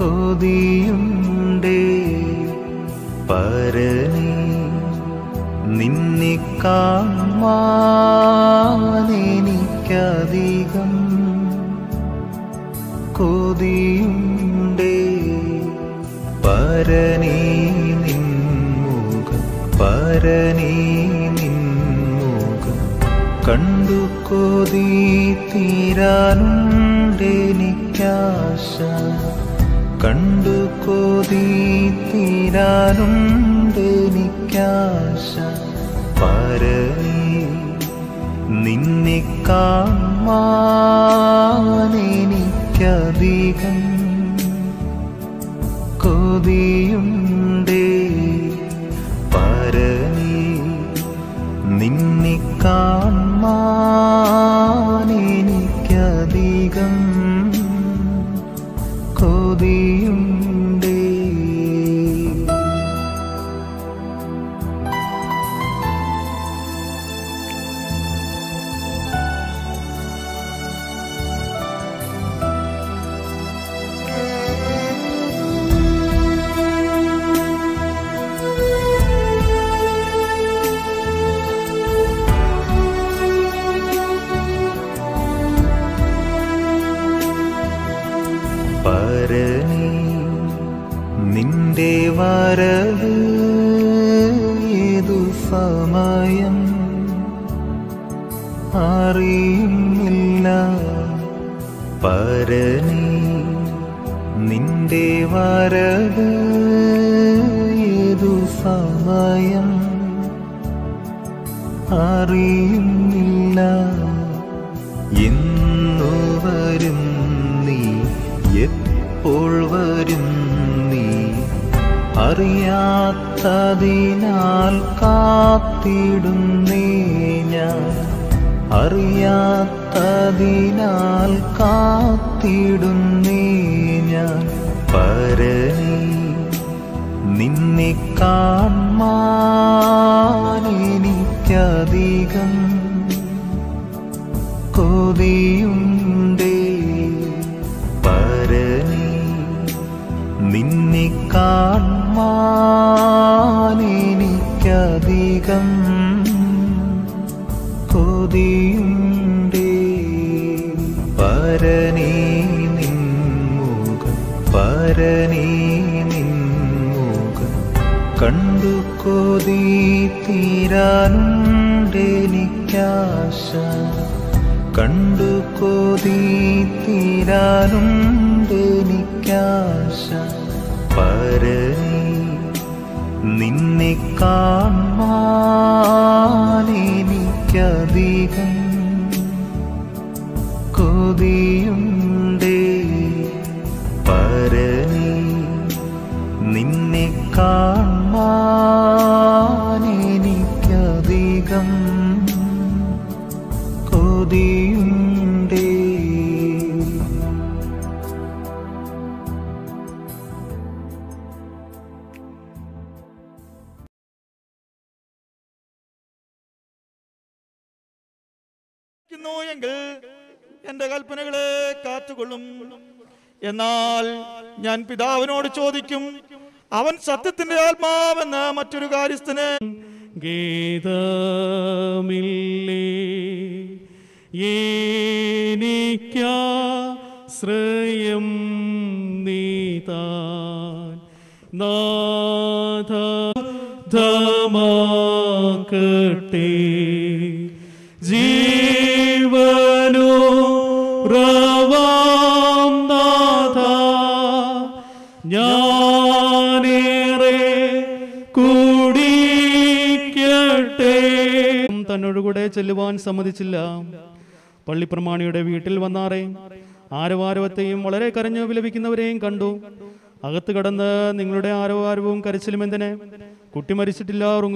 കൊതിയുണ്ടേ പരനേ നിന്നെ കാണാനെനിക്കധികം കൊതിയുണ്ടേ പരനേ നിൻമുഖം പരനേ നിൻമുഖം കണ്ടു കൊതി തീരാനുണ്ടെനിക്കാശ കണ്ടു കൊതി തീരാനുണ്ടെനിക്കാശ പരനേ നിന്നെ കാണാനെനിക്കധികം കൊതിയുണ്ടേ പരനേ നിന്നെ കാണാനെനിക്കധികം കൊതിയുണ്ടേ പരനേ നിന്റെ വരവ് ഏതു സമയം അറിയുന്നില്ല പരനേ നിന്റെ വരവ് ഏതു സമയം അറിയുന്നില്ല എന്നു വരും നീ എപ്പോൾ വരും നീ അറിയാത്തതിനാൽ കാത്തിടുന്നേ ഞാൻ അറിയാത്തതിനാൽ കാത്തിടുന്നേ ഞാൻ പരനേ നിന്നെ കാണാനെനിക്കധികം കൊതിയുണ്ടേ പരനേ നിന്നെ കാണാനെനിക്കധികം കൊതിയുണ്ടേ പരനേ നിൻമുഖം പരനേ നിൻമുഖം കണ്ടു കൊതി തീരാനുണ്ടെനിക്കാശ കണ്ടു കൊതി തീരാനുണ്ടെനിക്കാശ പരനേ നിന്നെ കാണാനെനിക്കധികം കൊതിയുണ്ടേ പരനേ നിന്നെ കാണാനെനിക്കധികം കൊതിയുണ്ടേ ക്കുന്നു എങ്കിൽ എന്റെ കൽപ്പനകളെ കാത്തുകൊള്ളും എന്നാൽ ഞാൻ പിതാവിനോട് ചോദിക്കും അവൻ സത്യത്തിന്റെ ആത്മാവെന്ന് മറ്റൊരു കാര്യസ്ഥന് ഗീതമില്ലേ എനിക്കാശ്രയം നീതാൻ നാഥമാക്കട്ടെ ജീവനോ റവാം നാഥ ഞാനേറെ കൂടിക്കട്ടെ തന്നോടുകൂടെ ചെല്ലുവാൻ സമ്മതിച്ചില്ല പള്ളിപ്രമാണിയുടെ വീട്ടിൽ വന്നാറേ ആരവാരവത്തെയും വളരെ കരഞ്ഞു വിലപിക്കുന്നവരെയും കണ്ടു അകത്ത് കടന്ന് നിങ്ങളുടെ ആരവാരവും കരച്ചിലും എന്തിന് കുട്ടി മരിച്ചിട്ടില്ല ഉറങ്ങു-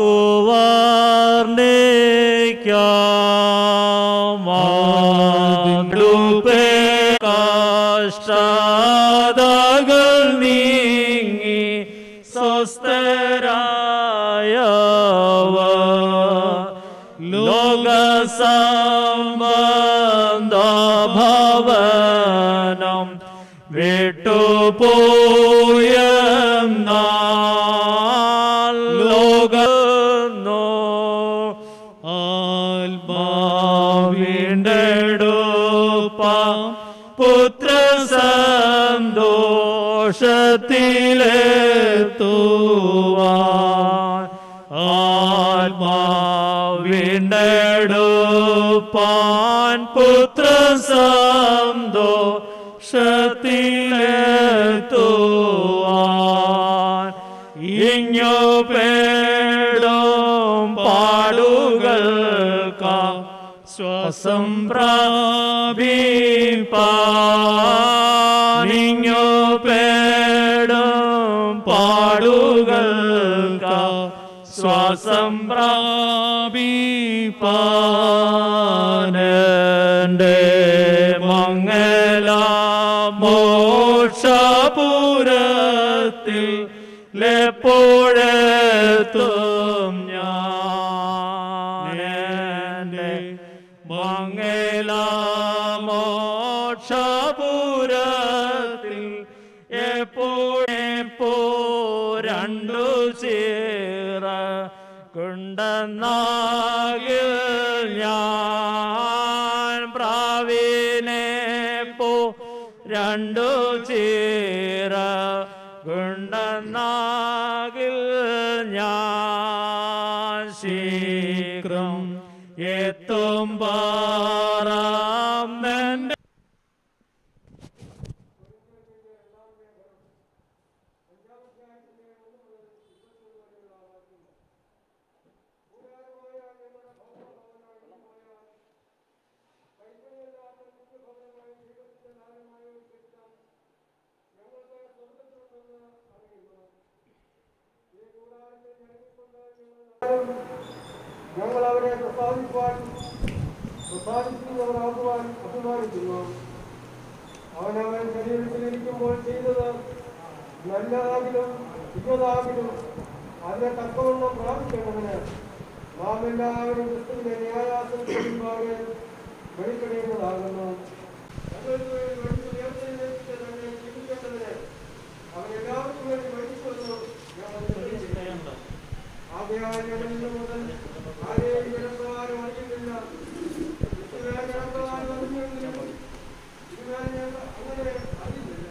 കഷ്ടതകൾ നീങ്ങി സ്വസ്ഥരായവ ലോക സംബന്ധ ഭവനം വിട്ടുപോയെന്നാൽ ലോകന്നോ ആത്മാവിണ്ടെടുപ്പ പുത്ര സന്തോഷത്തിലെത്തുവാൻ ആത്മാവിണ്ടെടുപ്പാൻ പുത്ര സന്തോഷത്തിലെത്തുവാൻ ഇഞ്ഞു പേടും പാടുകൾക്ക ശ്വാസം പ്രാപിപ്പാനിഞ്ഞു പേടും പാടുകൾക്ക ശ്വാസം പ്രാപിപ്പാനന്റെ മംഗല മോക്ഷപുരത്തിൽ ലെപ്പോഴെത്തും ഞാനെന്റെ മംഗല മോക്ഷപുരത്തിൽ എപ്പോഴെപ്പോ രണ്ടു ചേറ കുണ്ടെന്നാകിൽ ഞാൻ പ്രാവിനെ പോ രണ്ടു ചേര കുണ്ടെന്നാകിൽ ഞാൻ ശീഘ്രം എത്തും പാറാം നിന്റെ ഞങ്ങൾ അവരെ പ്രസാദിപ്പാൻ പ്രസാദിക്കുന്നവരാകുവാൻ അഭിമാനിക്കുന്നു അവൻ അവൻ ശരീരത്തിലിരിക്കുമ്പോൾ ചെയ്തത് നല്ലതാകിലും ഇന്നതാകിലും അതിനെ തക്കവണ്ണം പ്രാപിക്കേണ്ടതിന് നാം എല്ലാവരും ക്രിസ്തുവിന്റെ ന്യായാസനത്തിന് മുമ്പാകെ വെളിപ്പെടേണ്ടതാകുന്നു ഞങ്ങൾക്ക് വേണ്ടി മരിച്ചു ഉയർത്തെഴുന്നേൽപ്പിച്ച തന്നെ ജീവിക്കേണ്ടതിന് അവൻ എല്ലാവർക്കും വേണ്ടി മരിച്ചുവെന്ന് ഞങ്ങൾ നിശ്ചയിച്ചിരിക്കുന്നു. ആകയാൽ ഞങ്ങൾ ഇന്നു മുതൽ ആരെയും ജനപ്രകാരം അറിയുന്നില്ല ക്രിസ്തുവിനെ ജനപ്രകാരം അറിഞ്ഞെങ്കിലും ഇതുവരെ ഞങ്ങൾ അങ്ങനെ അറിയുന്നില്ല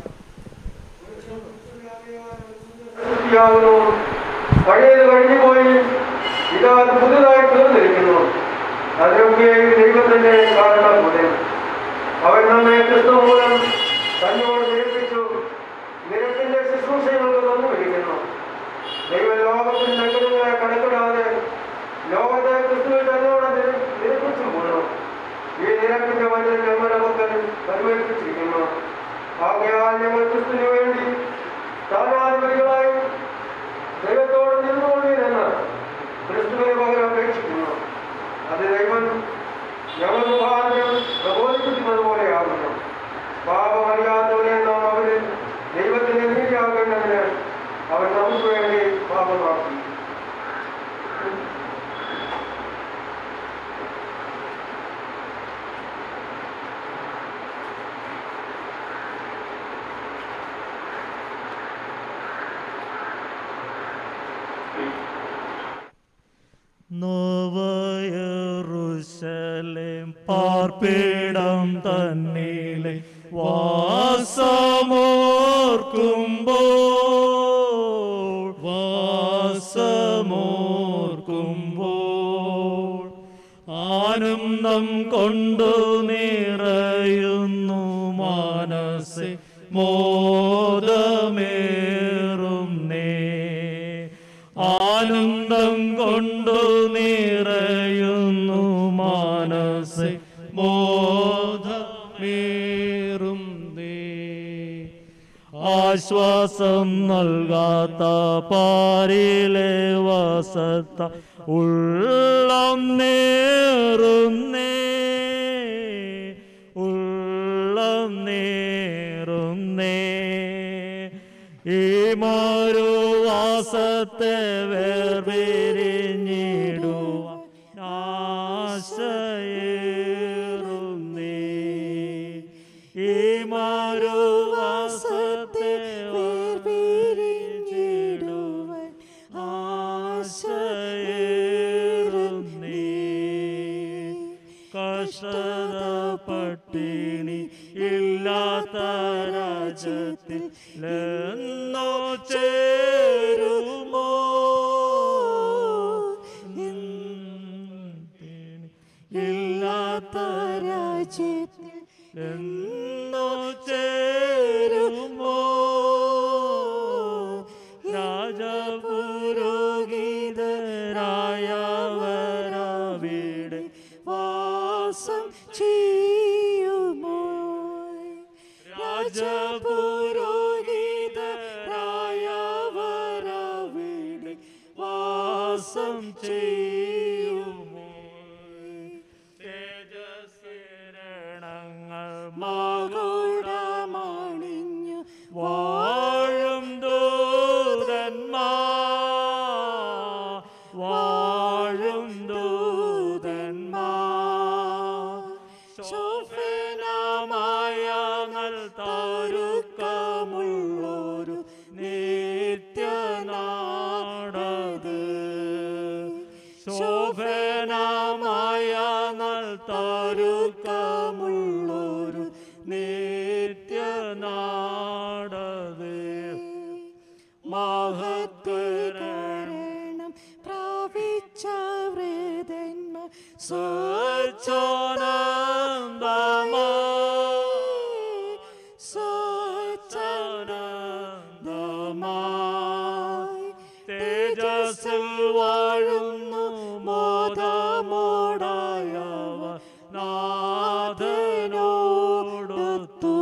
ാകുന്നു പഴയത് കഴിഞ്ഞു പോയി ഇതാ അത് പുതുതായി തീർന്നിരിക്കുന്നു അതിനൊക്കെ ദൈവത്തിന്റെ കാരണം പോലെ അവൻ നമ്മെ ക്രിസ്തു മൂലം തന്നോട് നിരപ്പിച്ചു നിരപ്പിന്റെ ശുശ്രൂഷകൾക്ക് തന്നുപിടിക്കുന്നു ദൈവം ലോകത്തിൽ നഗരങ്ങളെ കണക്കിടാതെ ലോകത്തെ ക്രിസ്തുവിൽ തന്നോട് നിര- നിരപ്പിച്ചു പോന്നു ഈ നിരപ്പിന്റെ വചനം ഞങ്ങളുടെ മക്കൾ പരിമേൽപ്പിച്ചിരിക്കുന്നു ആകയാൽ ഞങ്ങൾ ക്രിസ്തുവിന് വേണ്ടി സ്ഥാനാധിപതികളായി ദൈവത്തോട് നിന്നുകൊണ്ടിരുന്ന് ക്രിസ്തുവിനെ പകരം അപേക്ഷിക്കുന്നു അത് ദൈവം ഞങ്ങൾ മുഖാന്തരം പ്രബോധിപ്പിക്കുന്നത് പോലെയാകുന്നു പാപമറിയാത്തവരെ നാം അവരിൽ ദൈവത്തിന് നീതിയാകേണ്ടതിന് അവൻ നമുക്ക് വേണ്ടി പാപമാക്കി നോവയറുശലേം പാർപ്പിടം തന്നിലെ വാസമോർക്കുമ്പോൾ വാസമോർക്കുമ്പോൾ ആനന്ദം കൊണ്ടു നിറയുന്നു മാനസെ മോദമേറും നേ ആനന്ദം കൊണ്ടു നിറയുന്നു മാനസെ മോദമേറും നേ ആശ്വാസം നൽകാത്ത പാരിലെ വസത്ത ഉള്ളം നേറുന്നേ ഉള്ളം നേറുന്നേ ഈ മാറുവാസത്തെ വേർപിരിഞ്ഞിടുവാൻ ആശയേറുന്നേ ഈ മാറുവാസ പട്ടിണി ഇല്ലാത്ത രാജ്യത്തിൽ എന്നോ ചേരുമോ ഇല്ലാത്ത രാജ്യത്തിൽ എന്നോ ചേരുമോ രാജപുരോഹിതരായവരാവിടെ വാസം ചെയ്യുമോ രാജപുരോഹിതരായവരാവിടെ വാസം ചെയ്യുമോ തേജസ്സിരണങ്ങൾ മകുടമണിഞ്ഞു വാഴും ദൂതന്മാ വാഴും ദൂതന്മാ ശോഭനമായ നൽ താരുക്കമുള്ളൊരു നിത്യനാടത് ശോഭനമായ നൽ താരുക്കമുള്ളൊരു നിത്യനാടത് മഹത്വരണം മഹത്വരണം പ്രാപിച്ച വൃതന്മാർ സ്വച്ഛാനന്ദമാ സ്വച്ഛാനന്ദമായി തേജസ്സിൽ വാഴുന്നു മോദമോടായവ നാഥനോടൊത്തു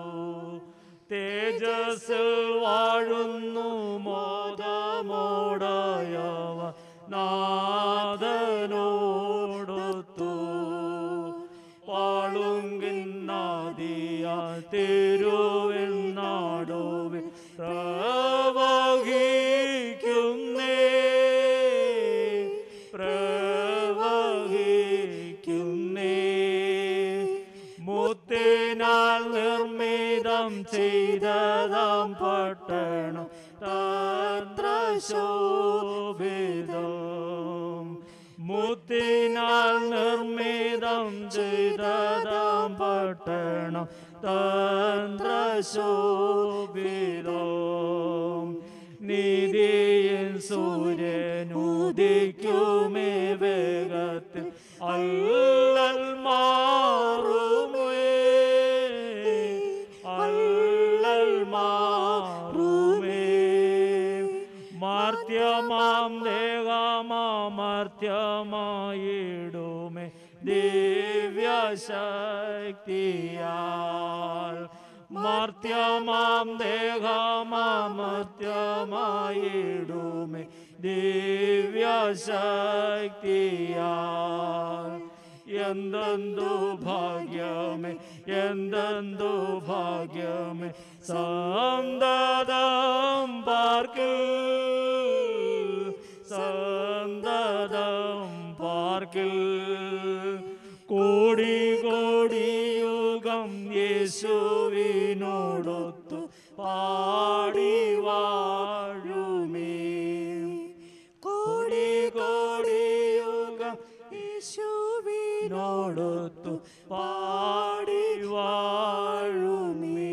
തേജസ്സിൽ വാഴുന്നു മോദമോടായവ നാഥനോടൊത്തു പാളുങ്കിന്നാദിയ തിരുവിൽ നാടുവിൽ പ്രവഹിക്കുന്നേ പ്രവഹിക്കുന്നേ മുത്തിനാൽ നിർമ്മിതം ചെയ്തതാം പട്ടണം തത്ര ശോഭിതം മുത്തിനാൽ നിർമ്മിതം ചെയ്തതാം പട്ടണം തന്ത്ര ശോഭിതം നീതിயின் സൂര്യനുദിക്കുമേ വേഗത്തിൽ അല്ലൽ മാറുമേ അല്ലൽ മാറുമേ മാർത്യമാം ദേഹമാമർത്യമായിടുമേ ദിവ്യശക്തിയാൽ മാർത്യമാം ദേഹമാമർത്യമായിടുമേ ദിവ്യശക്തിയാൽ എന്തെന്തു ഭാഗ്യമേ എന്തെന്തു ഭാഗ്യമേ സന്തതം പാർക്കിൽ സന്തതം പാർക്കിൽ കോടി കോടി യുഗം യേശുവിനോടൊത്തു പാടി വാഴുമേ കോടി കോടി യുഗം യേശുവിനോടൊത്തു പാടി വാഴുമേ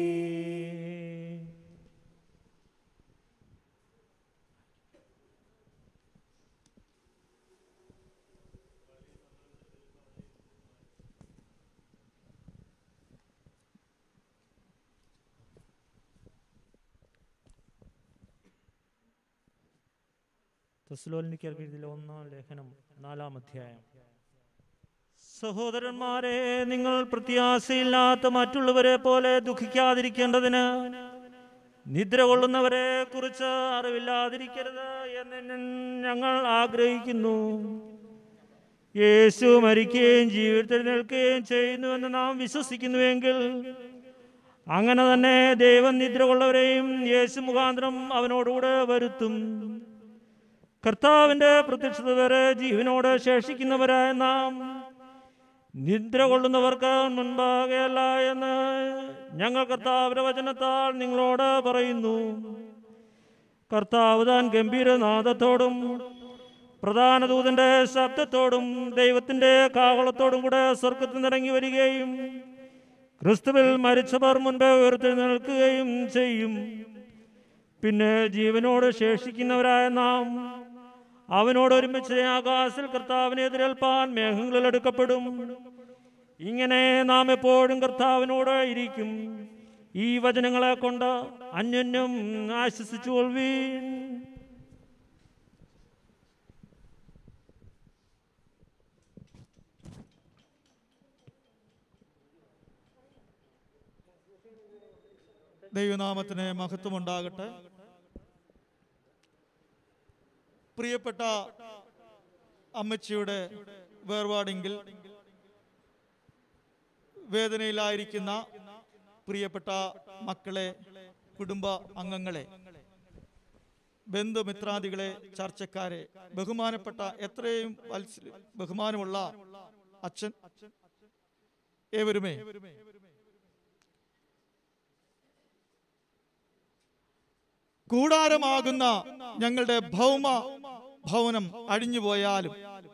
തെസ്സലോനിക്കർക്ക് എഴുതിയ ഒന്നാം ലേഖനം നാലാം അധ്യായം സഹോദരന്മാരെ നിങ്ങൾ പ്രത്യാശയില്ലാത്ത മറ്റുള്ളവരെ പോലെ ദുഃഖിക്കാതിരിക്കേണ്ടതിന് നിദ്ര കൊള്ളുന്നവരെ കുറിച്ച് അറിവില്ലാതിരിക്കരുത് എന്ന് ഞ- ഞങ്ങൾ ആഗ്രഹിക്കുന്നു യേശു മരിക്കുകയും ജീവിതത്തിൽ നിൽക്കുകയും ചെയ്യുന്നുവെന്ന് നാം വിശ്വസിക്കുന്നുവെങ്കിൽ അങ്ങനെ തന്നെ ദൈവം നിദ്ര കൊള്ളവരെയും യേശു മുഖാന്തരം അവനോടുകൂടെ വരുത്തും കർത്താവിന്റെ പ്രത്യക്ഷത വരെ ജീവനോട് ശേഷിക്കുന്നവരായ നാം നിദ്ര കൊള്ളുന്നവർക്ക് മുൻപാകെയല്ല എന്ന് ഞങ്ങൾ കർത്താവിന്റെ വചനത്താൽ നിങ്ങളോട് പറയുന്നു കർത്താവ് താൻ ഗംഭീരനാദത്തോടും പ്രധാന ദൂതന്റെ ശബ്ദത്തോടും ദൈവത്തിന്റെ കാഹളത്തോടും കൂടെ സ്വർഗത്തിൽ നിന്നിറങ്ങി വരികയും ക്രിസ്തുവിൽ മരിച്ചവർ മുൻപേ ഉയർത്തെഴുന്നേൽക്കുകയും ചെയ്യും പിന്നെ ജീവനോട് ശേഷിക്കുന്നവരായ നാം അവനോട് ഒരുമിച്ച് ആകാശത്തിൽ കർത്താവിനെ എതിരേൽപ്പാൻ മേഘങ്ങളിൽ എടുക്കപ്പെടും ഇങ്ങനെ നാം എപ്പോഴും കർത്താവിനോട് ഇരിക്കും ഈ വചനങ്ങളെ കൊണ്ട് അന്യോന്യം ആശ്വസിച്ചു കൊള്ളുവീൻ ദൈവനാമത്തിന് മഹത്വമുണ്ടാകട്ടെ പ്രിയപ്പെട്ട അമ്മച്ചിയുടെ വേർപാടെങ്കിൽ വേദനയിലായിരിക്കുന്ന പ്രിയപ്പെട്ട മക്കളെ കുടുംബ അംഗങ്ങളെ ബന്ധുമിത്രാദികളെ ചർച്ചക്കാരെ ബഹുമാനപ്പെട്ട എത്രയും വത്സ- ബഹുമാനമുള്ള അച്ഛൻ ഏവരുമേ കൂടാരമാകുന്ന ഞങ്ങളുടെ ഭൗമ ഭവനം അഴിഞ്ഞുപോയാലും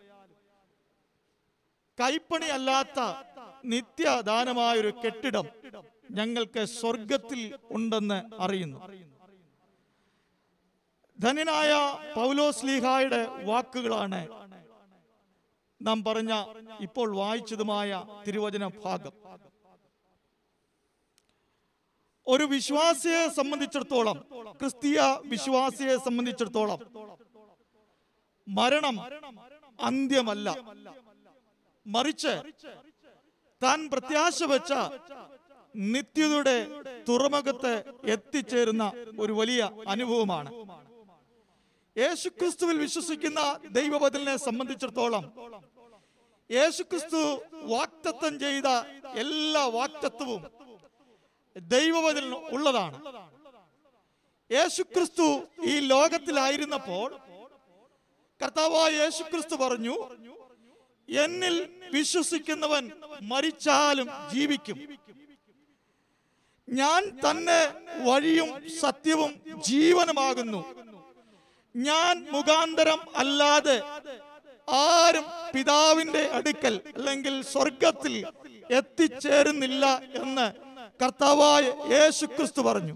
കൈപ്പണി അല്ലാത്ത നിത്യദാനമായൊരു കെട്ടിടം ഞങ്ങൾക്ക് സ്വർഗത്തിൽ ഉണ്ടെന്ന് അറിയുന്നു ധന്യനായ പൗലോസ് ലീഹായുടെ വാക്കുകളാണ് നാം പറഞ്ഞ ഇപ്പോൾ വായിച്ചതുമായ തിരുവചന ഭാഗം ഒരു വിശ്വാസിയെ സംബന്ധിച്ചിടത്തോളം ക്രിസ്തീയ വിശ്വാസിയെ സംബന്ധിച്ചിടത്തോളം മരണം അന്ത്യമല്ല മറിച്ച് താൻ പ്രത്യാശ വെച്ച നിത്യതയുടെ തുറമുഖത്ത് എത്തിച്ചേരുന്ന ഒരു വലിയ അനുഭവമാണ് യേശുക്രിസ്തുവിൽ വിശ്വസിക്കുന്ന ദൈവബദലിനെ സംബന്ധിച്ചിടത്തോളം യേശുക്രിസ്തു വാക്തത്വം ചെയ്ത എല്ലാ വാക്തത്വവും ദൈവവചന ഉള്ളതാണ് യേശുക്രിസ്തു ഈ ലോകത്തിലായിരുന്നപ്പോൾ കർത്താവായ യേശുക്രിസ്തു പറഞ്ഞു എന്നിൽ വിശ്വസിക്കുന്നവൻ മരിച്ചാലും ജീവിക്കും ഞാൻ തന്നെ വഴിയും സത്യവും ജീവനുമാകുന്നു ഞാൻ മുഖാന്തരം അല്ലാതെ ആരും പിതാവിന്റെ അടുക്കൽ അല്ലെങ്കിൽ സ്വർഗത്തിൽ എത്തിച്ചേരുന്നില്ല എന്ന് കർത്താവായ യേശുക്രിസ്തു പറഞ്ഞു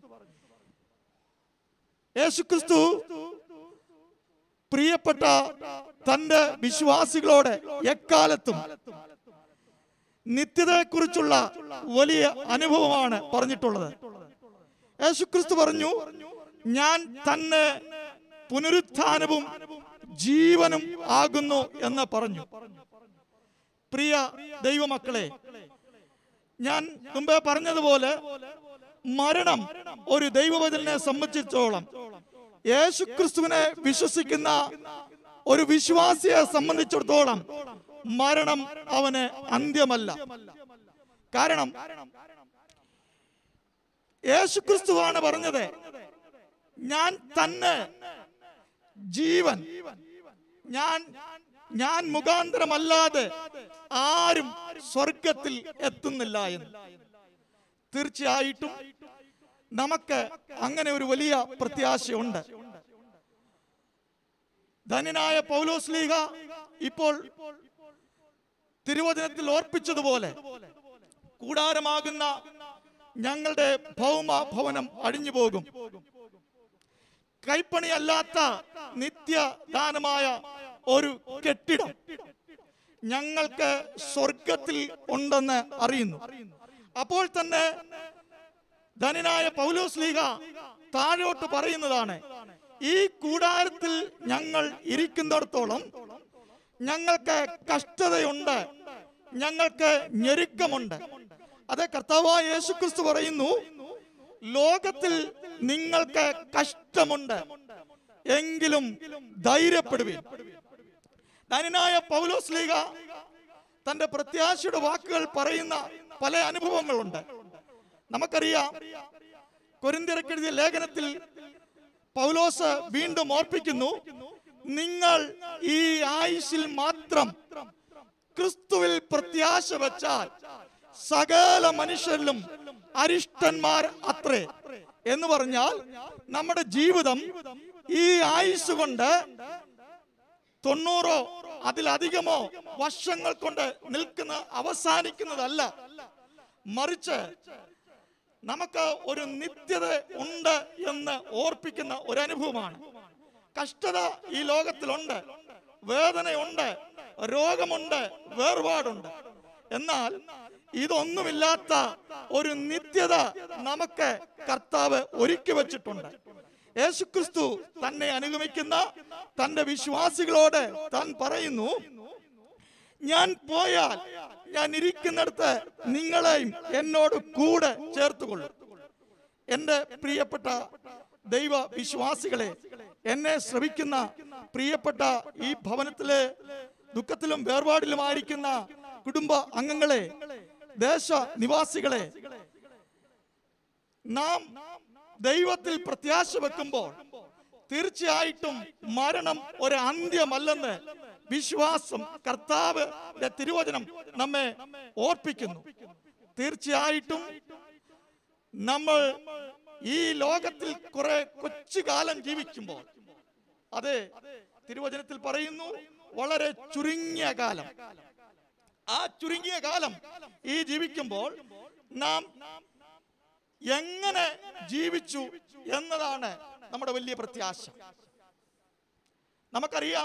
യേശുക്രിസ്തു പ്രിയപ്പെട്ട തന്റെ വിശ്വാസികളോട് എക്കാലത്തും നിത്യതയെക്കുറിച്ചുള്ള വലിയ അനുഭവമാണ് പറഞ്ഞിട്ടുള്ളത് യേശുക്രിസ്തു പറഞ്ഞു ഞാൻ തന്നെ പുനരുത്ഥാനവും ജീവനും ആകുന്നു എന്ന് പറഞ്ഞു പ്രിയ ദൈവമക്കളെ ഞാൻ മുമ്പേ പറഞ്ഞതുപോലെ മരണം ഒരു ദൈവവചനെ സംബന്ധിച്ചോളം യേശുക്രിസ്തുവിനെ വിശ്വസിക്കുന്ന ഒരു വിശ്വാസിയെ സംബന്ധിച്ചിടത്തോളം മരണം അവന് അന്ത്യമല്ല കാരണം യേശുക്രിസ്തുവാണ് പറഞ്ഞത് ഞാൻ തന്നെ ജീവൻ ഞാൻ ഞാൻ മുഖാന്തരമല്ലാതെ ആരും സ്വർഗത്തിൽ എത്തുന്നില്ല എന്ന് തീർച്ചയായിട്ടും നമുക്ക് അങ്ങനെ ഒരു വലിയ പ്രത്യാശയുണ്ട് ധന്യനായ പൗലോസ് ലീഗ ഇപ്പോൾ തിരുവചനത്തിൽ ഓർപ്പിച്ചതുപോലെ കൂടാരമാകുന്ന ഞങ്ങളുടെ ഭൗമ ഭവനം അഴിഞ്ഞു പോകും കൈപ്പണിയല്ലാത്ത നിത്യദാനമായ ഒരു കെട്ടിടം ഞങ്ങൾക്ക് സ്വർഗത്തിൽ ഉണ്ടെന്ന് അറിയുന്നു അപ്പോൾ തന്നെ ധനനായ പൗലോസ് ലീഗ താഴോട്ട് പറയുന്നതാണ് ഈ കൂടാരത്തിൽ ഞങ്ങൾ ഇരിക്കുന്നിടത്തോളം ഞങ്ങൾക്ക് കഷ്ടതയുണ്ട് ഞങ്ങൾക്ക് ഞെരുക്കമുണ്ട് അത് കർത്താവായ യേശുക്രിസ്തു പറയുന്നു ലോകത്തിൽ നിങ്ങൾക്ക് കഷ്ടമുണ്ട് എങ്കിലും ധൈര്യപ്പെടുവിൻ ധനനായ പൗലോസ് ലീഗ തന്റെ പ്രത്യാശയുടെ വാക്കുകൾ പറയുന്ന പല അനുഭവങ്ങളുണ്ട് നമുക്കറിയാം കൊരിന്തിരക്കെഴുതിയ ലേഖനത്തിൽ പൗലോസ് വീണ്ടും ഓർപ്പിക്കുന്നു നിങ്ങൾ ഈ ആയുഷിൽ മാത്രം ക്രിസ്തുവിൽ പ്രത്യാശ വെച്ചാൽ സകല മനുഷ്യരിലും അരിഷ്ടന്മാർ അത്രേ എന്ന് പറഞ്ഞാൽ നമ്മുടെ ജീവിതം ഈ ആയുസ് കൊണ്ട് തൊണ്ണൂറോ അതിലധികമോ വർഷങ്ങൾ കൊണ്ട് നിൽക്കുന്ന അവസാനിക്കുന്നതല്ല മറിച്ച് നമുക്ക് ഒരു നിത്യത ഉണ്ട് എന്ന് ഓർപ്പിക്കുന്ന ഒരു അനുഭവമാണ് കഷ്ടത ഈ ലോകത്തിലുണ്ട് വേദനയുണ്ട് രോഗമുണ്ട് വേർപാടുണ്ട് എന്നാൽ ഇതൊന്നുമില്ലാത്ത ഒരു നിത്യത നമുക്ക് കർത്താവ് ഒരുക്കി വച്ചിട്ടുണ്ട് യേശുക്രിസ്തു തന്നെ അനുഗമിക്കുന്ന തന്റെ വിശ്വാസികളോട് താൻ പറയുന്നു ഞാൻ പോയാൽ ഞാൻ ഇരിക്കുന്നിടത്ത് നിങ്ങളെയും എന്നോട് കൂടെ ചേർത്തുകൊള്ളും എൻ്റെ പ്രിയപ്പെട്ട ദൈവ വിശ്വാസികളെ എന്നെ ശ്രവിക്കുന്ന പ്രിയപ്പെട്ട ഈ ഭവനത്തിലെ ദുഃഖത്തിലും വേർപാടിലുമായിരിക്കുന്ന കുടുംബ അംഗങ്ങളെ ദേശ നിവാസികളെ നാം ദൈവത്തിൽ പ്രത്യാശ വെക്കുമ്പോൾ തീർച്ചയായിട്ടും മരണം ഒരു അന്ത്യമല്ലെന്ന് വിശ്വാസം കർത്താവിന്റെ തിരുവചനം നമ്മെ ഓർപ്പിക്കുന്നു തീർച്ചയായിട്ടും നമ്മൾ ഈ ലോകത്തിൽ കുറെ കൊച്ചു കാലം ജീവിക്കുമ്പോൾ അതെ തിരുവചനത്തിൽ പറയുന്നു വളരെ ചുരുങ്ങിയ കാലം ആ ചുരുങ്ങിയ കാലം ഈ ജീവിക്കുമ്പോൾ നാം എങ്ങനെ ജീവിച്ചു എന്നതാണ് നമ്മുടെ വലിയ പ്രത്യാശ നമുക്കറിയാം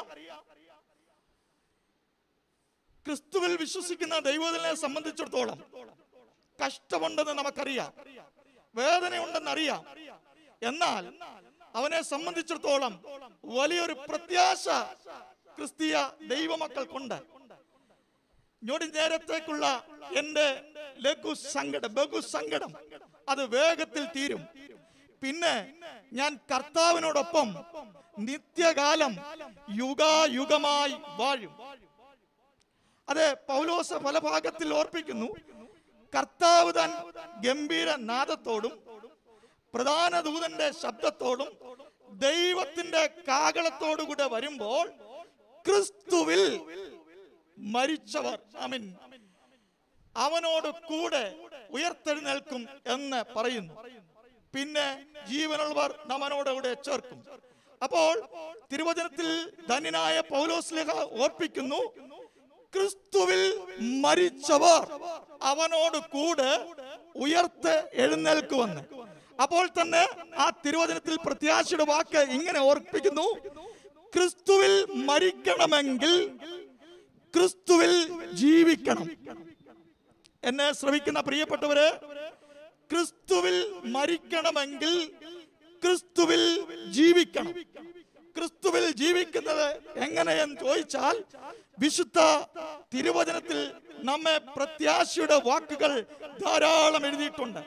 ക്രിസ്തുവിൽ വിശ്വസിക്കുന്ന ദൈവത്തിനെ സംബന്ധിച്ചിടത്തോളം കഷ്ടമുണ്ടെന്ന് നമുക്കറിയാം വേദനയുണ്ടെന്ന് അറിയാം എന്നാൽ അവനെ സംബന്ധിച്ചിടത്തോളം വലിയൊരു പ്രത്യാശ ക്രിസ്തീയ ദൈവമക്കൾക്കുണ്ട് ഞൊടി നേരത്തേക്കുള്ള എന്റെ ലഘു സങ്കടം ബഹു സങ്കടം അത് വേഗത്തിൽ തീരും പിന്നെ ഞാൻ കർത്താവിനോടൊപ്പം നിത്യകാലം യുഗായുഗമായി വാഴും അതെ പൗലോസ പല ഭാഗത്തിൽ ഓർപ്പിക്കുന്നു കർത്താവ് താൻ ഗംഭീര നാദത്തോടും പ്രധാന ദൂതന്റെ ശബ്ദത്തോടും ദൈവത്തിന്റെ കാകളത്തോടുകൂടെ വരുമ്പോൾ ക്രിസ്തുവിൽ മരിച്ചവർ അമിൻ അവനോട് കൂടെ ഉയർത്തെഴുന്നേൽക്കും എന്ന് പറയുന്നു പിന്നെ ജീവനുള്ളവർ നമ്മനോട് കൂടെ ചേർക്കും അപ്പോൾ തിരുവചനത്തിൽ ധന്യനായ പൗലോസ്ലേഖ ഓർപ്പിക്കുന്നു ക്രിസ്തുവിൽ മരിച്ചവർ അവനോട് കൂടെ ഉയർത്ത് എഴുന്നേൽക്കുമെന്ന് അപ്പോൾ തന്നെ ആ തിരുവചനത്തിൽ പ്രത്യാശയുടെ വാക്ക് ഇങ്ങനെ ഓർപ്പിക്കുന്നു ക്രിസ്തുവിൽ മരിക്കണമെങ്കിൽ ക്രിസ്തുവിൽ ജീവിക്കണം എന്നെ ശ്രമിക്കുന്ന പ്രിയപ്പെട്ടവരെ ക്രിസ്തുവിൽ മരിക്കണമെങ്കിൽ ക്രിസ്തുവിൽ ജീവിക്കണം ക്രിസ്തുവിൽ ജീവിക്കുന്നത് എങ്ങനെയെന്ന് ചോദിച്ചാൽ വിശുദ്ധ തിരുവചനത്തിൽ നമ്മെ പ്രത്യാശയുടെ വാക്കുകൾ ധാരാളം എഴുതിയിട്ടുണ്ട്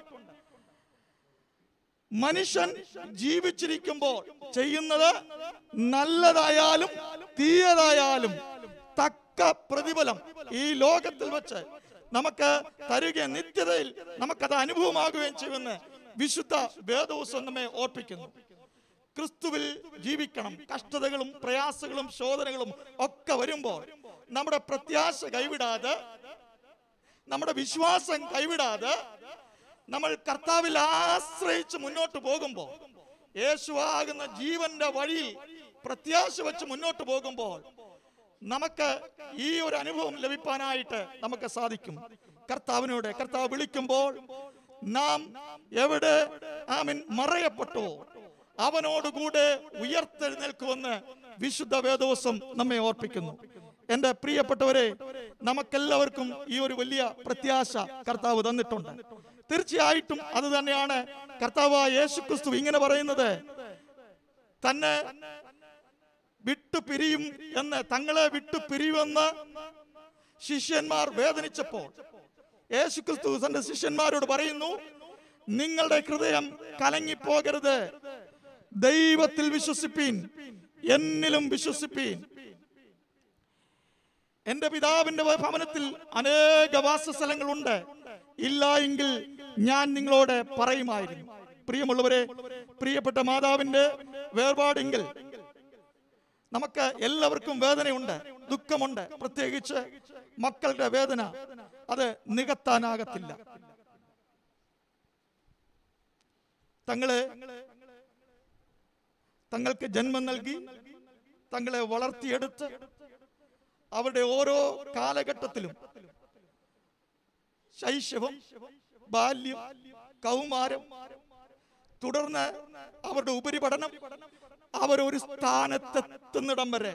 മനുഷ്യൻ ജീവിച്ചിരിക്കുമ്പോൾ ചെയ്യുന്നത് നല്ലതായാലും തീയതായാലും തക്ക പ്രതിഫലം ഈ ലോകത്തിൽ വെച്ച് നമുക്ക് തരുക നിത്യതയിൽ നമുക്കത് അനുഭവമാകുകയും ചെയ്യുമെന്ന് വിശുദ്ധ വേദോസം നമ്മെ ഓർപ്പിക്കുന്നു ക്രിസ്തുവിൽ ജീവിക്കണം കഷ്ടതകളും പ്രയാസങ്ങളും ശോധനകളും ഒക്കെ വരുമ്പോൾ നമ്മുടെ പ്രത്യാശ കൈവിടാതെ നമ്മുടെ വിശ്വാസം കൈവിടാതെ നമ്മൾ കർത്താവിൽ ആശ്രയിച്ച് മുന്നോട്ട് പോകുമ്പോൾ യേശുവാകുന്ന ജീവന്റെ വഴിയിൽ പ്രത്യാശ വെച്ച് മുന്നോട്ട് പോകുമ്പോൾ നമുക്ക് ഈ ഒരു അനുഭവം ലഭിക്കാനായിട്ട് നമുക്ക് സാധിക്കും കർത്താവിനോട് കർത്താവ് വിളിക്കുമ്പോൾ നാം എവിടെ ആമിൻ മറയപ്പെട്ടോ അവനോടുകൂടെ ഉയർത്തെഴുന്നേൽക്കുമെന്ന് വിശുദ്ധ വേദോസം നമ്മെ ഓർപ്പിക്കുന്നു എന്റെ പ്രിയപ്പെട്ടവരെ നമുക്കെല്ലാവർക്കും ഈ ഒരു വലിയ പ്രത്യാശ കർത്താവ് തന്നിട്ടുണ്ട് തീർച്ചയായിട്ടും അത് തന്നെയാണ് കർത്താവ് യേശു ക്രിസ്തു ഇങ്ങനെ പറയുന്നത് തന്നെ വിട്ടു പിരിയും എന്ന് തങ്ങളെ വിട്ടു പിരിയുമെന്ന് ശിഷ്യന്മാർ വേദനിച്ചപ്പോൾ യേശു ക്രിസ്തു തന്റെ ശിഷ്യന്മാരോട് പറയുന്നു നിങ്ങളുടെ ഹൃദയം കലങ്ങിപ്പോകരുത് ദൈവത്തിൽ വിശ്വസിപ്പീൻ എന്നിലും വിശ്വസിപ്പീൻ എന്റെ പിതാവിന്റെ ഭവനത്തിൽ അനേക വാസസ്ഥലങ്ങളുണ്ട് ഇല്ല എങ്കിൽ ഞാൻ നിങ്ങളോട് പറയുമായിരുന്നു പ്രിയമുള്ളവരെ പ്രിയപ്പെട്ട മാതാവിന്റെ വേർപാടെങ്കിൽ നമുക്ക് എല്ലാവർക്കും വേദനയുണ്ട് ദുഃഖമുണ്ട് പ്രത്യേകിച്ച് മക്കളുടെ വേദന അത് നികത്താനാകത്തില്ല തങ്ങള് തങ്ങൾക്ക് ജന്മം നൽകി തങ്ങളെ വളർത്തിയെടുത്ത് അവരുടെ ഓരോ കാലഘട്ടത്തിലും ശൈശവം ബാല്യം കൗമാരം തുടർന്ന് അവരുടെ ഉപരിപഠനം അവരൊരു സ്ഥാനത്തെത്തുന്നിടം വരെ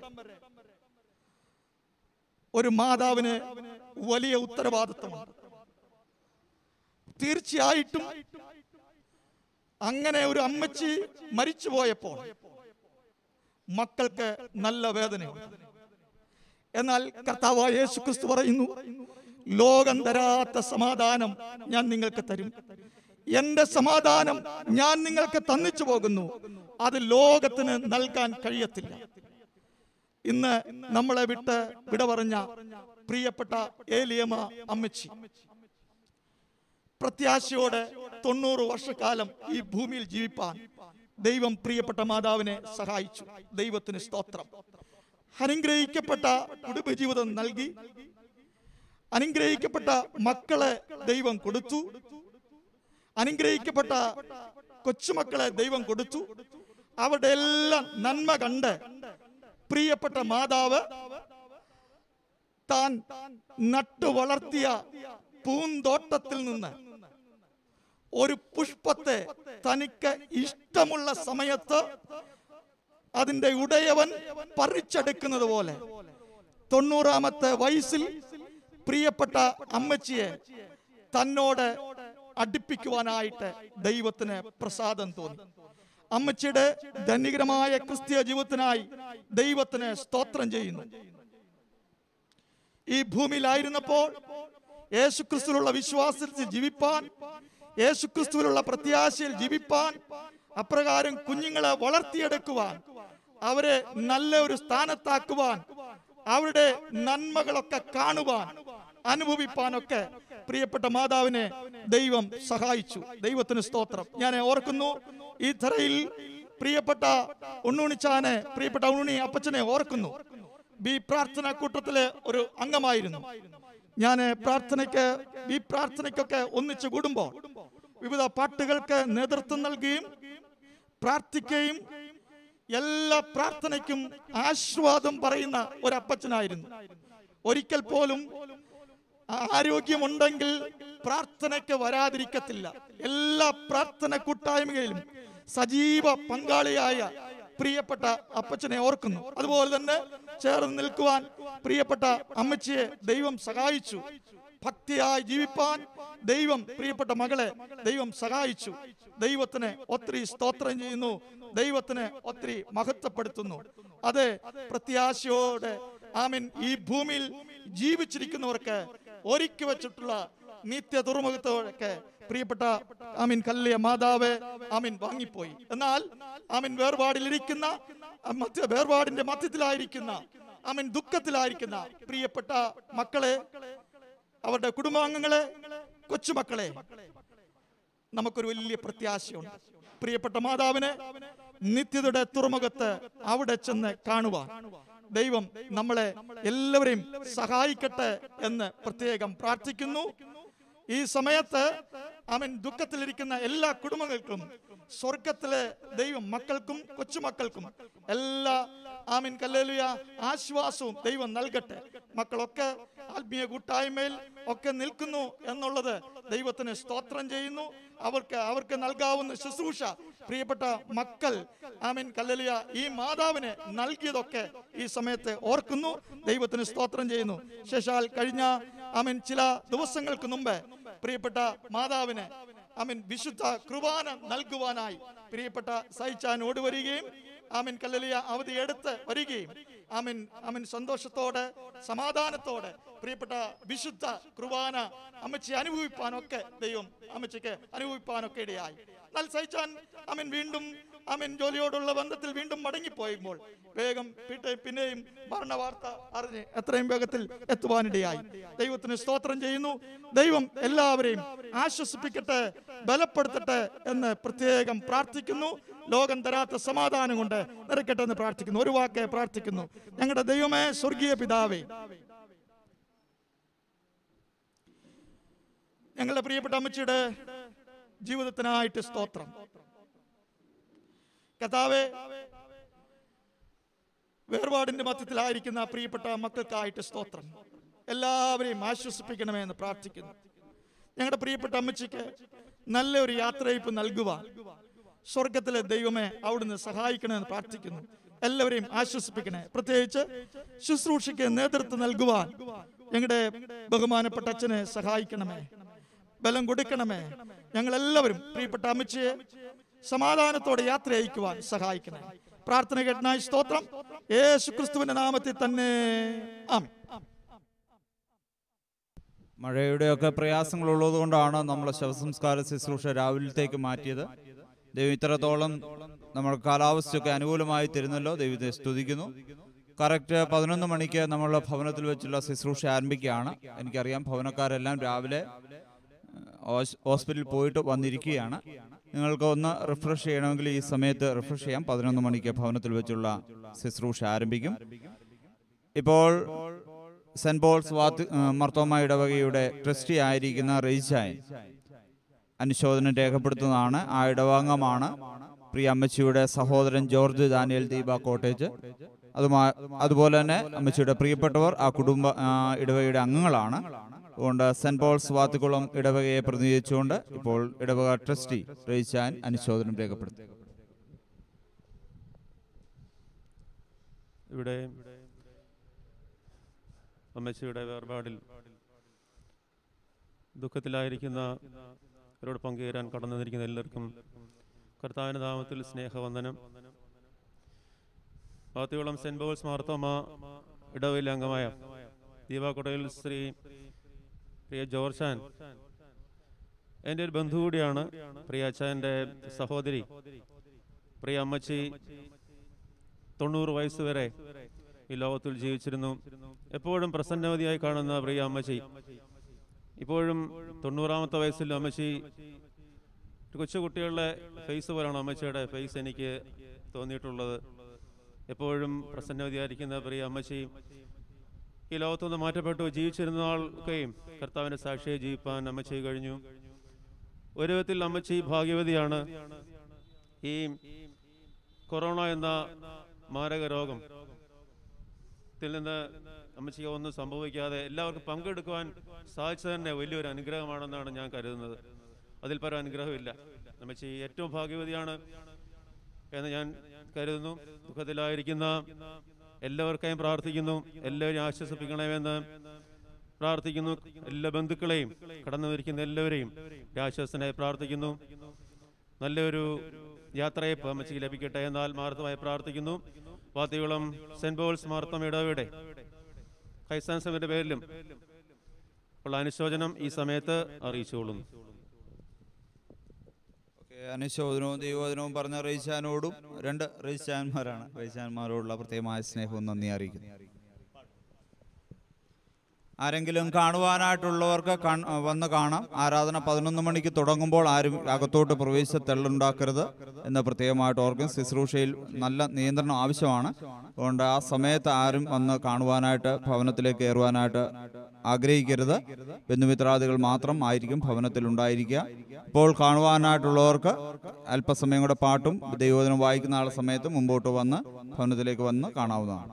ഒരു മാതാവിന് വലിയ ഉത്തരവാദിത്വമാണ് തീർച്ചയായിട്ടും അങ്ങനെ ഒരു അമ്മച്ചി മരിച്ചു പോയപ്പോൾ മക്കൾക്ക് നല്ല വേദനയുണ്ട് എന്നാൽ കർത്താവായ യേശു ക്രിസ്തു പറയുന്നു ലോകം തരാത്ത സമാധാനം ഞാൻ നിങ്ങൾക്ക് തരും എന്റെ സമാധാനം ഞാൻ നിങ്ങൾക്ക് തന്നിച്ചു പോകുന്നു അത് ലോകത്തിന് നൽകാൻ കഴിയത്തില്ല ഇന്ന് നമ്മളെ വിട്ട് വിട പറഞ്ഞ പ്രിയപ്പെട്ട ഏലിയമ്മ അമ്മച്ചി പ്രത്യാശയോടെ തൊണ്ണൂറ് വർഷക്കാലം ഈ ഭൂമിയിൽ ജീവിപ്പാൻ ദൈവം പ്രിയപ്പെട്ട മാതാവിനെ സഹായിച്ചു ദൈവത്തിന് സ്തോത്രം അനുഗ്രഹിക്കപ്പെട്ട കുടുംബജീവിതം നൽകി അനുഗ്രഹിക്കപ്പെട്ട മക്കളെ ദൈവം കൊടുത്തു അനുഗ്രഹിക്കപ്പെട്ട കൊച്ചുമക്കളെ ദൈവം കൊടുത്തു അവരുടെ എല്ലാം നന്മ കണ്ട് പ്രിയപ്പെട്ട മാതാവ് താൻ നട്ടു വളർത്തിയ പൂന്തോട്ടത്തിൽ നിന്ന് ഒരു പുഷ്പത്തെ തനിക്ക് ഇഷ്ടമുള്ള സമയത്ത് അതിന്റെ ഉടയവൻ പറിച്ചെടുക്കുന്നത് പോലെ തൊണ്ണൂറാമത്തെ വയസ്സിൽ പ്രിയപ്പെട്ട അമ്മച്ചിയെ തന്നോട് അടുപ്പിക്കുവാനായിട്ട് ദൈവത്തിന് പ്രസാദം തോന്നി അമ്മച്ചിയുടെ ധനികരമായ ക്രിസ്തീയ ജീവിതത്തിനായി ദൈവത്തിന് സ്തോത്രം ചെയ്യുന്നു ഈ ഭൂമിയിലായിരുന്നപ്പോൾ യേശുക്രിസ്തുവിലുള്ള വിശ്വാസത്തിൽ ജീവിപ്പാൻ യേശുക്രിസ്തുവിലുള്ള പ്രത്യാശയിൽ ജീവിപ്പാൻ അപ്രകാരം കുഞ്ഞുങ്ങളെ വളർത്തിയെടുക്കുവാൻ അവരെ നല്ല ഒരു സ്ഥാനത്താക്കുവാൻ അവരുടെ നന്മകളൊക്കെ കാണുവാൻ അനുഭവിപ്പാനൊക്കെ പ്രിയപ്പെട്ട മാതാവിനെ ദൈവം സഹായിച്ചു ദൈവത്തിന് സ്തോത്രം ഞാൻ ഓർക്കുന്നു ഈ ധരയിൽ പ്രിയപ്പെട്ട ഉണ്ണുണിച്ചാനെ പ്രിയപ്പെട്ട ഉണ്ണുണി അപ്പച്ചനെ ഓർക്കുന്നു ബി പ്രാർത്ഥന കൂട്ടത്തിലെ ഒരു അംഗമായിരുന്നു ഞാൻ പ്രാർത്ഥനയ്ക്ക് ഈ പ്രാർത്ഥനയ്ക്കൊക്കെ ഒന്നിച്ചു കൂടുമ്പോൾ വിവിധ പാട്ടുകൾക്ക് നേതൃത്വം നൽകുകയും പ്രാർത്ഥിക്കുകയും എല്ലാ പ്രാർത്ഥനയ്ക്കും ആശ്വാദം പറയുന്ന ഒരു അപ്പച്ചനായിരുന്നു ഒരിക്കൽ പോലും ആരോഗ്യമുണ്ടെങ്കിൽ പ്രാർത്ഥനയ്ക്ക് വരാതിരിക്കത്തില്ല എല്ലാ പ്രാർത്ഥന കൂട്ടായ്മയിലും സജീവ പങ്കാളിയായ പ്രിയപ്പെട്ട അപ്പച്ചനെ ഓർക്കുന്നു അതുപോലെ തന്നെ ചേർന്ന് നിൽക്കുവാൻ പ്രിയപ്പെട്ട അമ്മച്ചിയെ ദൈവം സഹായിച്ചു ഭക്തിയായി ജീവിപ്പാൻ ദൈവം പ്രിയപ്പെട്ട മകളെ ദൈവം സഹായിച്ചു ദൈവത്തിന് ഒത്തിരി സ്തോത്രം ചെയ്യുന്നു ദൈവത്തിന് ഒത്തിരി മഹത്വപ്പെടുത്തുന്നു അതെ പ്രത്യാശയോടെ ആമീൻ ഈ ഭൂമിയിൽ ജീവിച്ചിരിക്കുന്നവർക്ക് ഒരുക്കി വെച്ചിട്ടുള്ള നിത്യ തുറമുഖത്തോടൊക്കെ പ്രിയപ്പെട്ട ആമീൻ കല്ലിയ മാതാവ് ആമീൻ വാങ്ങിപ്പോയി എന്നാൽ ആമീൻ വേർപാടിലിരിക്കുന്ന ആ മധ്യ വേർപാടിന്റെ മധ്യത്തിലായിരിക്കുന്ന ആമീൻ ദുഃഖത്തിലായിരിക്കുന്ന പ്രിയപ്പെട്ട മക്കളെ അവരുടെ കുടുംബാംഗങ്ങളെ കൊച്ചുമക്കളെ നമുക്കൊരു വലിയ പ്രത്യാശയുണ്ട് പ്രിയപ്പെട്ട മാതാവിനെ നിത്യതയുടെ തുറമുഖത്ത് അവിടെ ചെന്ന് കാണുവാൻ ദൈവം നമ്മളെ എല്ലാവരെയും സഹായിക്കട്ടെ എന്ന് പ്രത്യേകം പ്രാർത്ഥിക്കുന്നു ഈ സമയത്ത് അവൻ ദുഃഖത്തിലിരിക്കുന്ന എല്ലാ കുടുംബങ്ങൾക്കും സ്വർഗത്തിലെ ദൈവം മക്കൾക്കും കൊച്ചുമക്കൾക്കും എല്ലാ ആമിൻ കല്ലേലുയ ആശ്വാസവും ദൈവം നൽകട്ടെ മക്കളൊക്കെ ആത്മീയ കൂട്ടായ്മയിൽ ഒക്കെ നിൽക്കുന്നു എന്നുള്ളത് ദൈവത്തിന് സ്തോത്രം ചെയ്യുന്നു അവർക്ക് അവർക്ക് നൽകാവുന്ന ശുശ്രൂഷ പ്രിയപ്പെട്ട മക്കൾ ആമീൻ കല്ലലിയ ഈ മാതാവിന് നൽകിയതൊക്കെ ഈ സമയത്ത് ഓർക്കുന്നു ദൈവത്തിന് സ്തോത്രം ചെയ്യുന്നു ശേഷാൽ കഴിഞ്ഞ ആമീൻ ചില ദിവസങ്ങൾക്ക് മുമ്പ് പ്രിയപ്പെട്ട മാതാവിന് ആമീൻ വിശുദ്ധ കുർബാന നൽകുവാനായി പ്രിയപ്പെട്ട സഹിച്ചാൻ ഓടിവരികയും ആമീൻ കല്ലലിയ അവധി എടുത്ത് വരികയും ആമീൻ ആമീൻ സന്തോഷത്തോടെ സമാധാനത്തോടെ പ്രിയപ്പെട്ട വിശുദ്ധ കുർബാന അമ്മച്ചി അനുഭവിപ്പാനൊക്കെ ദൈവം അമ്മച്ചിക്ക് അനുഭവിപ്പാനൊക്കെ ഇടയായി എന്നാൽ സഹിച്ചാൻ ആമീൻ വീണ്ടും ആമീൻ ജോലിയോടുള്ള ബന്ധത്തിൽ വീണ്ടും മടങ്ങിപ്പോയപ്പോൾ വേഗം പിറ്റേ- പിന്നെയും മരണ വാർത്ത അറിഞ്ഞ് എത്രയും വേഗത്തിൽ എത്തുവാനിടയായി ദൈവത്തിന് സ്തോത്രം ചെയ്യുന്നു ദൈവം എല്ലാവരെയും ആശ്വസിപ്പിക്കട്ടെ ബലപ്പെടുത്തട്ടെ എന്ന് പ്രത്യേകം പ്രാർത്ഥിക്കുന്നു ലോകം തരാത്ത സമാധാനം കൊണ്ട് നിറയ്ക്കട്ടെ എന്ന് പ്രാർത്ഥിക്കുന്നു ഒരു വാക്ക് പ്രാർത്ഥിക്കുന്നു ഞങ്ങളുടെ ദൈവമേ സ്വർഗീയ പിതാവേ ഞങ്ങളുടെ പ്രിയപ്പെട്ട അമ്മച്ചിയുടെ ജീവിതത്തിനായിട്ട് സ്തോത്രം കഥാവെ വേർപാടിന്റെ മധ്യത്തിലായിരിക്കുന്ന പ്രിയപ്പെട്ട മക്കൾക്കായിട്ട് സ്തോത്രം എല്ലാവരെയും ആശ്വസിപ്പിക്കണമേ എന്ന് പ്രാർത്ഥിക്കുന്നു ഞങ്ങളുടെ പ്രിയപ്പെട്ട അമ്മച്ചിക്ക് നല്ലൊരു യാത്രയപ്പ് നൽകുവാൻ സ്വർഗത്തിലെ ദൈവമേ അവിടുന്ന് സഹായിക്കണമെന്ന് പ്രാർത്ഥിക്കുന്നു എല്ലാവരെയും ആശ്വസിപ്പിക്കണേ പ്രത്യേകിച്ച് ശുശ്രൂഷയ്ക്ക് നേതൃത്വം നൽകുവാൻ ഞങ്ങളുടെ ബഹുമാനപ്പെട്ട അച്ഛനെ സഹായിക്കണമേ ബലം കൊടുക്കണമേ ഞങ്ങൾ എല്ലാവരും പ്രിയപ്പെട്ട അമ്മച്ചിയെ സമാധാനത്തോടെ യാത്ര അയക്കുവാൻ സഹായിക്കണേ പ്രാർത്ഥന കേട്ടനായി സ്തോത്രം യേശു ക്രിസ്തുവിന്റെ നാമത്തിൽ തന്നെ ആമേൻ മഴയുടെയൊക്കെ പ്രയാസങ്ങളുള്ളത് കൊണ്ടാണ് നമ്മൾ ശവസംസ്കാര ശുശ്രൂഷ രാവിലത്തേക്ക് മാറ്റിയത് ദൈവം ഇത്രത്തോളം നമ്മുടെ കാലാവസ്ഥയൊക്കെ അനുകൂലമായി തരുന്നല്ലോ ദൈവത്തെ സ്തുതിക്കുന്നു കറക്റ്റ് പതിനൊന്ന് മണിക്ക് നമ്മളുടെ ഭവനത്തിൽ വെച്ചുള്ള ശുശ്രൂഷ ആരംഭിക്കുകയാണ് എനിക്കറിയാം ഭവനക്കാരെല്ലാം രാവിലെ ഹോസ്- ഹോസ്പിറ്റലിൽ പോയിട്ട് വന്നിരിക്കുകയാണ് നിങ്ങൾക്ക് ഒന്ന് റിഫ്രഷ് ചെയ്യണമെങ്കിൽ ഈ സമയത്ത് റിഫ്രഷ് ചെയ്യാം പതിനൊന്ന് മണിക്ക് ഭവനത്തിൽ വെച്ചുള്ള ശുശ്രൂഷ ആരംഭിക്കും ഇപ്പോൾ സെന്റ് പോൾസ് വാത്ത് മർത്തോമ ഇടവകയുടെ ട്രസ്റ്റി ആയിരിക്കുന്ന റെയ്ചായൻ അനുശോചനം രേഖപ്പെടുത്തുന്നതാണ് ആ ഇടവാംഗമാണ് പ്രിയ അമ്മച്ചിയുടെ സഹോദരൻ ജോർജ് ദാനിയൽ ദീപ കോട്ടേജ് അതുമാ അതുപോലെ തന്നെ അമ്മച്ചിയുടെ പ്രിയപ്പെട്ടവർ ആ കുടുംബ ആ, ഇടവകയുടെ അംഗങ്ങളാണ് അതുകൊണ്ട് സെന്റ് പോൾസ് വാത്തുകുളം ഇടവകയെ പ്രതിനിധീകരിച്ചുകൊണ്ട് ഇപ്പോൾ ഇടവക ട്രസ്റ്റി റെയ്ചാൻ അനുശോചനം രേഖപ്പെടുത്തി ഇവിടെ അമ്മച്ചിയുടെ വേർപാടിൽ ദുഃഖത്തിലായിരിക്കുന്ന അവരോട് പങ്കുചേരാൻ കടന്നു വന്നിരിക്കുന്ന എല്ലാവർക്കും കർത്താവിൻ്റെ നാമത്തിൽ സ്നേഹവന്ദനം പാത്തികുളം സെൻറ് പോൾസ് മാർത്തോമ ഇടവയിലെ അംഗമായ ദീപാക്കുടയിൽ ശ്രീ പ്രിയ ജോർജാൻ എൻ്റെ ഒരു ബന്ധു കൂടിയാണ് പ്രിയ അച്ഛൻ്റെ സഹോദരി പ്രിയ അമ്മച്ചി തൊണ്ണൂറ് വയസ്സ് വരെ ഈ ലോകത്തിൽ ജീവിച്ചിരുന്നു എപ്പോഴും പ്രസന്നവതിയായി കാണുന്ന പ്രിയ അമ്മച്ചി ഇപ്പോഴും തൊണ്ണൂറാമത്തെ വയസ്സിൽ അമ്മച്ചി ഒരു കൊച്ചു കുട്ടികളുടെ ഫേസ് പോലാണ് അമ്മച്ചിയുടെ ഫേസ് എനിക്ക് തോന്നിയിട്ടുള്ളത് എപ്പോഴും പ്രസന്നവതിയായിരിക്കുന്ന പ്രിയ അമ്മച്ചി ഈ ലോകത്തുനിന്ന് മാറ്റപ്പെട്ടു ജീവിച്ചിരുന്ന ആൾക്കെയും കർത്താവിൻ്റെ സാക്ഷിയെ ജീവിപ്പാൻ അമ്മച്ചി കഴിഞ്ഞു ഒരു വിധത്തിൽ അമ്മച്ചി ഭാഗ്യവതിയാണ് ഈ കൊറോണ എന്ന മാരക രോഗം ത്തിൽ നിന്ന് അമ്മച്ചിക്ക് ഒന്നും സംഭവിക്കാതെ എല്ലാവർക്കും പങ്കെടുക്കുവാൻ സാധിച്ചത് തന്നെ വലിയൊരു അനുഗ്രഹമാണെന്നാണ് ഞാൻ കരുതുന്നത് അതിൽ പരം അനുഗ്രഹമില്ല അമ്മച്ചി ഏറ്റവും ഭാഗ്യവതിയാണ് എന്ന് ഞാൻ കരുതുന്നു ദുഃഖത്തിലായിരിക്കുന്ന എല്ലാവർക്കായും പ്രാർത്ഥിക്കുന്നു എല്ലാവരെയും ആശ്വസിപ്പിക്കണമെന്ന് പ്രാർത്ഥിക്കുന്നു എല്ലാ ബന്ധുക്കളെയും കടന്നു വരിക്കുന്ന എല്ലാവരെയും ആശ്വാസനായി പ്രാർത്ഥിക്കുന്നു നല്ലൊരു യാത്രയെ അമ്മച്ചിക്ക് ലഭിക്കട്ടെ എന്ന് ആത്മാർത്ഥമായി പ്രാർത്ഥിക്കുന്നു പാത്തികുളം സെന്റ് പോൾസ് മാർത്തം ഇടവയുടെ ക്രൈസ്താൻ സഭയുടെ പേരിലും ഉള്ള അനുശോചനം ഈ സമയത്ത് അറിയിച്ചുകൊള്ളുന്നു ഓക്കേ, അനുശോചനവും ദൈവവചനവും പറഞ്ഞ റെയ്ച്ചാനോടും രണ്ട് റെയ്ച്ചാന്മാരാണ് റെയ്ച്ചാന്മാരോടുള്ള പ്രത്യേകമായ സ്നേഹവും നന്ദി അറിയിക്കുന്നു ആരെങ്കിലും കാണുവാനായിട്ടുള്ളവർക്ക് കൺ- വന്ന് കാണാം ആരാധന പതിനൊന്ന് മണിക്ക് തുടങ്ങുമ്പോൾ ആരും അകത്തോട്ട് പ്രവേശിച്ച തെള്ളുണ്ടാക്കരുത് എന്ന് പ്രത്യേകമായിട്ട് ഓർക്കും ശുശ്രൂഷയിൽ നല്ല നിയന്ത്രണം ആവശ്യമാണ് അതുകൊണ്ട് ആ സമയത്ത് ആരും വന്ന് കാണുവാനായിട്ട് ഭവനത്തിലേക്ക് കയറുവാനായിട്ട് ആഗ്രഹിക്കരുത് ബന്ധുമിത്രാദികൾ മാത്രം ആയിരിക്കും ഭവനത്തിൽ ഉണ്ടായിരിക്കുക ഇപ്പോൾ കാണുവാനായിട്ടുള്ളവർക്ക് അല്പസമയം കൂടെ പാട്ടും ദൈവോധനം വായിക്കുന്ന ആളുടെ സമയത്ത് മുമ്പോട്ട് വന്ന് ഭവനത്തിലേക്ക് വന്ന് കാണാവുന്നതാണ്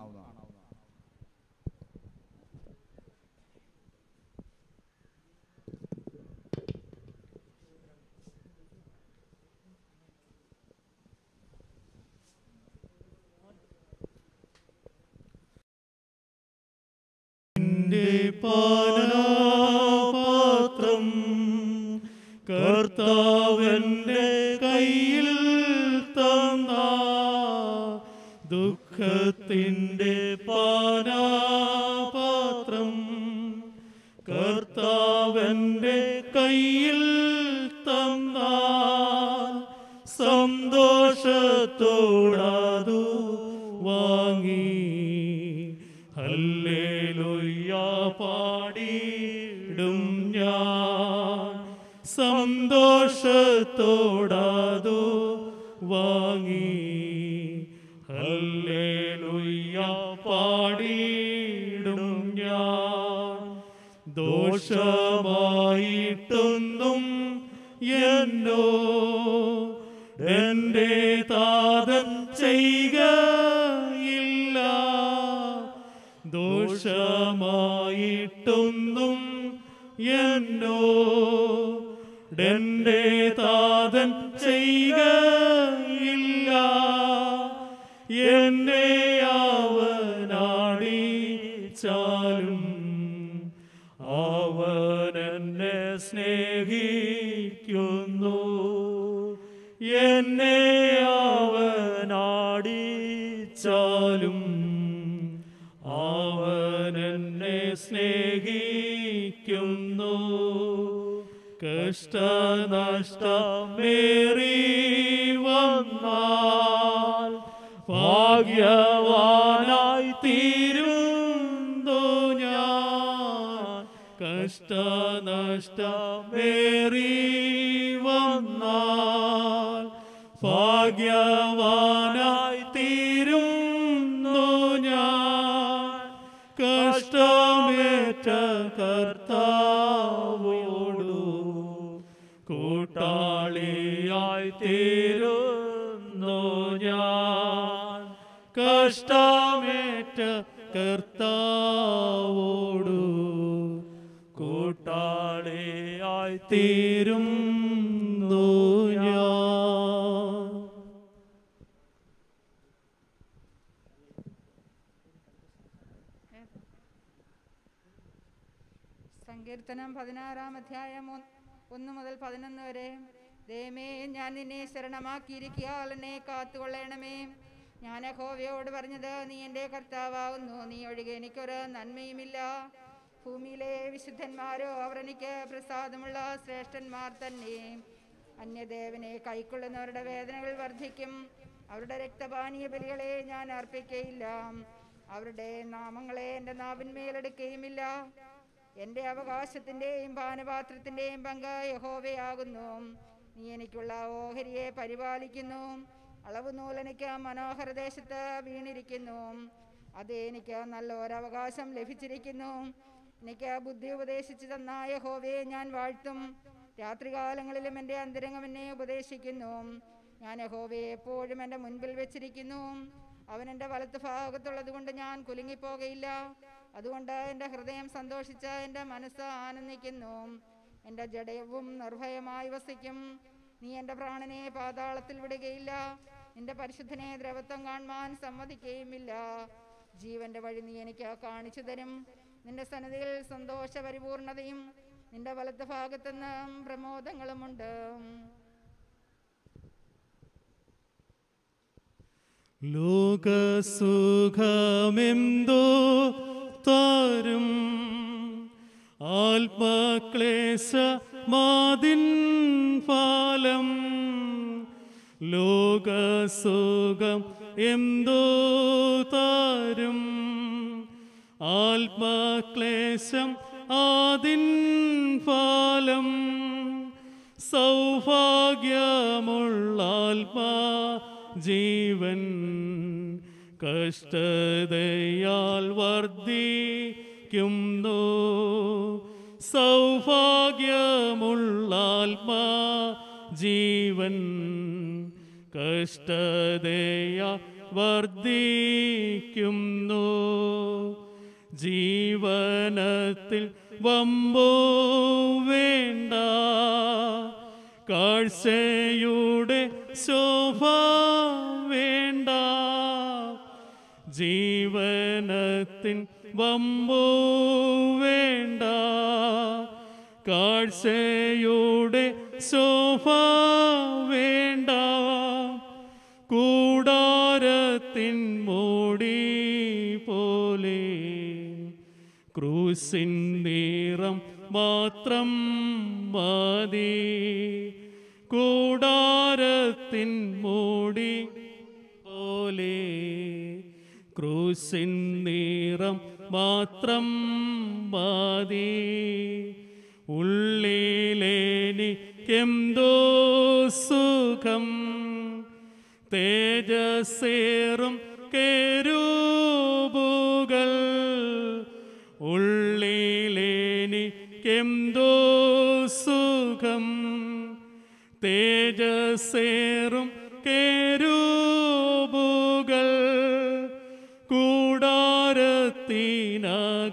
നിന്റെ പാനപാത്രം കർത്താവന്റെ കയ്യിൽ തന്ന ദുഃഖത്തിൻ്റെ പാനപാത്രം കർത്താവന്റെ കയ്യിൽ തന്ന സന്തോഷത്തോടതു വാങ്ങി ഹല്ലേലൂയ പാടിടും ഞാൻ സന്തോഷത്തോടതു വാങ്ങി ഹല്ലേലൂയ പാടിടും ഞാൻ ദോഷമായിട്ടൊന്നും എന്നോ എന്റെ താതൻ ചെയ്യുകയില്ല മോശമായിട്ടൊന്നും എന്നോ ഡെന്റെ താതൻ ചെയ്യുകയില്ല എന്നെ അവനാടിച്ചാലും അവൻ എന്നെ സ്നേഹിക്കുന്നു എന്നെ അവനാടിച്ചാലും അവൻ എന്നെ സ്നേഹിക്കുന്നു കഷ്ടനഷ്ടമേറി വന്നാൽ ഭാഗ്യവാനായി തീരുന്നു ഞാൻ കഷ്ടനഷ്ടമേറി വന്നാൽ ഭാഗ്യവാനായി തീരുന്നു ഞാൻ കഷ്ടമേറ്റ കർത്താവോടു കൂട്ടാളിയായി തീരുന്നു ഞാൻ കഷ്ടമേറ്റ കർത്താവോടു കൂട്ടാളിയായി തീരുന്നു ഞാൻ സങ്കീർത്തനം പതിനാറാം അധ്യായം ഒന്ന് ഒന്ന് മുതൽ പതിനൊന്ന് വരെ ദൈവമേ ഞാൻ നിന്നെ ശരണമാക്കിയിരിക്കിയാൽ എന്നെ കാത്തുകൊള്ളണമേ ഞാൻ യഹോവയോട് പറഞ്ഞത് നീ എൻ്റെ കർത്താവാകുന്നു നീ ഒഴികെ എനിക്കൊരു നന്മയുമില്ല ഭൂമിയിലെ വിശുദ്ധന്മാരോ അവർ എനിക്ക് പ്രസാദമുള്ള ശ്രേഷ്ഠന്മാർ തന്നെ അന്യദേവനെ കൈക്കൊള്ളുന്നവരുടെ വേദനകൾ വർദ്ധിക്കും അവരുടെ രക്തപാനീയ ബലികളെ ഞാൻ അർപ്പിക്കയില്ല അവരുടെ നാമങ്ങളെ എൻ്റെ നാവിന്മേലെടുക്കുകയുമില്ല എൻ്റെ അവകാശത്തിൻ്റെയും പാനപാത്രത്തിൻ്റെയും പങ്ക് യഹോവയാകുന്നു നീ എനിക്കുള്ള ഓഹരിയെ പരിപാലിക്കുന്നു അളവ് നൂലെനിക്ക് മനോഹര ദേശത്ത് വീണിരിക്കുന്നു അത് എനിക്ക് നല്ല ഒരവകാശം ലഭിച്ചിരിക്കുന്നു എനിക്ക് ബുദ്ധി ഉപദേശിച്ചു തന്ന യഹോവയെ ഞാൻ വാഴ്ത്തും രാത്രികാലങ്ങളിലും എൻ്റെ അന്തരംഗം എന്നെ ഉപദേശിക്കുന്നു ഞാൻ യഹോവയെ എപ്പോഴും എൻ്റെ മുൻപിൽ വെച്ചിരിക്കുന്നു അവൻ എൻ്റെ വലത്ത് ഭാഗത്തുള്ളത് കൊണ്ട് ഞാൻ കുലുങ്ങിപ്പോകയില്ല അതുകൊണ്ട് എൻ്റെ ഹൃദയം സന്തോഷിച്ച് എൻ്റെ മനസ്സ് ആനന്ദിക്കുന്നു എൻ്റെ ജഡയവും നിർഭയമായി വസിക്കും നീ എൻ്റെ പ്രാണനെ പാതാളത്തിൽ വിടുകയില്ല നിന്റെ പരിശുദ്ധനെ ദ്രവത്വം കാണുവാൻ സമ്മതിക്കുകയുമില്ല ജീവന്റെ വഴി നീ എനിക്ക് കാണിച്ചു തരും നിന്റെ സന്നദ്ധിയിൽ സന്തോഷ പരിപൂർണതയും നിന്റെ വലത്ത് ഭാഗത്തുനിന്ന് പ്രമോദങ്ങളുമുണ്ട് ലോകസുഖമെന്തോ തരും ആത്മക്ലേശ മാതിൻ ഫലം ലോകസുഖം എന്തോ തരും ആത്മക്ലേശം ആദിൻ ഫലം സൗഭാഗ്യമുള്ള ആത്മാ ജീവൻ കഷ്ടതയാൽ വർദ്ധിക്കുന്നു സൗഭാഗ്യമുള്ള ആത്മാ ജീവൻ കഷ്ടതയാൽ വർദ്ധിക്കുന്നു ജീവനത്തിൽ വമ്പോ വേണ്ട കാഴ്ചയുടെ ശോഭ വേണ്ട ജീവനത്തിൻ വമ്പോ വേണ്ട കാഴ്ചയുടെ ശോഭ വേണ്ട കൂടാരത്തിൻ മൂടി പോലെ ക്രൂസിൻ നിറം മാത്രം മതി കൂടാരത്തിൻ മൂടി പോലെ ക്രൂസിൻ നിറം മാത്രം മതി ഉള്ളിലേനിക്കെന്തോ സുഖം തേജസ്സേറും കേരൂബുകൾ ഉള്ളിലേനിക്കെന്തോ സുഖം തേജസ്സേറും കേരൂബുകൾ കൂടാരത്തിനകത്തുണ്ട്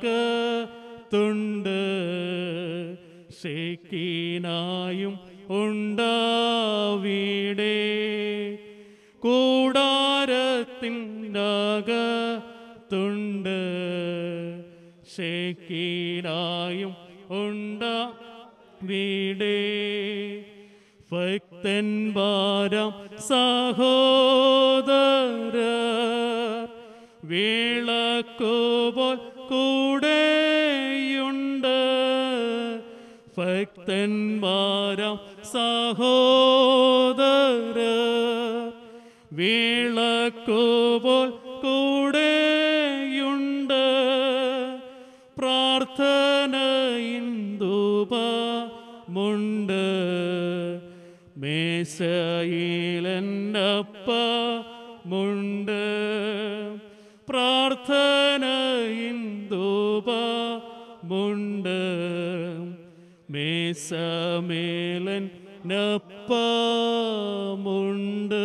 ശക്കിനായും ഉണ്ടാവിടെ കൂടാരത്തിൻ്റകത്തുണ്ട് ഷെക്കീനായും ഉണ്ടാ വീടേ ഭക്തൻ വാരം സഹോദര വിളക്കുപോൽ കൂടെയുണ്ട് ഭക്തൻ വാരം സഹോദര വിളക്കുപോൽ കൂടെയുണ്ട് പ്രാർത്ഥനയിന്ദുപമുണ്ട് മേശയിലെന്നപ്പമുണ്ട് പ്രാർത്ഥനയിന്ദുപമുണ്ട് മേശമേലൻ നപ്പമുണ്ട്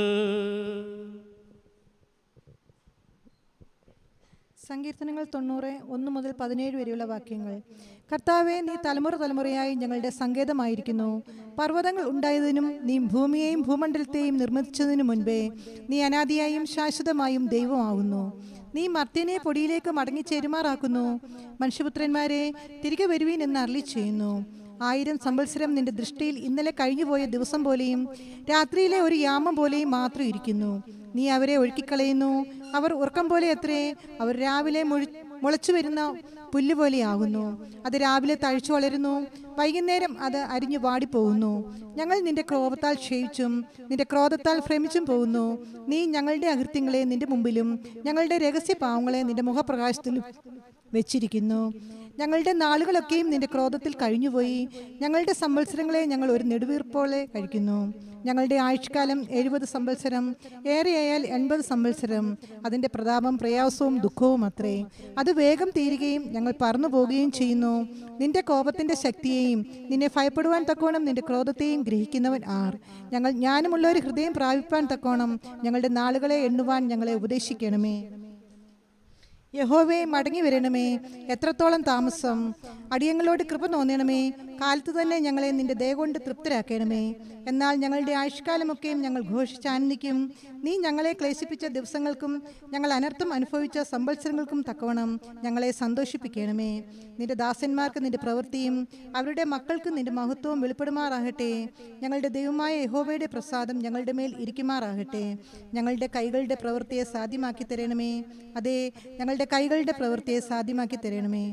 സങ്കീർത്തനങ്ങൾ തൊണ്ണൂറ് ഒന്ന് മുതൽ പതിനേഴ് വരെയുള്ള വാക്യങ്ങൾ കർത്താവെ നീ തലമുറ തലമുറയായി ഞങ്ങളുടെ സങ്കേതമായിരിക്കുന്നു പർവ്വതങ്ങൾ ഉണ്ടായതിനും നീ ഭൂമിയെയും ഭൂമണ്ഡലത്തെയും നിർമ്മിച്ചതിനു മുൻപേ നീ അനാദിയായും ശാശ്വതമായും ദൈവമാകുന്നു നീ മർത്യനെ പൊടിയിലേക്ക് മടങ്ങിച്ചേരുമാറാക്കുന്നു മനുഷ്യപുത്രന്മാരെ തിരികെ വരുവീൻ എന്ന് അരളി ചെയ്യുന്നു ആയിരം സംവത്സരം നിന്റെ ദൃഷ്ടിയിൽ ഇന്നലെ കഴിഞ്ഞുപോയ ദിവസം പോലെയും രാത്രിയിലെ ഒരു യാമം പോലെയും മാത്രം ഇരിക്കുന്നു നീ അവരെ ഒഴുക്കിക്കളയുന്നു അവർ ഉറക്കം പോലെ അത്രേ അവർ രാവിലെ മുഴ മുളച്ചു വരുന്ന പുല്ല് പോലെയാകുന്നു അത് രാവിലെ തഴിച്ചു വളരുന്നു വൈകുന്നേരം അത് അരിഞ്ഞു വാടിപ്പോകുന്നു ഞങ്ങൾ നിന്റെ ക്രോധത്താൽ ക്ഷയിച്ചും നിന്റെ ക്രോധത്താൽ ഭ്രമിച്ചും പോകുന്നു നീ ഞങ്ങളുടെ അകൃത്യങ്ങളെ നിന്റെ മുമ്പിലും ഞങ്ങളുടെ രഹസ്യ പാവങ്ങളെ നിന്റെ മുഖപ്രകാശത്തിലും വെച്ചിരിക്കുന്നു ഞങ്ങളുടെ നാളുകളൊക്കെയും നിന്റെ ക്രോധത്തിൽ കഴിഞ്ഞുപോയി ഞങ്ങളുടെ സംവത്സരങ്ങളെ ഞങ്ങൾ ഒരു നെടുവീർപ്പോളെ കഴിക്കുന്നു ഞങ്ങളുടെ ആയുഷ്കാലം എഴുപത് സംവത്സരം ഏറെയായാൽ എൺപത് സംവത്സരം അതിൻ്റെ പ്രതാപം പ്രയാസവും ദുഃഖവും അത്രേ അത് വേഗം തീരുകയും ഞങ്ങൾ പറന്നു പോവുകയും ചെയ്യുന്നു നിന്റെ കോപത്തിൻ്റെ ശക്തിയെയും നിന്നെ ഭയപ്പെടുവാൻ തക്കോണം നിന്റെ ക്രോധത്തെയും ഗ്രഹിക്കുന്നവൻ ആർ ഞങ്ങൾ ജ്ഞാനമുള്ള ഒരു ഹൃദയം പ്രാപിപ്പാൻ തക്കോണം ഞങ്ങളുടെ നാളുകളെ എണ്ണുവാൻ ഞങ്ങളെ ഉപദേശിക്കണമേ യഹോവേ മടങ്ങി വരണമേ എത്രത്തോളം താമസം അടിയങ്ങളോട് കൃപ തോന്നണമേ കാലത്ത് തന്നെ ഞങ്ങളെ നിന്റെ ദയ കൊണ്ട് തൃപ്തരാക്കണമേ എന്നാൽ ഞങ്ങളുടെ ആയുഷ്കാലമൊക്കെയും ഞങ്ങൾ ഘോഷിച്ചാനന്ദിക്കും നീ ഞങ്ങളെ ക്ലേശിപ്പിച്ച ദിവസങ്ങൾക്കും ഞങ്ങൾ അനർത്ഥം അനുഭവിച്ച സംവത്സരങ്ങൾക്കും തക്കവണ്ണം ഞങ്ങളെ സന്തോഷിപ്പിക്കണമേ നിന്റെ ദാസന്മാർക്ക് നിന്റെ പ്രവൃത്തിയും അവരുടെ മക്കൾക്ക് നിന്റെ മഹത്വവും വെളിപ്പെടുമാറാകട്ടെ ഞങ്ങളുടെ ദൈവമായ യഹോവയുടെ പ്രസാദം ഞങ്ങളുടെ മേൽ ഇരിക്കുമാറാകട്ടെ ഞങ്ങളുടെ കൈകളുടെ പ്രവൃത്തിയെ സാധ്യമാക്കി തരണമേ അതെ ഞങ്ങളുടെ കൈകളുടെ പ്രവൃത്തിയെ സാധ്യമാക്കി തരണമേ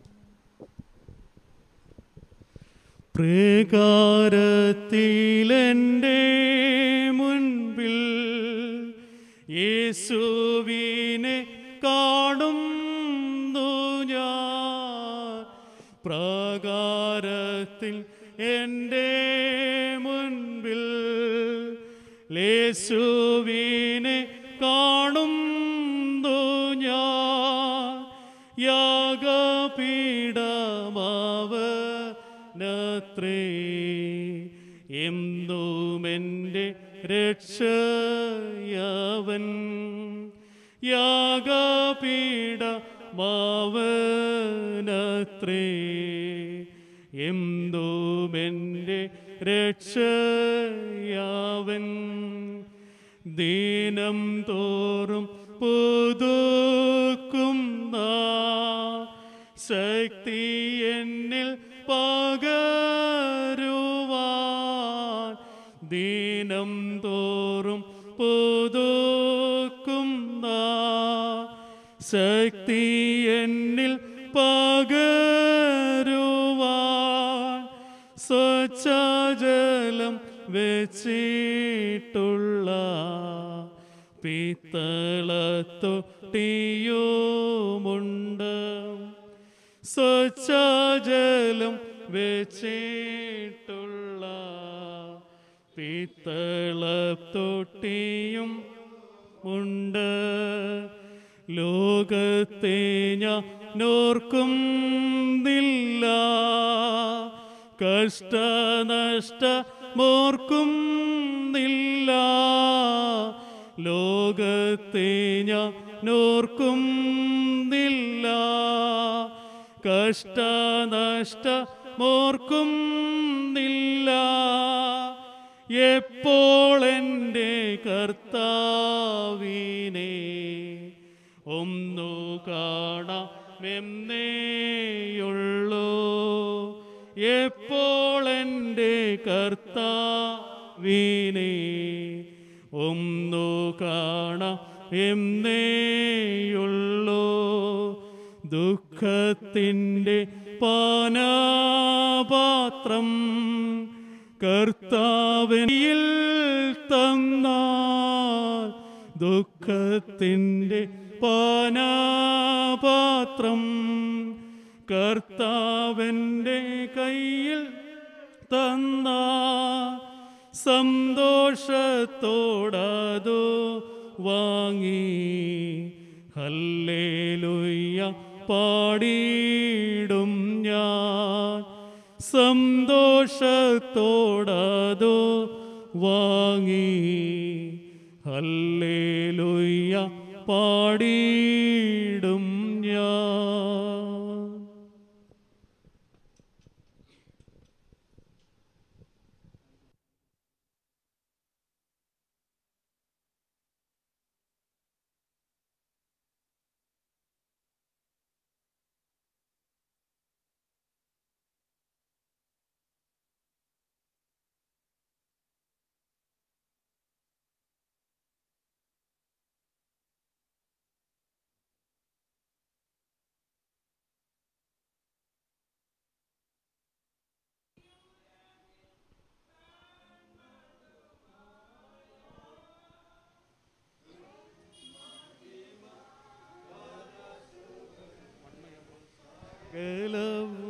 പ്രകാരത്തിലെൻ്റെ മുൻപിൽ യേശുവിനെ കാണുന്നു ഞാൻ പ്രകാരത്തിൽ എൻ്റെ മുൻപിൽ യേശുവിനെ കാണുന്നു ഞാൻ യാഗപീഠമാവനത്രേ എന്നുമെൻ്റെ രക്ഷയവൻ യാഗപീഠമാവനത്രേ എന്തോമെൻ്റെ രക്ഷയാവൻ ദീനം തോറും പുതുക്കുന്ന ശക്തി എന്നിൽ പകരുവാൻ ദീനം തോറും പുതുക്കുന്ന ശക്തി എന്നിൽ പകരുവാൻ സ്വച്ഛജലം വെച്ചിട്ടുള്ള പിത്തളത്തൊട്ടിയുമുണ്ട് സ്വച്ഛജലം വെച്ചിട്ടുള്ള പിത്തളത്തൊട്ടിയും ഉണ്ട് ലോകത്തെ ഞാൻ നോർക്കുന്നില്ല കഷ്ടനഷ്ട മോർക്കുന്നില്ല ലോകത്തെ ഞാൻ നോർക്കുന്നില്ല കഷ്ടനഷ്ട മോർക്കുന്നില്ല എപ്പോൾ എൻ്റെ കർത്താവിനെ ഒന്നു കാണാമെന്നേയുള്ളൂ എപ്പോൾ എൻ്റെ കർത്താവിനെ ഒന്നു കാണാം എന്നേയുള്ളൂ ദുഃഖത്തിൻ്റെ പാനാപാത്രം കർത്താവിൽ തന്നാൽ ദുഃഖത്തിൻ്റെ പാനാപാത്രം കർത്താവിൻ്റെ കയ്യിൽ തന്ന സന്തോഷത്തോടതു വാങ്ങി ഹല്ലേലൂയ്യ പാടിയിടും ഞാൻ സന്തോഷത്തോടതു വാങ്ങി ഹല്ലേലൂയ്യ പാടിയിടും ഞാൻ കേലവും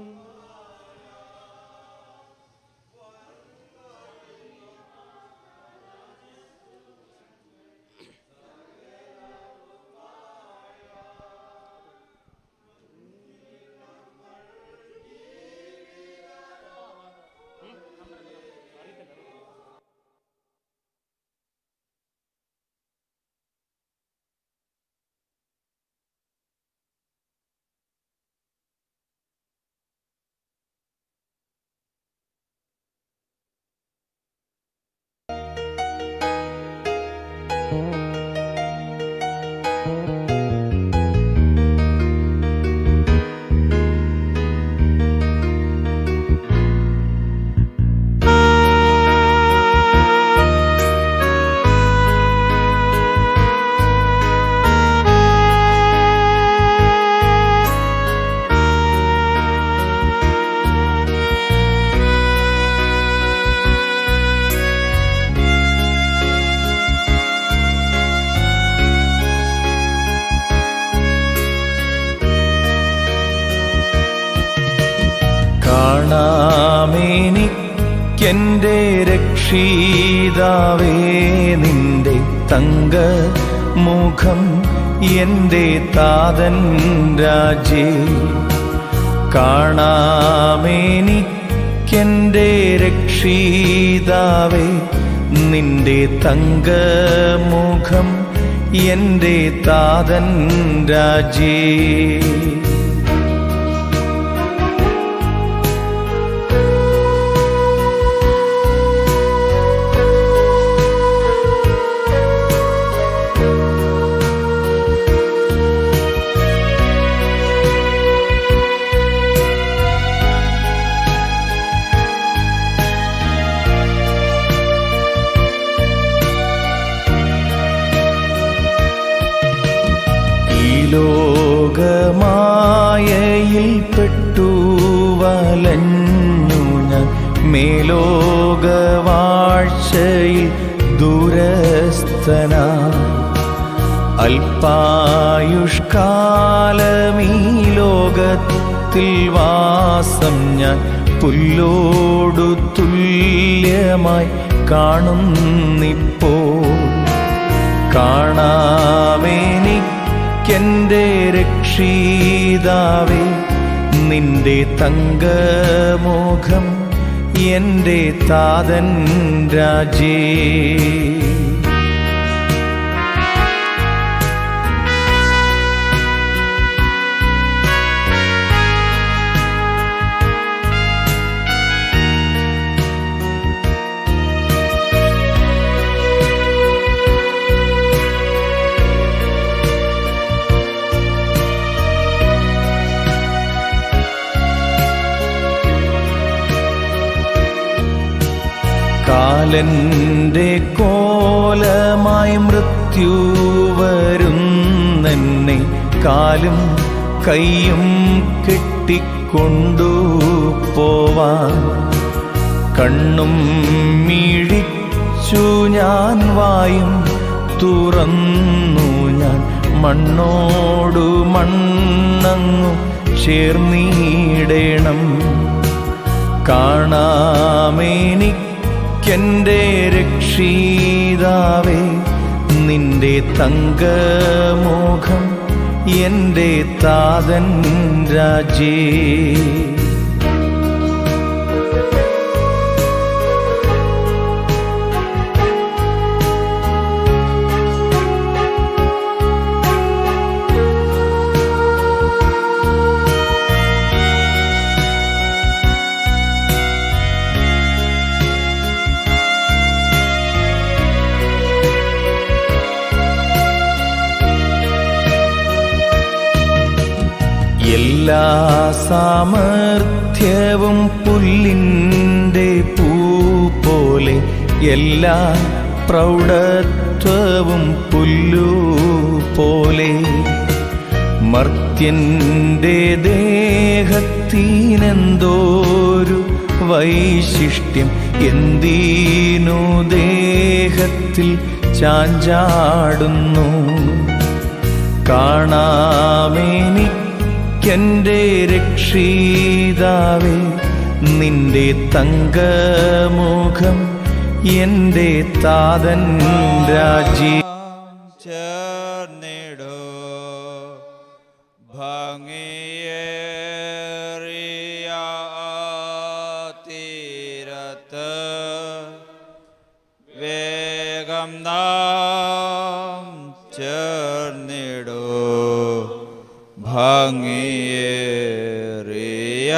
കാണാമെനിക്കെൻ്റെ രക്ഷിതാവേ നിന്റെ തങ്ക മുഖം എൻ്റെ താതൻ രാജേ കാണാമെനിക്കെൻ്റെ രക്ഷിതാവേ നിന്റെ തങ്കമുഖം എൻ്റെ താതൻ രാജേ ഈ ലോകമായയിൽ പെട്ടു വലഞ്ഞു ഞാൻ മേലോകവാഴ്ചയിൽ ദൂരസ്ഥന അല്പായുഷ്കാലമീ ലോകത്തിൽ വാസം ഞാൻ പുല്ലോടു തുല്യമായി കാണുന്നിപ്പോൾ കാണാമെനിക്കെൻ്റെ രക്ഷിതാവേ നിന്റെ തങ്കമുഖം എൻ്റെ താതൻ രാജേ കാലന്റെ കോലമായി മൃത്യു വരുന്നെന്നെ കാലും കൈയും കെട്ടിക്കൊണ്ടു പോവാൻ കണ്ണും മിഴിച്ചു ഞാൻ വായും തുറന്നു ഞാൻ മണ്ണോടു മണ്ണങ്ങു ചേർന്നിടണം കാണാമെനിക്കെൻ്റെ രക്ഷിതാവേ നിന്റെ തങ്കമുഖം എൻ്റെ താതൻ രാജേ എല്ലാ സാമർഥ്യവും പുല്ലിൻ്റെ പൂ പോലെ എല്ലാ പ്രൗഢത്വവും പുല്ലു പോലെ മർത്യന്റെ ദേഹത്തിനെന്തോരു വൈശിഷ്ട്യം എന്തിനു ദേഹത്തിൽ ചാഞ്ചാടുന്നു കാണാമെനിക്കെൻ്റെ രക്ഷിതാവേ നിന്റെ തങ്കമുഖം എൻ്റെ താതൻ രാജി ചേർന്നിടോ ഭംഗിയേറിയ തീരത്ത് വേഗം നാം ചേർന്നിടോ ഭംഗിയേറിയ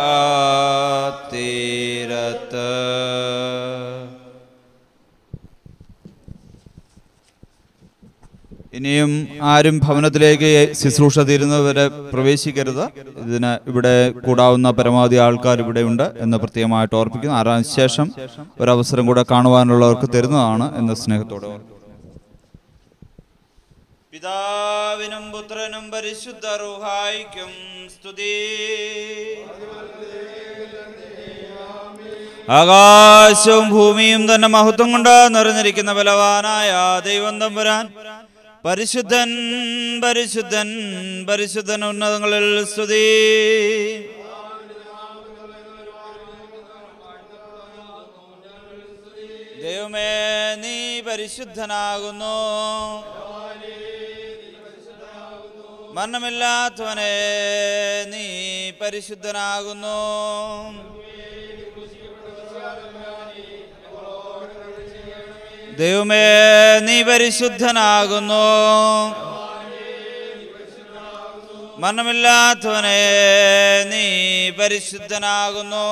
തീരത്ത് ഇനിയും ആരും ഭവനത്തിലേക്ക് ശുശ്രൂഷ തീരുന്നവരെ പ്രവേശിക്കരുത് ഇതിന് ഇവിടെ കൂടാവുന്ന പരമാവധി ആൾക്കാർ ഇവിടെ ഉണ്ട് എന്ന് പ്രത്യേകമായിട്ട് ഓർപ്പിക്കുന്നു ആറാം ശേഷം ഒരവസരം കൂടെ കാണുവാനുള്ളവർക്ക് തരുന്നതാണ് എന്ന് സ്നേഹത്തോടെ ഓർക്കുന്നു. പിതാവിനും പുത്രനും പരിശുദ്ധ റുഹായിക്കും സ്തുതി ആകാശവും ഭൂമിയും തന്നെ മഹത്വം കൊണ്ട് നിറഞ്ഞിരിക്കുന്ന ബലവാനായ ദൈവം തമ്പുരാൻ പരിശുദ്ധൻ പരിശുദ്ധൻ പരിശുദ്ധൻ ഉന്നതങ്ങളിൽ സ്തുതി ദൈവമേ നീ പരിശുദ്ധനാകുന്നു മരണമില്ലാത്തവനെ നീ പരിശുദ്ധനാകുന്നു ദൈവമേ നീ പരിശുദ്ധനാകുന്നു മരണമില്ലാത്തവനെ നീ പരിശുദ്ധനാകുന്നു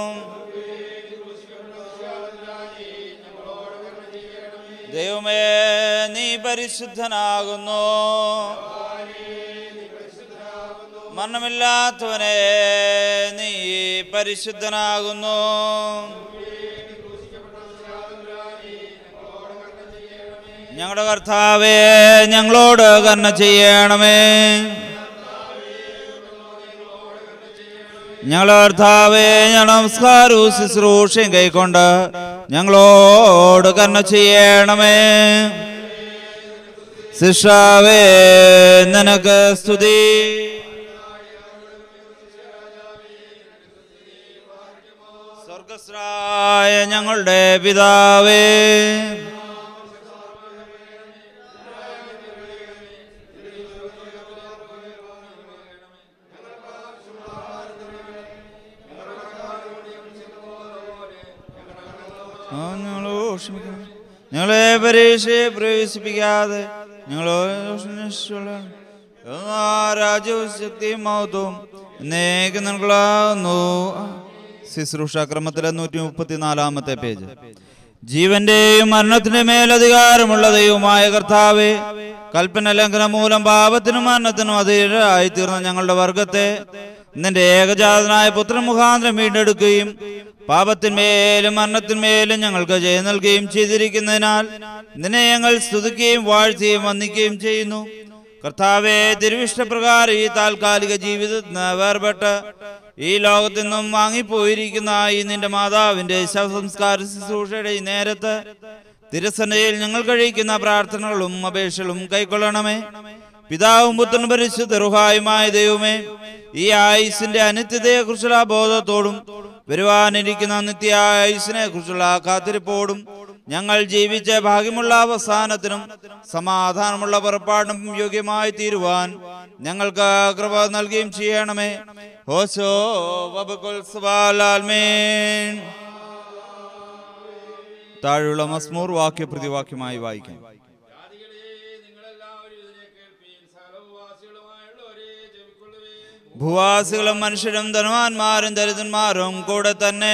ദൈവമേ നീ പരിശുദ്ധനാകുന്നു മരണമില്ലാത്തവനെ നീ പരിശുദ്ധനാകുന്നു ഞങ്ങളുടെ കർത്താവേ ഞങ്ങളോട് കർണ ചെയ്യണമേ ഞങ്ങളുടെ കർത്താവേ ഞങ്ങൾ നമസ്കാരവും ശുശ്രൂഷയും കൈക്കൊണ്ട് ഞങ്ങളോട് കർണ ചെയ്യണമേ ശിഷാവേ നിനക്ക് സ്തുതി സ്വർഗസ്രായ ഞങ്ങളുടെ പിതാവേ ആ, ഞങ്ങളോട് ക്ഷമിക്കണം ഞങ്ങളെ പരീക്ഷയെ പ്രവേശിപ്പിക്കാതെ ഞങ്ങളോ രാജ്യവും ശക്തിയും മഹത്വവും എന്നേക്ക് നിങ്ങളാകുന്നു ശുശ്രൂഷാക്രമത്തിലെ നൂറ്റി മുപ്പത്തിനാലാമത്തെ പേജ് ജീവന്റെയും മരണത്തിന്റെ മേലധികാരമുള്ള ദൈവമായ കർത്താവെ കൽപ്പന ലംഘനം മൂലം പാപത്തിനും മരണത്തിനും അതീരായി തീർന്ന ഞങ്ങളുടെ വർഗത്തെ നിന്റെ ഏകജാതനായ പുത്രൻ മുഖാന്തരം വീണ്ടെടുക്കുകയും പാപത്തിന്മേലും മരണത്തിന്മേലും ഞങ്ങൾക്ക് ജയം നൽകുകയും ചെയ്തിരിക്കുന്നതിനാൽ നിന്നെ ഞങ്ങൾ സ്തുതിക്കുകയും വാഴ്ത്തുകയും വന്ദിക്കുകയും ചെയ്യുന്നു കർത്താവെ തിരുവിഷ്ടപ്രകാരം ഈ താൽക്കാലിക ജീവിതത്തിന് വേർപെട്ട് ഈ ലോകത്തു നിന്നും വാങ്ങിപ്പോയിരിക്കുന്ന ഈ നിന്റെ മാതാവിന്റെ ശവസംസ്കാര ശുശ്രൂഷയുടെ ഈ നേരത്ത് തിരുസന്നയിൽ ഞങ്ങൾ കഴിക്കുന്ന പ്രാർത്ഥനകളും അപേക്ഷകളും കൈക്കൊള്ളണമേ പിതാവും പുത്രനും പരിശുദ്ധ റുഹായുമായ ദൈവമേ ഈ ആയുസിന്റെ അനിത്യതയെ കുറിച്ചുള്ള ബോധത്തോടും വരുവാനിരിക്കുന്ന നിത്യ ആയുസിനെ കുറിച്ചുള്ള കാത്തിരിപ്പോടും ഞങ്ങൾ ജീവിച്ച ഭാഗ്യമുള്ള അവസാനത്തിനും സമാധാനമുള്ള പുറപ്പാടിനും യോഗ്യമായി തീരുവാൻ ഞങ്ങൾക്ക് കൃപ നൽകുകയും ചെയ്യണമേ ഹോശോ വബകുൽ സുബാലാൽമീൻ താഴെയുള്ള മസ്മൂർ വാക്യ പ്രതിവാക്യമായി വായിക്കാം ഭൂവാസികളും മനുഷ്യരും ധനവാന്മാരും ദരിദ്രന്മാരും കൂടെ തന്നെ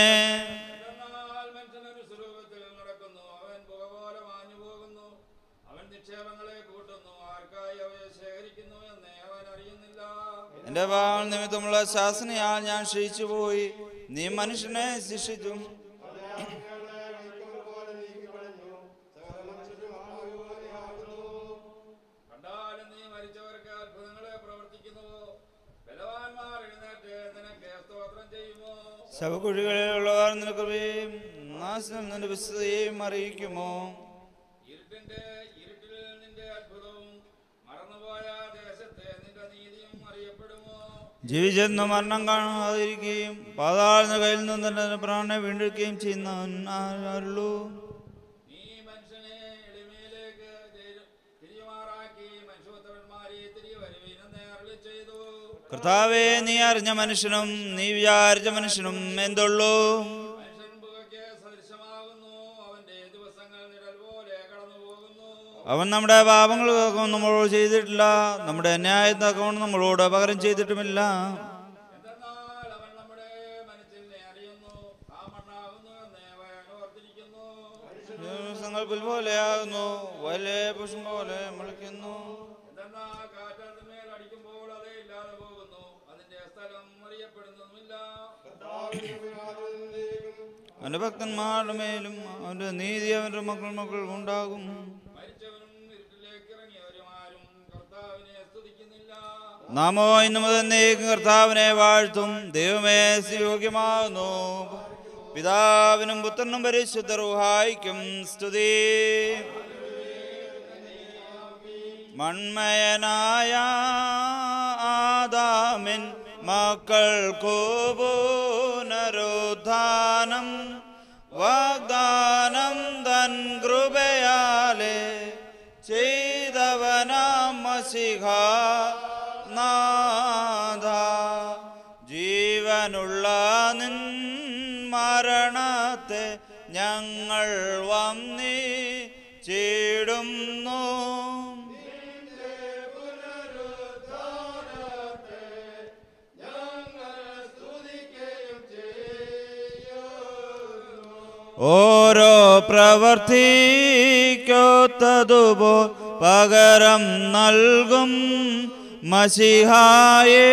എന്റെ ഭാവം നിമിത്തമുള്ള ശാസനയാൽ ഞാൻ ക്ഷയിച്ചു പോയി നീ മനുഷ്യനെ ശിക്ഷിച്ചു ശവകുഴികളിലുള്ളവർ നിന്റെ കൃപയും നാശനം നിന്റെ വിശുദ്ധയെയും അറിയിക്കുമോ ജീവിച്ചെന്ന് മരണം കാണാതിരിക്കുകയും പാതാള കയ്യിൽ നിന്ന് തന്റെ പ്രാണനെ വീണ്ടെടുക്കുകയും ചെയ്യുന്ന ആരുള്ളൂ കർത്താവേ നീ അറിഞ്ഞ മനുഷ്യനും നീ വിചാരിച്ച മനുഷ്യനും എന്തുള്ളൂ അവൻ നമ്മുടെ പാപങ്ങൾ നമ്മളോട് ചെയ്തിട്ടില്ല നമ്മുടെ അന്യായത്തക്കവണ്ണം നമ്മളോട് പകരം ചെയ്തിട്ടുമില്ല ദിവസങ്ങൾ പുൽപോലെയാകുന്നു വലിയ പുഷ്പം പോലെ മുളിക്കുന്നു അവന്റെ ഭക്തന്മാരുടെ മേലും അവന്റെ നീതി അവന്റെ മക്കൾ മക്കൾ ഉണ്ടാകും നാമോ ഇന്നു മുതൽ നീക്കും കർത്താവിനെ വാഴ്ത്തും ദൈവമേ യോഗ്യമാകുന്നു പിതാവിനും പുത്രനും പരിശുദ്ധ റുഹായിക്കും സ്തുതി മൺമയനായ ആദാമിൻ മക്കൾക്കു പുനരുദ്ധാനം വാഗ്ദാനം തൻ കൃപയാലെ ചെയ്തവനാം മസിഹ നാഥ ജീവനുള്ള നിൻ മരണത്തെ ഞങ്ങൾ വന്നി ചീടുന്നു ഓരോ പ്രവർത്തിക്കൊത്തതുപോ പകരം നൽകും മസിഹായേ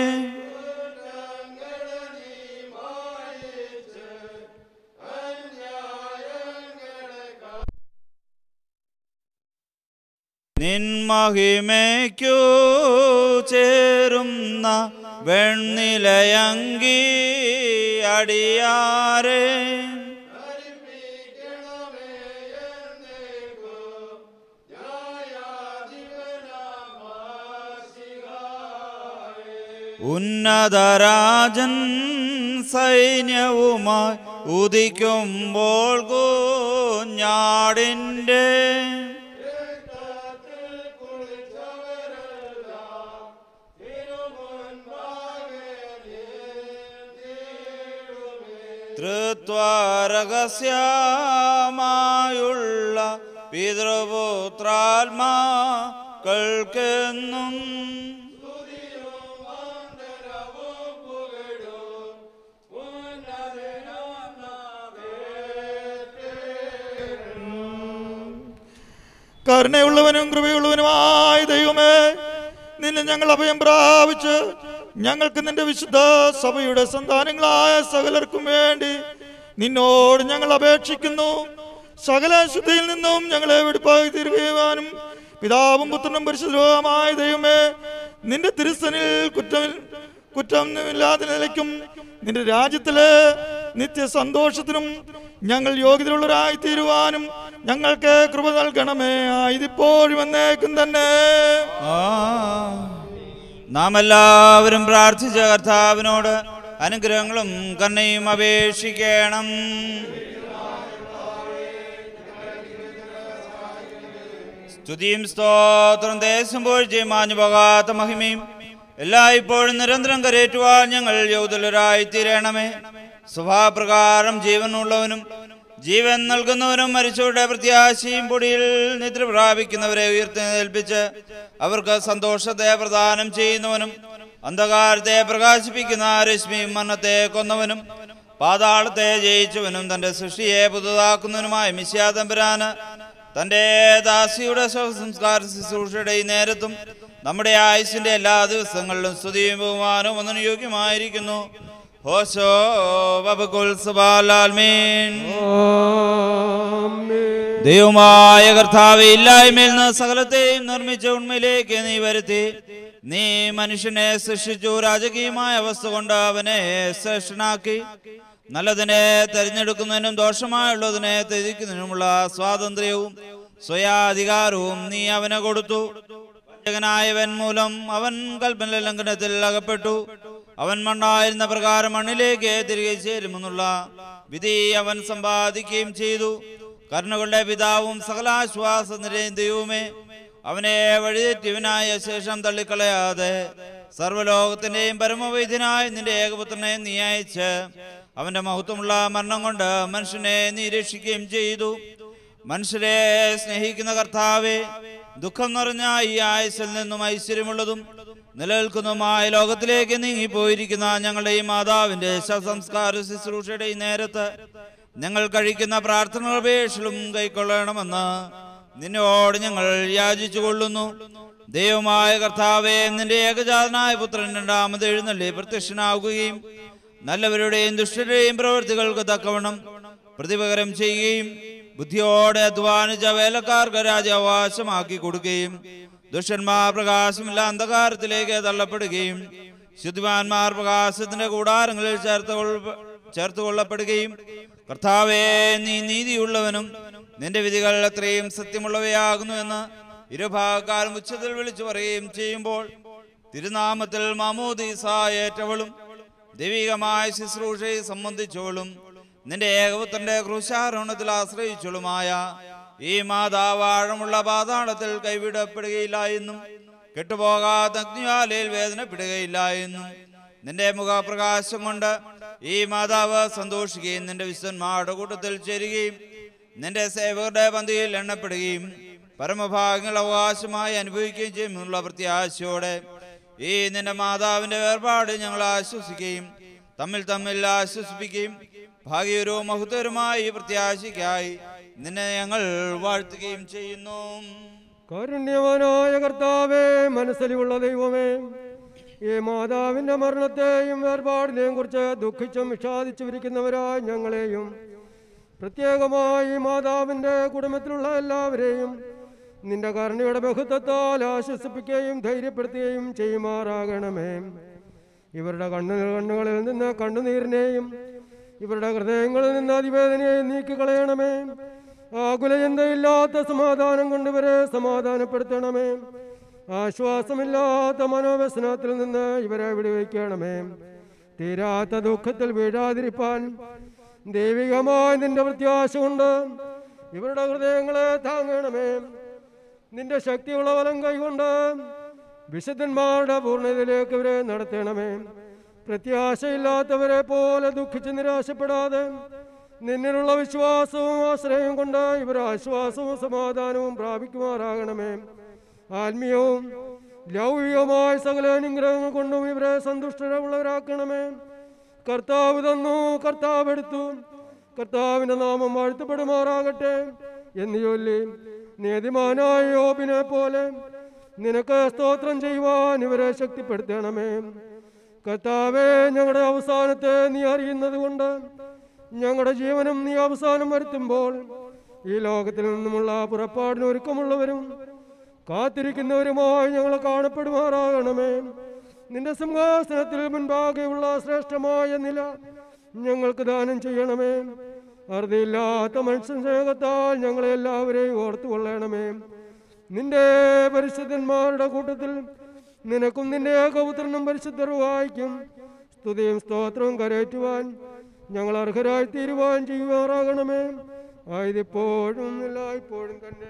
നിൻമഹിമയ്ക്കു ചേരുന്ന വെണ്ണിലയങ്കി അടിയാരേ ഉന്നതരാജൻ സൈന്യവുമായി ഉദിക്കുമ്പോൾ കുഞ്ഞാടിൻ്റെ തൃത്വരഹസ്യമായുള്ള പിതൃപുത്രാത്മാക്കൾക്കെന്നും കരുണയുള്ളവനും കൃപയുള്ളവനുമായ ദൈവമേ നിന്നെ ഞങ്ങൾ അഭയം പ്രാപിച്ച് ഞങ്ങൾക്ക് നിന്റെ വിശുദ്ധ സഭയുടെ സന്താനങ്ങളായ സകലർക്കും വേണ്ടി നിന്നോട് ഞങ്ങൾ അപേക്ഷിക്കുന്നു സകല ശുദ്ധിയിൽ നിന്നും ഞങ്ങളെ വെടിപ്പായി തീരുവാനും പിതാവും പുത്രനും പരിശുദ്ധമായ ദൈവമേ നിന്റെ തിരുസനിൽ കുറ്റം കുറ്റമില്ലാത്ത നിലയ്ക്കും നിന്റെ രാജ്യത്തിലെ നിത്യ സന്തോഷത്തിനും ഞങ്ങൾ യോഗ്യതയുള്ളവരായി തീരുവാനും ഞങ്ങൾക്ക് കൃപ നൽകണമേ ഇതിപ്പോഴും എന്നേക്കും തന്നെ നാം എല്ലാവരും പ്രാർത്ഥിച്ച കർത്താവിനോട് അനുഗ്രഹങ്ങളും കണ്ണയും അപേക്ഷിക്കണം സ്തുതിയും സ്തോത്രം ദേശം പോഴ്ചയും മാഞ്ഞു പോകാത്ത മഹിമയും എല്ലായ്പ്പോഴും നിരന്തരം കരേറ്റുവാൻ ഞങ്ങൾ യോഗ്യതരായി തീരണമേ സ്വഭാവപ്രകാരം ജീവനുള്ളവനും ജീവൻ നൽകുന്നവനും മരിച്ചവരുടെ പ്രത്യാശയും പൊടിയിൽ നിദ്ര പ്രാപിക്കുന്നവരെ ഉയർത്തെഴുന്നേൽപ്പിച്ച് അവർക്ക് സന്തോഷത്തെ പ്രദാനം ചെയ്യുന്നവനും അന്ധകാരത്തെ പ്രകാശിപ്പിക്കുന്ന രശ്മിയും മരണത്തെ കൊന്നവനും പാതാളത്തെ ജയിച്ചവനും തന്റെ സൃഷ്ടിയെ പുതുതാക്കുന്നവനുമായ മിശ്യാതമ്പരാന് തന്റെ ദാസിയുടെ ശവസംസ്കാര ശുശ്രൂഷയുടെ ഈ നേരത്തും നമ്മുടെ ആയുസിന്റെ എല്ലാ ദിവസങ്ങളിലും സ്തുതിയും ബഹുമാനവും ഒന്നിനു യോഗ്യമായിരിക്കുന്നു ഹോശോ വബകുൽ സുബാലാൽമീൻ ദൈവമായ കർത്താവ് ഇല്ലായ്മയിൽ നിന്ന് സകലത്തെയും നിർമ്മിച്ച ഉണ്മയിലേക്ക് നീ വരുത്തി നീ മനുഷ്യനെ സൃഷ്ടിച്ചു രാജകീയമായ അവസ്ഥ കൊണ്ട് അവനെ ശ്രേഷ്ഠനാക്കി നല്ലതിനെ തെരഞ്ഞെടുക്കുന്നതിനും ദോഷമായുള്ളതിനെ ത്യജിക്കുന്നതിനുമുള്ള സ്വാതന്ത്ര്യവും സ്വയാധികാരവും നീ അവന് കൊടുത്തു വഞ്ചകനായവൻ മൂലം അവൻ കൽപ്പന ലംഘനത്തിൽ അകപ്പെട്ടു അവൻ മണ്ണായിരുന്ന പ്രകാരം മണ്ണിലേക്ക് തിരികെ ചേരുമെന്നുള്ള വിധി അവൻ സമ്പാദിക്കുകയും ചെയ്തു കരുണകളുടെ പിതാവും സകലാശ്വാസ നിരയും ദൈവമേ അവനെ വഴിതെറ്റിയവനായ ശേഷം തള്ളിക്കളയാതെ സർവ്വലോകത്തിന്റെയും പരമവൈദ്യനായ നിന്റെ ഏകപുത്രനെ നീ അയച്ച് അവന്റെ മഹത്വമുള്ള മരണം കൊണ്ട് മനുഷ്യനെ നീ രക്ഷിക്കുകയും ചെയ്തു മനുഷ്യരെ സ്നേഹിക്കുന്ന കർത്താവെ ദുഃഖം നിറഞ്ഞ ഈ ആയുസിൽ നിന്നും ഐശ്വര്യമുള്ളതും നിലനിൽക്കുന്നതുമായ ലോകത്തിലേക്ക് നീങ്ങിപ്പോയിരിക്കുന്ന ഞങ്ങളുടെ ഈ മാതാവിന്റെ ശവസംസ്കാര ശുശ്രൂഷയുടെ ഈ നേരത്ത് ഞങ്ങൾ കഴിക്കുന്ന പ്രാർത്ഥനകൾ അപേക്ഷകളും കൈക്കൊള്ളണമെന്ന് നിന്നോട് ഞങ്ങൾ യാചിച്ചു കൊള്ളുന്നു ദൈവമായ കർത്താവെ നിന്റെ ഏകജാതനായ പുത്രൻ രണ്ടാമത് എഴുന്നള്ളി പ്രത്യക്ഷനാവുകയും നല്ലവരുടെയും ദുഷ്ടരുടെയും പ്രവൃത്തികൾക്ക് തക്കവണ്ണം പ്രതിപകരം ചെയ്യുകയും ബുദ്ധിയോടെ അധ്വാനിച്ച വേലക്കാർക്ക് രാജാവകാശമാക്കി കൊടുക്കുകയും ദുഷ്ടന്മാർ പ്രകാശമില്ല അന്ധകാരത്തിലേക്ക് തള്ളപ്പെടുകയും ശുദ്ധിമാന്മാർ പ്രകാശത്തിന്റെ കൂടാരങ്ങളിൽ ചേർത്ത് കൊള്ള- ചേർത്ത് കൊള്ളപ്പെടുകയും കർത്താവേ നീ നീതിയുള്ളവനും നിന്റെ വിധികൾ അത്രയും സത്യമുള്ളവയാകുന്നു എന്ന് ഇരുഭാഗക്കാരും ഉച്ചത്തിൽ വിളിച്ചു പറയുകയും ചെയ്യുമ്പോൾ തിരുനാമത്തിൽ മാമോദീസ ഏറ്റവളും ദൈവികമായ ശുശ്രൂഷയെ സംബന്ധിച്ചോളും നിന്റെ ഏകപുത്രന്റെ ക്രൂശാരോഹണത്തിൽ ആശ്രയിച്ചോളുമായ ഈ മാതാവ് ആഴമുള്ള പാതാളത്തിൽ കൈവിടപ്പെടുകയില്ല എന്നും കെട്ടുപോകാത്ത അഗ്നിവാലയിൽ വേദനപ്പെടുകയില്ല എന്നും നിന്റെ മുഖപ്രകാശം കൊണ്ട് ഈ മാതാവ് സന്തോഷിക്കുകയും നിന്റെ വിശ്വന്മാരുടെ കൂട്ടത്തിൽ ചേരുകയും നിന്റെ സേവകരുടെ പന്തിയിൽ എണ്ണപ്പെടുകയും പരമഭാഗങ്ങൾ അവകാശമായി അനുഭവിക്കുകയും ചെയ്യുമെന്നുള്ള പ്രത്യാശയോടെ ഈ നിന്റെ മാതാവിന്റെ വേർപാട് ഞങ്ങൾ ആശ്വസിക്കുകയും തമ്മിൽ തമ്മിൽ ആശ്വസിപ്പിക്കുകയും ഭാഗ്യകരവും മഹത്വരമായ ഈ പ്രത്യാശയ്ക്കായി നിന്നെ ഞങ്ങൾ വാഴ്ത്തുകയും ചെയ്യുന്നു കാരുണ്യവാനായ കർത്താവേ മനസ്സിലുള്ള ദൈവമേ ഈ മാതാവിന്റെ മരണത്തെയും വേർപാടിനെയും കുറിച്ച് ദുഃഖിച്ചും വിഷാദിച്ചുമിരിക്കുന്നവരായ ഞങ്ങളെയും പ്രത്യേകമായി ഈ മാതാവിന്റെ കുടുംബത്തിലുള്ള എല്ലാവരെയും നിന്റെ കരുണയുടെ ബഹുത്വത്താൽ ആശ്വസിപ്പിക്കുകയും ധൈര്യപ്പെടുത്തുകയും ചെയ്യുമാറാകണമേ ഇവരുടെ കണ്ണു കണ്ണുകളിൽ നിന്ന് കണ്ണുനീരിനെയും ഇവരുടെ ഹൃദയങ്ങളിൽ നിന്ന് അതിവേദനയെയും നീക്കിക്കളയണമേ ആകുലചിന്തയില്ലാത്ത സമാധാനം കൊണ്ടിവരെ സമാധാനപ്പെടുത്തണമേ ആശ്വാസമില്ലാത്ത മനോവ്യസനത്തിൽ നിന്ന് ഇവരെ വിടുവിക്കണമേ തീരാത്ത ദുഃഖത്തിൽ വീഴാതിരിപ്പാൻ ദൈവികമായ നിന്റെ പ്രത്യാശ കൊണ്ട് ഇവരുടെ ഹൃദയങ്ങളെ താങ്ങണമേ നിന്റെ ശക്തിയുള്ള വലം കൈകൊണ്ട് വിശുദ്ധന്മാരുടെ പൂർണ്ണതയിലേക്ക് ഇവരെ നടത്തണമേ പ്രത്യാശയില്ലാത്തവരെ പോലെ ദുഃഖിച്ച് നിരാശപ്പെടാതെ നിന്നിലുള്ള വിശ്വാസവും ആശ്രയവും കൊണ്ട് ഇവർ ആശ്വാസവും സമാധാനവും പ്രാപിക്കുമാറാകണമേ ആത്മീയവും ലൗകികവുമായ സകല അനുഗ്രഹങ്ങൾ കൊണ്ടും ഇവരെ സന്തുഷ്ടരുള്ളവരാക്കണമേ കർത്താവ് തന്നു കർത്താവ് എടുത്തു കർത്താവിന്റെ നാമം വാഴ്ത്തപ്പെടുമാറാകട്ടെ എന്ന് ചൊല്ലി നീതിമാനായ യോബിനെ പോലെ നിനക്ക് സ്തോത്രം ചെയ്യുവാൻ ഇവരെ ശക്തിപ്പെടുത്തണമേ കർത്താവേ ഞങ്ങളുടെ അവസാനത്തെ നീ അറിയുന്നത് കൊണ്ട് ഞങ്ങളുടെ ജീവനും നീ അവസാനം വരുത്തുമ്പോൾ ഈ ലോകത്തിൽ നിന്നുമുള്ള പുറപ്പാടിന് ഒരുക്കമുള്ളവരും കാത്തിരിക്കുന്നവരുമായി ഞങ്ങൾ കാണപ്പെടുമാറാകണമേ നിന്റെ സിംഹാസനത്തിൽ മുൻപാകെയുള്ള ശ്രേഷ്ഠമായ നില ഞങ്ങൾക്ക് ദാനം ചെയ്യണമേ അറുതിയില്ലാത്ത മനുഷ്യൻ സ്നേഹത്താൽ ഞങ്ങളെ എല്ലാവരെയും ഓർത്തു കൊള്ളണമേ നിന്റെ പരിശുദ്ധന്മാരുടെ കൂട്ടത്തിൽ നിനക്കും നിന്റെ ഏകപുത്രനും പരിശുദ്ധരുവായിക്കും സ്തുതിയും സ്തോത്രവും കരയറ്റുവാൻ ഞങ്ങൾ അർഹരായി തീരുവാൻ ചെയ്യുമാറാകണമേ ആയതിപ്പോഴും എല്ലായ്പ്പോഴും തന്നെ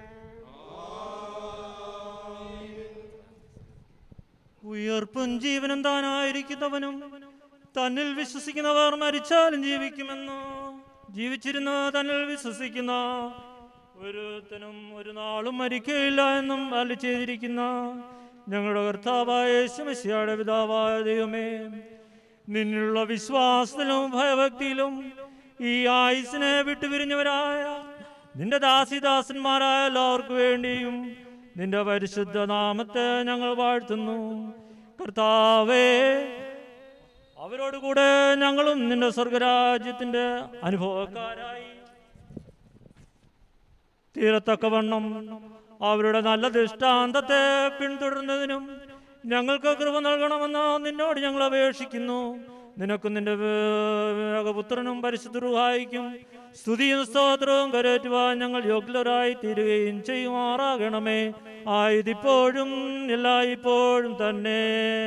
ഉയർപ്പും ജീവനും താനായിരിക്കുന്നവനും തന്നിൽ വിശ്വസിക്കുന്നവർ മരിച്ചാലും ജീവിക്കുമെന്ന് ജീവിച്ചിരുന്ന തന്നിൽ വിശ്വസിക്കുന്ന ഒരുത്തനും ഒരു നാളും മരിക്കുകയില്ല എന്നും അല്ലി ചെയ്തിരിക്കുന്ന ഞങ്ങളുടെ കർത്താവായ ശമശിയുടെ പിതാവായ ദൈവമേ നിന്നിലുള്ള വിശ്വാസത്തിലും ഭയഭക്തിയിലും ഈ ആയുസിനെ വിട്ടുപിരിഞ്ഞവരായ നിന്റെ ദാസിദാസന്മാരായ എല്ലാവർക്കും വേണ്ടിയും നിന്റെ പരിശുദ്ധ നാമത്തെ ഞങ്ങൾ വാഴ്ത്തുന്നു കർത്താവേ അവരോട് കൂടെ ഞങ്ങളും നിന്റെ സ്വർഗരാജ്യത്തിന്റെ അനുഭവക്കാരായി തീരത്തക്കവണ്ണം അവരുടെ നല്ല ദൃഷ്ടാന്തത്തെ പിന്തുടരുന്നതിനും ഞങ്ങൾക്ക് കൃപ നൽകണമെന്ന് നിന്നോട് ഞങ്ങൾ അപേക്ഷിക്കുന്നു നിനക്കും നിന്റെ വേഗപുത്രനും പരിശുദ്ധരുഹായിക്കും സ്തുതിയും സ്തോത്രവും കരേറ്റുവാൻ ഞങ്ങൾ യോഗ്യരായി തീരുകയും ചെയ്യുമാറാകണമേ ആയതിപ്പോഴും എല്ലായ്പ്പോഴും തന്നെ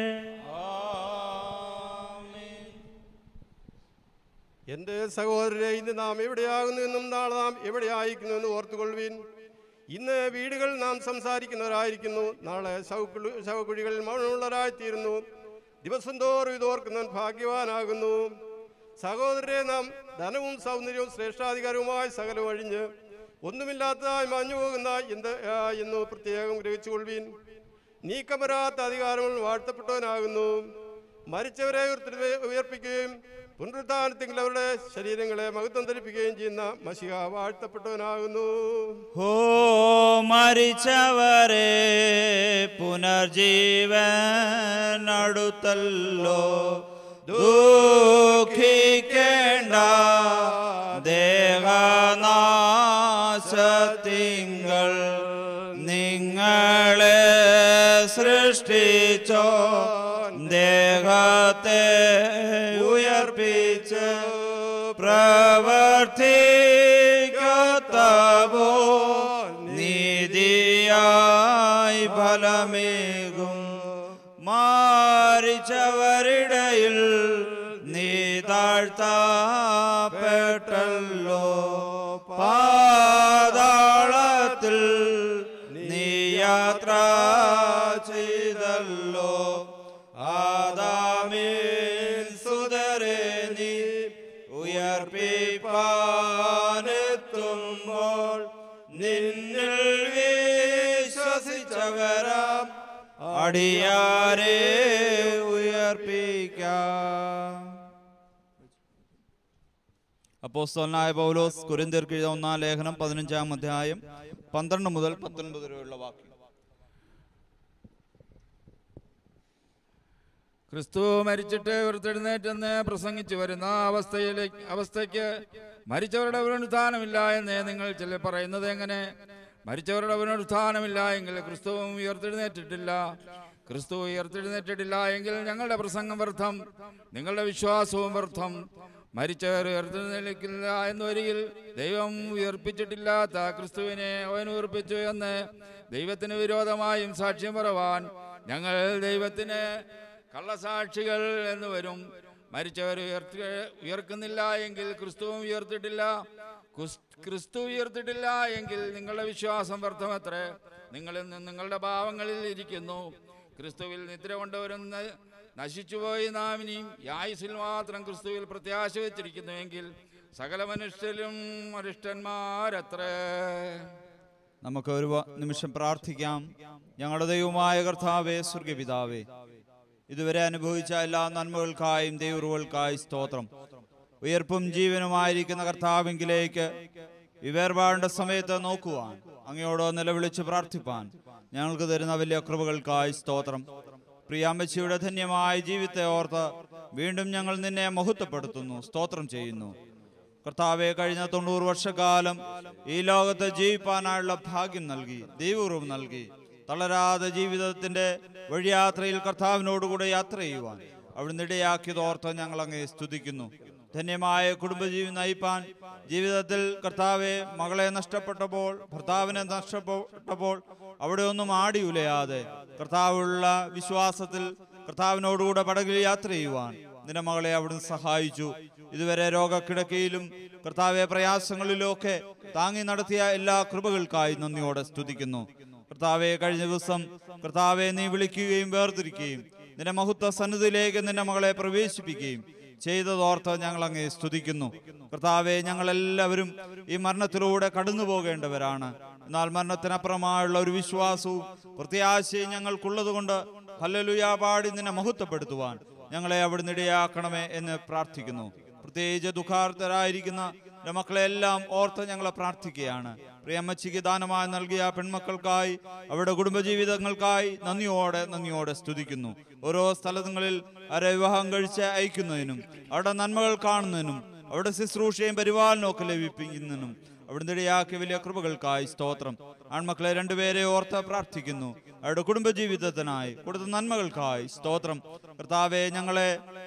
എൻ്റെ സഹോദരരെ ഇന്ന് നാം എവിടെയാകുന്നു എന്നും നാളെ നാം എവിടെയായിരിക്കുന്നു എന്ന് ഓർത്തുകൊള്ളുവിൻ ഇന്ന് വീടുകൾ നാം സംസാരിക്കുന്നവരായിരിക്കുന്നു നാളെ ശവക്കുഴി ശവക്കുഴികളിൽ മൗനമുള്ളവരായിത്തീരുന്നു ദിവസം തോറും ഇത് ഓർക്കുന്നവൻ ഭാഗ്യവാനാകുന്നു സഹോദരരെ നാം ധനവും സൗന്ദര്യവും ശ്രേഷ്ഠാധികാരവുമായ സകലം ഒഴിഞ്ഞ് ഒന്നുമില്ലാത്തതായി മാഞ്ഞു പോകുന്ന എന്ത് ആ, എന്ന് പ്രത്യേകം ഗ്രഹിച്ചുകൊള്ളുവിൻ നീക്കമരാത്ത അധികാരങ്ങൾ വാഴ്ത്തപ്പെട്ടവനാകുന്നു മരിച്ചവരെ ഉയർത്തി- ഉയർപ്പിക്കുകയും പുനരുത്ഥാനത്തിൽ അവരുടെ ശരീരങ്ങളെ മഹത്വം ധരിപ്പിക്കുകയും ചെയ്യുന്ന മഷിക വാഴ്ത്തപ്പെട്ടവനാകുന്നു ഹോ മരിച്ചവരെ പുനർജീവൻ അടുത്തല്ലോ ദുഃഖിക്കേണ്ട ദേഹനാശത്തിങ്കൾ നിങ്ങളെ സൃഷ്ടിച്ചോ ദേഹത്തെ ഉയർപ്പിച്ച് പ്രവർത്തിക്കത്തവോ നീതിയായി ഫലമേകും മാരിച്ചവരിടയിൽ നീ താഴ്ത്തപ്പെട്ടല്ലോ പാതാളത്തിൽ നീ യാത്ര ചെയ്തല്ലോ ആദാമേൽ സുതരെ നീ ഉയർപ്പിപ്പാനെത്തുമ്പോൾ നിന്നിൽ വിശ്വസിച്ചവരാം അടിയാരെ ഉയർപ്പിക്കാം അപ്പോസ്തലനായ പൗലോസ് കുരിന്തിയർക്ക് എഴുതിയ ഒന്നാം ലേഖനം പതിനഞ്ചാം അധ്യായം പന്ത്രണ്ട് മുതൽ പത്തൊൻപത് വരെയുള്ള വാക്യം ക്രിസ്തു മരിച്ചിട്ട് ഉയർത്തെഴുന്നേറ്റെന്ന് പ്രസംഗിച്ചു വരുന്ന അവസ്ഥയിലേക്ക് അവസ്ഥയ്ക്ക് മരിച്ചവരുടെ പുനരുത്ഥാനമില്ല എന്ന് നിങ്ങൾ ചില പറയുന്നത് എങ്ങനെ മരിച്ചവരുടെ പുനരുത്ഥാനമില്ല എങ്കിൽ ക്രിസ്തുവും ഉയർത്തെഴുന്നേറ്റിട്ടില്ല ക്രിസ്തു ഉയർത്തെഴുന്നേറ്റിട്ടില്ല എങ്കിൽ ഞങ്ങളുടെ പ്രസംഗം വ്യർത്ഥം നിങ്ങളുടെ വിശ്വാസവും വ്യർത്ഥം മരിച്ചവർ ഉയർത്തെഴുന്നേൽക്കില്ല എന്നൊരികിൽ ദൈവം ഉയർപ്പിച്ചിട്ടില്ലാത്ത ക്രിസ്തുവിനെ അവൻ ഉയർപ്പിച്ചു എന്ന് ദൈവത്തിന് വിരോധമായും സാക്ഷ്യം പറവാൻ ഞങ്ങൾ ദൈവത്തിന് കള്ളസാക്ഷികൾ എന്ന് വരും മരിച്ചവർ ഉയർത്തി ഉയർക്കുന്നില്ല എങ്കിൽ ക്രിസ്തുവും ഉയർത്തിട്ടില്ല കുസ്- ക്രിസ്തു ഉയർത്തിട്ടില്ല എങ്കിൽ നിങ്ങളുടെ വിശ്വാസം വ്യർത്ഥമത്രേ നിങ്ങളിൽ നിന്ന് നിങ്ങളുടെ ഭാവങ്ങളിൽ ഇരിക്കുന്നു ക്രിസ്തുവിൽ നിദ്ര കൊണ്ടവരൊന്ന് നശിച്ചുപോയി നാം ഇനിയും യായുസിൽ മാത്രം ക്രിസ്തുവിൽ പ്രത്യാശ വെച്ചിരിക്കുന്നുവെങ്കിൽ സകല മനുഷ്യരും അരിഷ്ടന്മാരത്രേ നമുക്ക് ഒരു വ- നിമിഷം പ്രാർത്ഥിക്കാം ഞങ്ങളുടെ ദൈവമായ കർത്താവേ സ്വർഗപിതാവേ ഇതുവരെ അനുഭവിച്ച എല്ലാ നന്മകൾക്കായും ദൈവറുകൾക്കായി സ്തോത്രം ഉയർപ്പും ജീവനുമായിരിക്കുന്ന കർത്താവിങ്കിലേക്ക് ഈ വേർപാടിന്റെ സമയത്ത് നോക്കുവാൻ അങ്ങയോട് നിലവിളിച്ച് പ്രാർത്ഥിപ്പാൻ ഞങ്ങൾക്ക് തരുന്ന വലിയ കൃപകൾക്കായി സ്തോത്രം പ്രിയാമ്പച്ചിയുടെ ധന്യമായ ജീവിതത്തെ ഓർത്ത് വീണ്ടും ഞങ്ങൾ നിന്നെ മഹത്വപ്പെടുത്തുന്നു സ്തോത്രം ചെയ്യുന്നു കർത്താവെ കഴിഞ്ഞ തൊണ്ണൂറ് വർഷക്കാലം ഈ ലോകത്ത് ജീവിപ്പാനായുള്ള ഭാഗ്യം നൽകി ദൈവവും നൽകി തളരാതെ ജീവിതത്തിന്റെ വഴിയാത്രയിൽ കർത്താവിനോടുകൂടെ യാത്ര ചെയ്യുവാൻ അവിടുന്ന് ഇടയാക്കിയത് ഓർത്ത് ഞങ്ങൾ അങ്ങേ സ്തുതിക്കുന്നു ധന്യമായ കുടുംബജീവി നയിപ്പാൻ ജീവിതത്തിൽ കർത്താവെ മകളെ നഷ്ടപ്പെട്ടപ്പോൾ ഭർത്താവിനെ നഷ്ടപ്പെട്ടപ്പോൾ അവിടെ ഒന്നും ആടി ഉലയാതെ കർത്താവുള്ള വിശ്വാസത്തിൽ കർത്താവിനോടുകൂടെ പടകിൽ യാത്ര ചെയ്യുവാൻ നിന്റെ മകളെ അവിടുന്ന് സഹായിച്ചു ഇതുവരെ രോഗക്കിടക്കയിലും കർത്താവെ പ്രയാസങ്ങളിലൊക്കെ താങ്ങി നടത്തിയ എല്ലാ കൃപകൾക്കായി നന്ദിയോടെ സ്തുതിക്കുന്നു കർത്താവെ കഴിഞ്ഞ ദിവസം കർത്താവെ നീ വിളിക്കുകയും വേർതിരിക്കുകയും നിന്റെ മഹത്വ സന്നിധിയിലേക്ക് നിന്റെ മകളെ പ്രവേശിപ്പിക്കുകയും ചെയ്തതോർത്ത് ഞങ്ങൾ അങ്ങേ സ്തുതിക്കുന്നു കർത്താവെ ഞങ്ങളെല്ലാവരും ഈ മരണത്തിലൂടെ കടന്നു പോകേണ്ടവരാണ് എന്നാൽ മരണത്തിനപ്പുറമായുള്ള ഒരു വിശ്വാസവും പ്രത്യാശയും ഞങ്ങൾക്കുള്ളത് കൊണ്ട് ഹല്ലലുയാ പാടി നിന്നെ മഹത്വപ്പെടുത്തുവാൻ ഞങ്ങളെ അവിടുന്ന് ഇടയാക്കണമേ എന്ന് പ്രാർത്ഥിക്കുന്നു പ്രത്യേകിച്ച് ദുഃഖാർത്ഥരായിരിക്കുന്ന എൻ്റെ മക്കളെ എല്ലാം ഓർത്ത് ഞങ്ങൾ പ്രാർത്ഥിക്കുകയാണ് പ്രിയമ്മച്ചിക്ക് ദാനമായി നൽകിയ പെൺമക്കൾക്കായി അവരുടെ കുടുംബജീവിതങ്ങൾക്കായി നന്ദിയോടെ നന്ദിയോടെ സ്തുതിക്കുന്നു ഓരോ സ്ഥലങ്ങളിൽ അവരെ വിവാഹം കഴിച്ച് അയക്കുന്നതിനും അവരുടെ നന്മകൾ കാണുന്നതിനും അവരുടെ ശുശ്രൂഷയും പരിപാലനവും ഒക്കെ ലഭിപ്പിക്കുന്നതിനും അവിടുന്ന് ഇടയാക്കിയ വലിയ കൃപകൾക്കായി സ്തോത്രം ആൺമക്കളെ രണ്ടുപേരെ ഓർത്ത് പ്രാർത്ഥിക്കുന്നു അവരുടെ കുടുംബജീവിതത്തിനായി കൊടുത്ത നന്മകൾക്കായി സ്തോത്രം കർത്താവെ ഞങ്ങളെ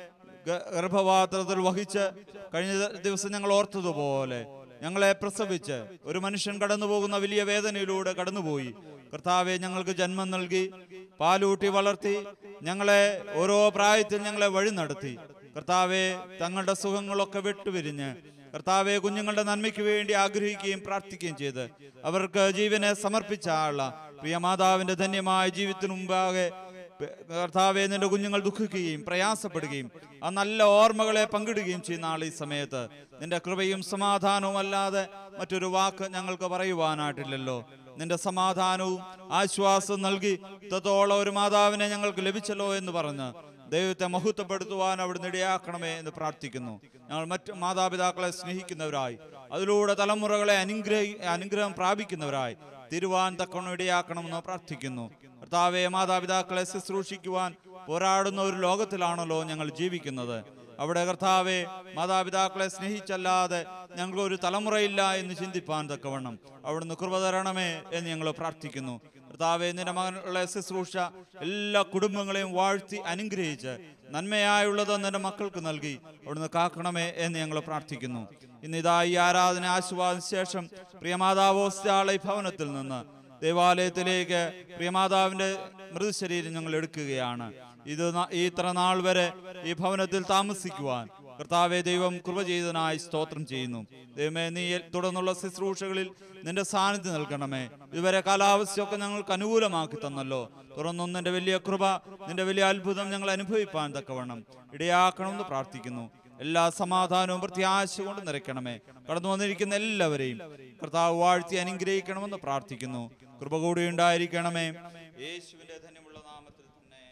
ഗ- ഗർഭപാത്രത്തിൽ വഹിച്ച് കഴിഞ്ഞ ദിവസം ഞങ്ങൾ ഓർത്തതുപോലെ ഞങ്ങളെ പ്രസവിച്ച് ഒരു മനുഷ്യൻ കടന്നു പോകുന്ന വലിയ വേദനയിലൂടെ കടന്നുപോയി കർത്താവെ ഞങ്ങൾക്ക് ജന്മം നൽകി പാലൂട്ടി വളർത്തി ഞങ്ങളെ ഓരോ പ്രായത്തിൽ ഞങ്ങളെ വഴി നടത്തി കർത്താവെ തങ്ങളുടെ സുഖങ്ങളൊക്കെ വിട്ടുപിരിഞ്ഞ് കർത്താവെ കുഞ്ഞുങ്ങളുടെ നന്മയ്ക്ക് വേണ്ടി ആഗ്രഹിക്കുകയും പ്രാർത്ഥിക്കുകയും ചെയ്ത് അവർക്ക് ജീവനെ സമർപ്പിച്ച ആള പ്രിയ മാതാവിന്റെ ധന്യമായ ജീവിതത്തിന് മുമ്പാകെ കർത്താവെ നിന്റെ കുഞ്ഞുങ്ങൾ ദുഃഖിക്കുകയും പ്രയാസപ്പെടുകയും ആ നല്ല ഓർമ്മകളെ പങ്കിടുകയും ചെയ്യുന്ന ആൾ ഈ സമയത്ത് നിന്റെ കൃപയും സമാധാനവും അല്ലാതെ മറ്റൊരു വാക്ക് ഞങ്ങൾക്ക് പറയുവാനായിട്ടില്ലല്ലോ നിന്റെ സമാധാനവും ആശ്വാസം നൽകി ഇത്രത്തോളം ഒരു മാതാവിനെ ഞങ്ങൾക്ക് ലഭിച്ചല്ലോ എന്ന് പറഞ്ഞ് ദൈവത്തെ മഹത്വപ്പെടുത്തുവാൻ അവിടുന്ന് ഇടയാക്കണമേ എന്ന് പ്രാർത്ഥിക്കുന്നു ഞങ്ങൾ മറ്റ് മാതാപിതാക്കളെ സ്നേഹിക്കുന്നവരായി അതിലൂടെ തലമുറകളെ അനുഗ്രഹി അനുഗ്രഹം പ്രാപിക്കുന്നവരായി തിരുവാൻ തക്കവണ്ണം ഇടയാക്കണമെന്ന് പ്രാർത്ഥിക്കുന്നു കർത്താവെ മാതാപിതാക്കളെ ശുശ്രൂഷിക്കുവാൻ പോരാടുന്ന ഒരു ലോകത്തിലാണല്ലോ ഞങ്ങൾ ജീവിക്കുന്നത് അവിടെ കർത്താവെ മാതാപിതാക്കളെ സ്നേഹിച്ചല്ലാതെ ഞങ്ങൾക്ക് ഒരു തലമുറയില്ല എന്ന് ചിന്തിപ്പാൻ തക്കവണ്ണം അവിടുന്ന് കൃപ തരണമേ എന്ന് ഞങ്ങൾ പ്രാർത്ഥിക്കുന്നു കർത്താവെ നിന്റെ മകളുടെ ശുശ്രൂഷ എല്ലാ കുടുംബങ്ങളെയും വാഴ്ത്തി അനുഗ്രഹിച്ച് നന്മയായുള്ളത് നിന്റെ മക്കൾക്ക് നൽകി അവിടുന്ന് കാക്കണമേ എന്ന് ഞങ്ങൾ പ്രാർത്ഥിക്കുന്നു ഇന്ന് ഇതാ ഈ ആരാധന ആശീർവാദത്തിന് ശേഷം പ്രിയമാതാവോസ്റ്റാളി ഭവനത്തിൽ നിന്ന് ദേവാലയത്തിലേക്ക് പ്രിയമാതാവിന്റെ മൃതശരീരം ഞങ്ങൾ എടുക്കുകയാണ് ഇത് ന- ഈ ഇത്ര നാൾ വരെ ഈ ഭവനത്തിൽ താമസിക്കുവാൻ കർത്താവെ ദൈവം കൃപ ചെയ്തതിനായി സ്തോത്രം ചെയ്യുന്നു ദൈവമേ നീ തുടർന്നുള്ള ശുശ്രൂഷകളിൽ നിന്റെ സാന്നിധ്യം നൽകണമേ ഇതുവരെ കാലാവസ്ഥയൊക്കെ ഞങ്ങൾക്ക് അനുകൂലമാക്കി തന്നല്ലോ തുറന്നും നിന്റെ വലിയ കൃപ നിന്റെ വലിയ അത്ഭുതം ഞങ്ങൾ അനുഭവിപ്പാൻ തക്കവണ്ണം ഇടയാക്കണമെന്ന് പ്രാർത്ഥിക്കുന്നു എല്ലാ സമാധാനവും പ്രത്യാശ കൊണ്ട് നിറയ്ക്കണമേ കടന്നു വന്നിരിക്കുന്ന എല്ലാവരെയും കർത്താവ് വാഴ്ത്തി അനുഗ്രഹിക്കണമെന്ന് പ്രാർത്ഥിക്കുന്നു കൃപ കൂടി ഉണ്ടായിരിക്കണമേ യേശുവിന്റെ ധന്യമുള്ള നാമത്തിൽ തന്നെ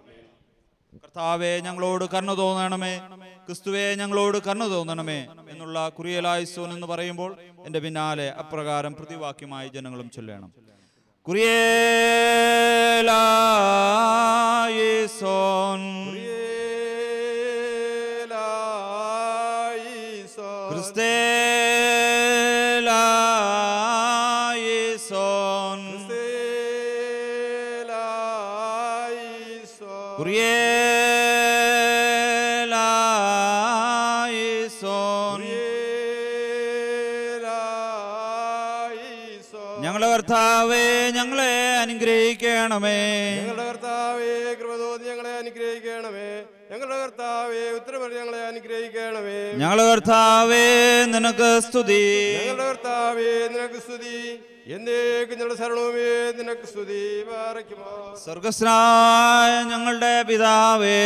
കർത്താവെ ഞങ്ങളോട് കരുണ തോന്നണമേ ക്രിസ്തുവെ ഞങ്ങളോട് കരുണ തോന്നണമേ എന്നുള്ള കുറിയലായുസോൻ എന്ന് പറയുമ്പോൾ എന്റെ പിന്നാലെ അപ്രകാരം പ്രതിവാക്യമായി ജനങ്ങളും ചൊല്ലണം കുറിയേലായേസോൻ ക്രിസ്തേലായേസോൻ കുറിയേലായേസോൻ ഞങ്ങളെ കർത്താവേ ഞങ്ങളെ അനുഗ്രഹിക്കണമേ ഞങ്ങളുടെ കർത്താവേ കൃപ തോന്നി ഞങ്ങളെ അനുഗ്രഹിക്കണമേ ഞങ്ങളുടെ കർത്താവേ ഉത്തരവർ ഞങ്ങളെ അനുഗ്രഹിക്കണമേ ഞങ്ങളെ കർത്താവേ നിനക്ക് സ്തുതി ഞങ്ങളുടെ കർത്താവേ നിനക്ക് സ്തുതി എന്നേക്ക് ഞങ്ങളുടെ ശരണവുമേ നിനക്ക് സ്തുതി പാറയ്ക്കുമോ സ്വർഗസ്നായ ഞങ്ങളുടെ പിതാവേ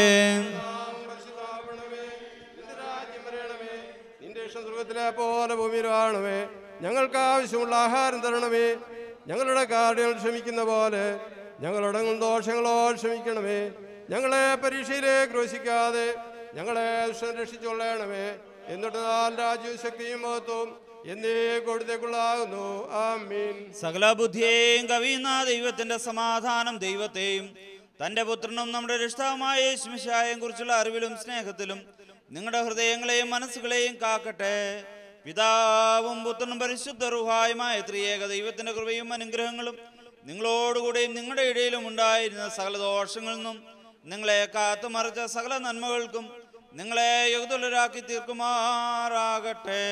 നിന്റെ ഇഷ്ടം സ്വർഗത്തിലെ പോലെ ഭൂമിയിലാണമേ ഞങ്ങൾക്ക് ആവശ്യമുള്ള ആഹാരം തരണമേ ഞങ്ങളുടെ കാർഡുകൾ ക്ഷമിക്കുന്ന പോലെ ഞങ്ങളുടെ ദോഷങ്ങളോ ക്ഷമിക്കണമേ ഞങ്ങളെ പരീക്ഷയിലേക്ക് രോഷിക്കാതെ ഞങ്ങളെ ദുഷ്ടൻ രക്ഷിച്ചുകൊള്ളണമേ എന്നിട്ട് നാല് രാജ്യവും ശക്തിയും മഹത്വവും എന്നേ കൊടുത്തേക്കുള്ളാകുന്നു ആമീൻ സകല ബുദ്ധിയെയും കവിയുന്ന ദൈവത്തിന്റെ സമാധാനം ദൈവത്തെയും തൻ്റെ പുത്രനും നമ്മുടെ രക്ഷിതാവുമായ യേശുമിശായെയും കുറിച്ചുള്ള അറിവിലും സ്നേഹത്തിലും നിങ്ങളുടെ ഹൃദയങ്ങളെയും മനസ്സുകളെയും കാക്കട്ടെ പിതാവും പുത്രനും പരിശുദ്ധ റുഹായുമായ ത്രിയേക ദൈവത്തിൻ്റെ കൃപയും അനുഗ്രഹങ്ങളും നിങ്ങളോടുകൂടിയും നിങ്ങളുടെ ഇടയിലും ഉണ്ടായിരുന്ന സകല ദോഷങ്ങളിൽ നിന്നും നിങ്ങളെ കാത്തുമറിച്ച സകല നന്മകൾക്കും നിങ്ങളെ യുഗതുലരാക്കി തീർക്കുമാറാകട്ടെ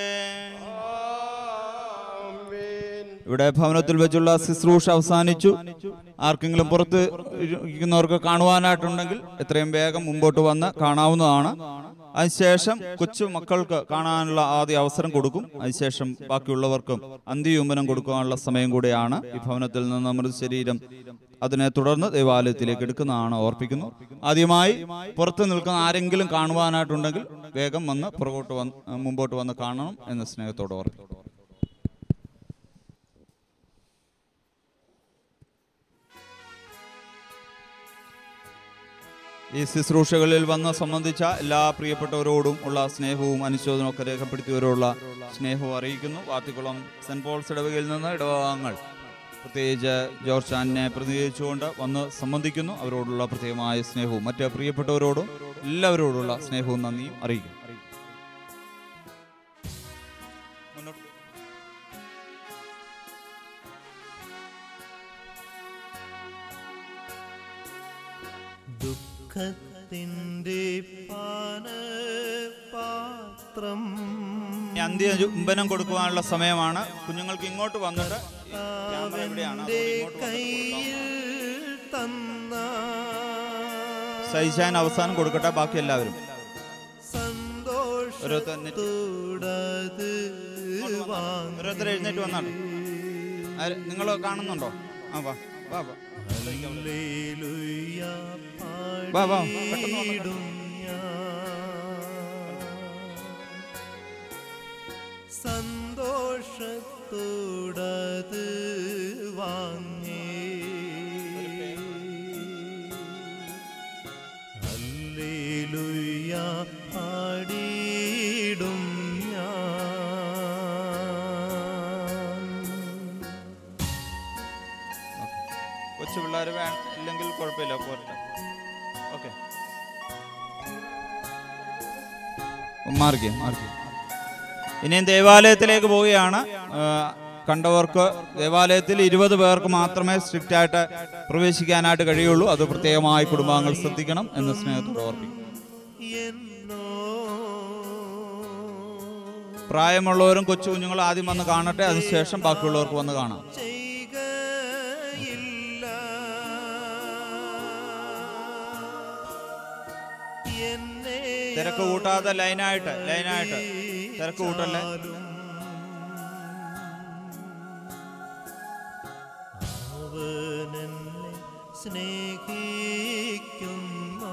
ഇവിടെ ഭവനത്തിൽ വെച്ചുള്ള ശുശ്രൂഷ അവസാനിച്ചു ആർക്കെങ്കിലും പുറത്ത് ഇരിക്കുന്നവർക്ക് കാണുവാനായിട്ടുണ്ടെങ്കിൽ എത്രയും വേഗം മുമ്പോട്ട് വന്ന് കാണാവുന്നതാണ് അതിനുശേഷം കൊച്ചു മക്കൾക്ക് കാണാനുള്ള ആദ്യ അവസരം കൊടുക്കും അതിനുശേഷം ബാക്കിയുള്ളവർക്കും അന്ത്യയുമ്പനം കൊടുക്കാനുള്ള സമയം കൂടിയാണ് ഈ ഭവനത്തിൽ നിന്ന് നമ്മുടെ ശരീരം അതിനെ തുടർന്ന് ദേവാലയത്തിലേക്ക് എടുക്കുന്നതാണ് ഓർപ്പിക്കുന്നു ആദ്യമായി പുറത്ത് നിൽക്കുന്ന ആരെങ്കിലും കാണുവാനായിട്ടുണ്ടെങ്കിൽ വേഗം വന്ന് പുറകോട്ട് വന്ന് മുമ്പോട്ട് വന്ന് കാണണം എന്ന സ്നേഹത്തോടെ ഓർപ്പിക്കുന്നു ഈ ശുശ്രൂഷകളിൽ വന്ന് സംബന്ധിച്ച എല്ലാ പ്രിയപ്പെട്ടവരോടും ഉള്ള സ്നേഹവും അനുശോചനവും ഒക്കെ രേഖപ്പെടുത്തിയവരോടുള്ള സ്നേഹവും അറിയിക്കുന്നു വാത്തിക്കുളം സെന്റ് പോൾസ് ഇടവകയിൽ നിന്ന് ഇടവകങ്ങൾ പ്രത്യേകിച്ച് ജോർജ് ആനിനെ പ്രതിനിധീകരിച്ചുകൊണ്ട് വന്ന് സംബന്ധിക്കുന്നു അവരോടുള്ള പ്രത്യേകമായ സ്നേഹവും മറ്റ് പ്രിയപ്പെട്ടവരോടും എല്ലാവരോടുള്ള സ്നേഹവും നന്ദിയും അറിയിക്കും ദുഃഖത്തിൻ്റെ പാനപാത്രം ഇനി അന്ത്യ ചുംബനം കൊടുക്കുവാനുള്ള സമയമാണ് കുഞ്ഞുങ്ങൾക്ക് ഇങ്ങോട്ട് വന്നിട്ട് ക്യാമറ എവിടെയാണ് അതുകൊണ്ട് ഇങ്ങോട്ട് വന്നിട്ട് കൊടുക്കാം. തന്ന സൈജാൻ അവസാനം കൊടുക്കട്ടെ ബാക്കി എല്ലാവരും ഓരോരുത്തർ എഴുന്നേറ്റ് സന്തോഷത്തോടത് ഓരോരുത്തർ എഴുന്നേറ്റ് വന്നാട്ടെ നിങ്ങൾ കാണുന്നുണ്ടോ ആ വാ വാ വാ ഹല്ലേലൂയ വാ വാ പെട്ടെന്ന് വന്ന് പാടിയിടും സന്തോഷത്തോടത് വാങ്ങി ഹല്ലേലൂയ പാടിയിടും ഞാൻ കൊച്ചു പിള്ളേർ വേ ഇല്ലെങ്കിൽ കുഴപ്പമില്ല പോരട്ടെ ഓക്കെ മാർഗം മാർഗം ഇനിയും ദേവാലയത്തിലേക്ക് പോവുകയാണ് ആ, കണ്ടവർക്ക് ദേവാലയത്തിൽ ഇരുപത് പേർക്ക് മാത്രമേ സ്ട്രിക്റ്റ് ആയിട്ട് പ്രവേശിക്കാനായിട്ട് കഴിയുള്ളൂ അത് പ്രത്യേകമായി കുടുംബാംഗങ്ങൾ ശ്രദ്ധിക്കണം എന്ന് സ്നേഹത്തോട് ഓർപ്പിക്കും പ്രായമുള്ളവരും കൊച്ചു കുഞ്ഞുങ്ങളും ആദ്യം വന്ന് കാണട്ടെ അതിനുശേഷം ബാക്കിയുള്ളവർക്ക് വന്ന് കാണാം തിരക്ക് കൂട്ടാതെ ലൈനായിട്ട് ലൈനായിട്ട് തിരക്ക് കൂട്ടല്ലേ അവനെന്നെ സ്നേഹിക്കുന്നു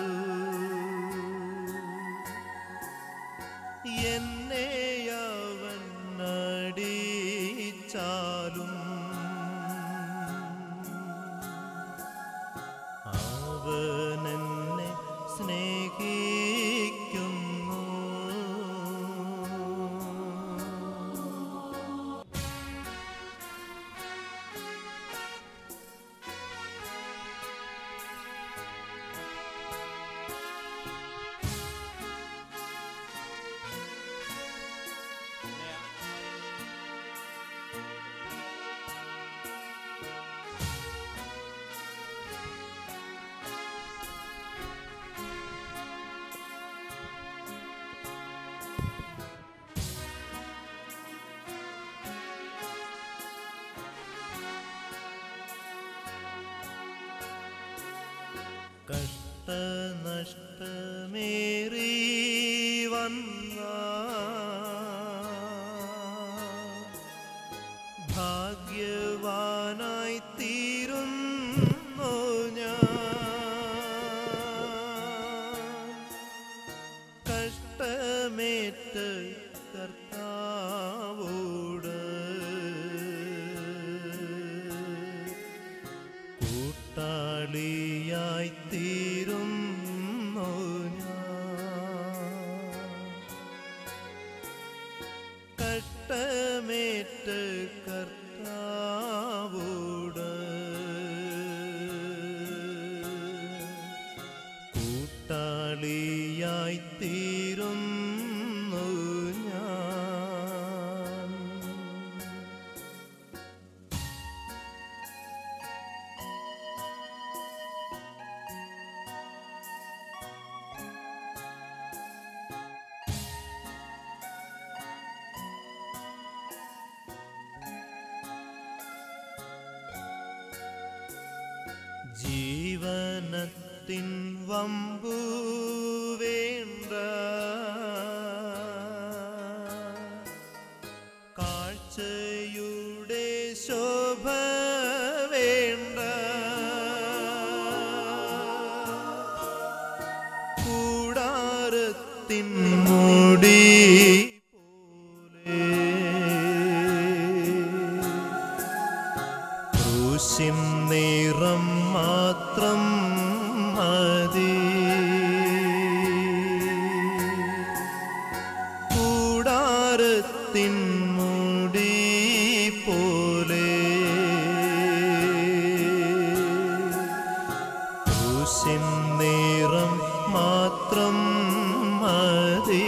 എന്നെ അവൻ അടിച്ചാലും അവനെന്നെ സ്നേഹിക്കുന്നു കഷ്ടനഷ്ടമേറി വന്ന ഭാഗ്യവാനായി തീരുന്നു ഞാൻ കഷ്ടമേറ്റ് കർത്താവോട് കൂട്ടാളിയായി തീരുന്നു ഞാൻ കഷ്ടമേറ്റ് കർത്താവോട് ജീവനത്തിൻ വമ്പു വേണ്ട കാഴ്ചയുടെ ശോഭ വേണ്ട കൂടാരത്തിൻ മുടി ക്രൂശിൻ നിറം മാത്രം മതി കൂടാരത്തിൻ മുടി പോലെ ക്രൂശിൻ നിറം മാത്രം മതി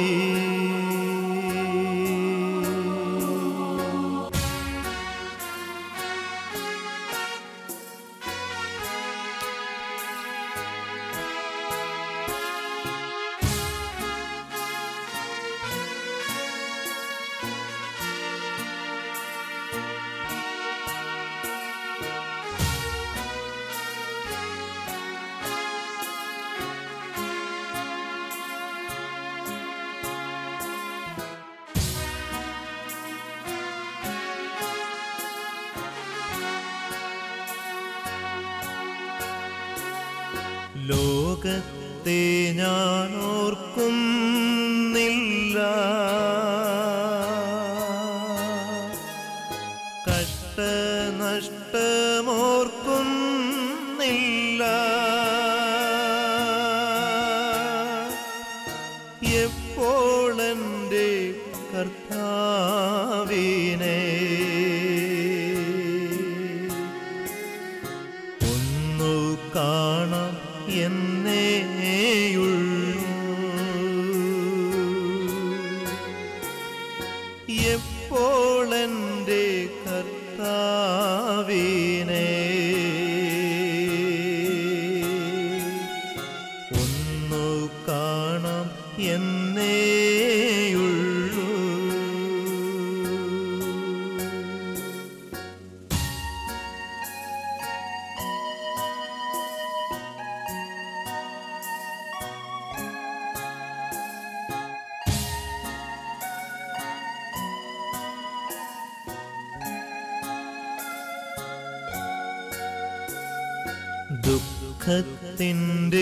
ലോകത്തെ ഞാൻ ഓർക്കുന്നില്ല കഷ്ടനഷ്ടമോർക്കുന്നില്ല എപ്പോൾ എൻ്റെ കർത്താവിനെ ഒന്നു കാണാം എന്നേയുള്ളൂ എപ്പോൾ എൻ്റെ കർത്താവിനെ ഒന്നു കാണാം എന്നേയുള്ളൂ ദുഃഖത്തിൻ്റെ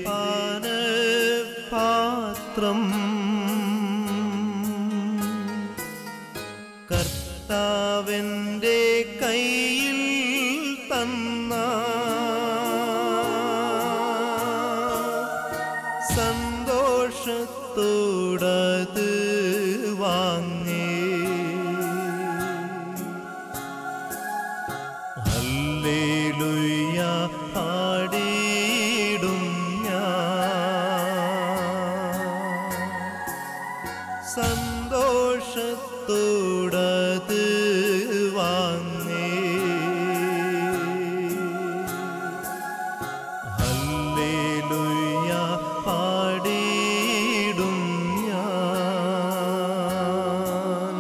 പാനപാത്രം കർത്താവിൻ്റെ കയ്യിൽ തന്ന സന്തോഷത്തോടത് വാങ്ങി ഹല്ലേലൂയ പാടിയിടും ഞാൻ സന്തോഷത്തോടത് വാങ്ങി ഹല്ലേലൂയ പാടിയിടും ഞാൻ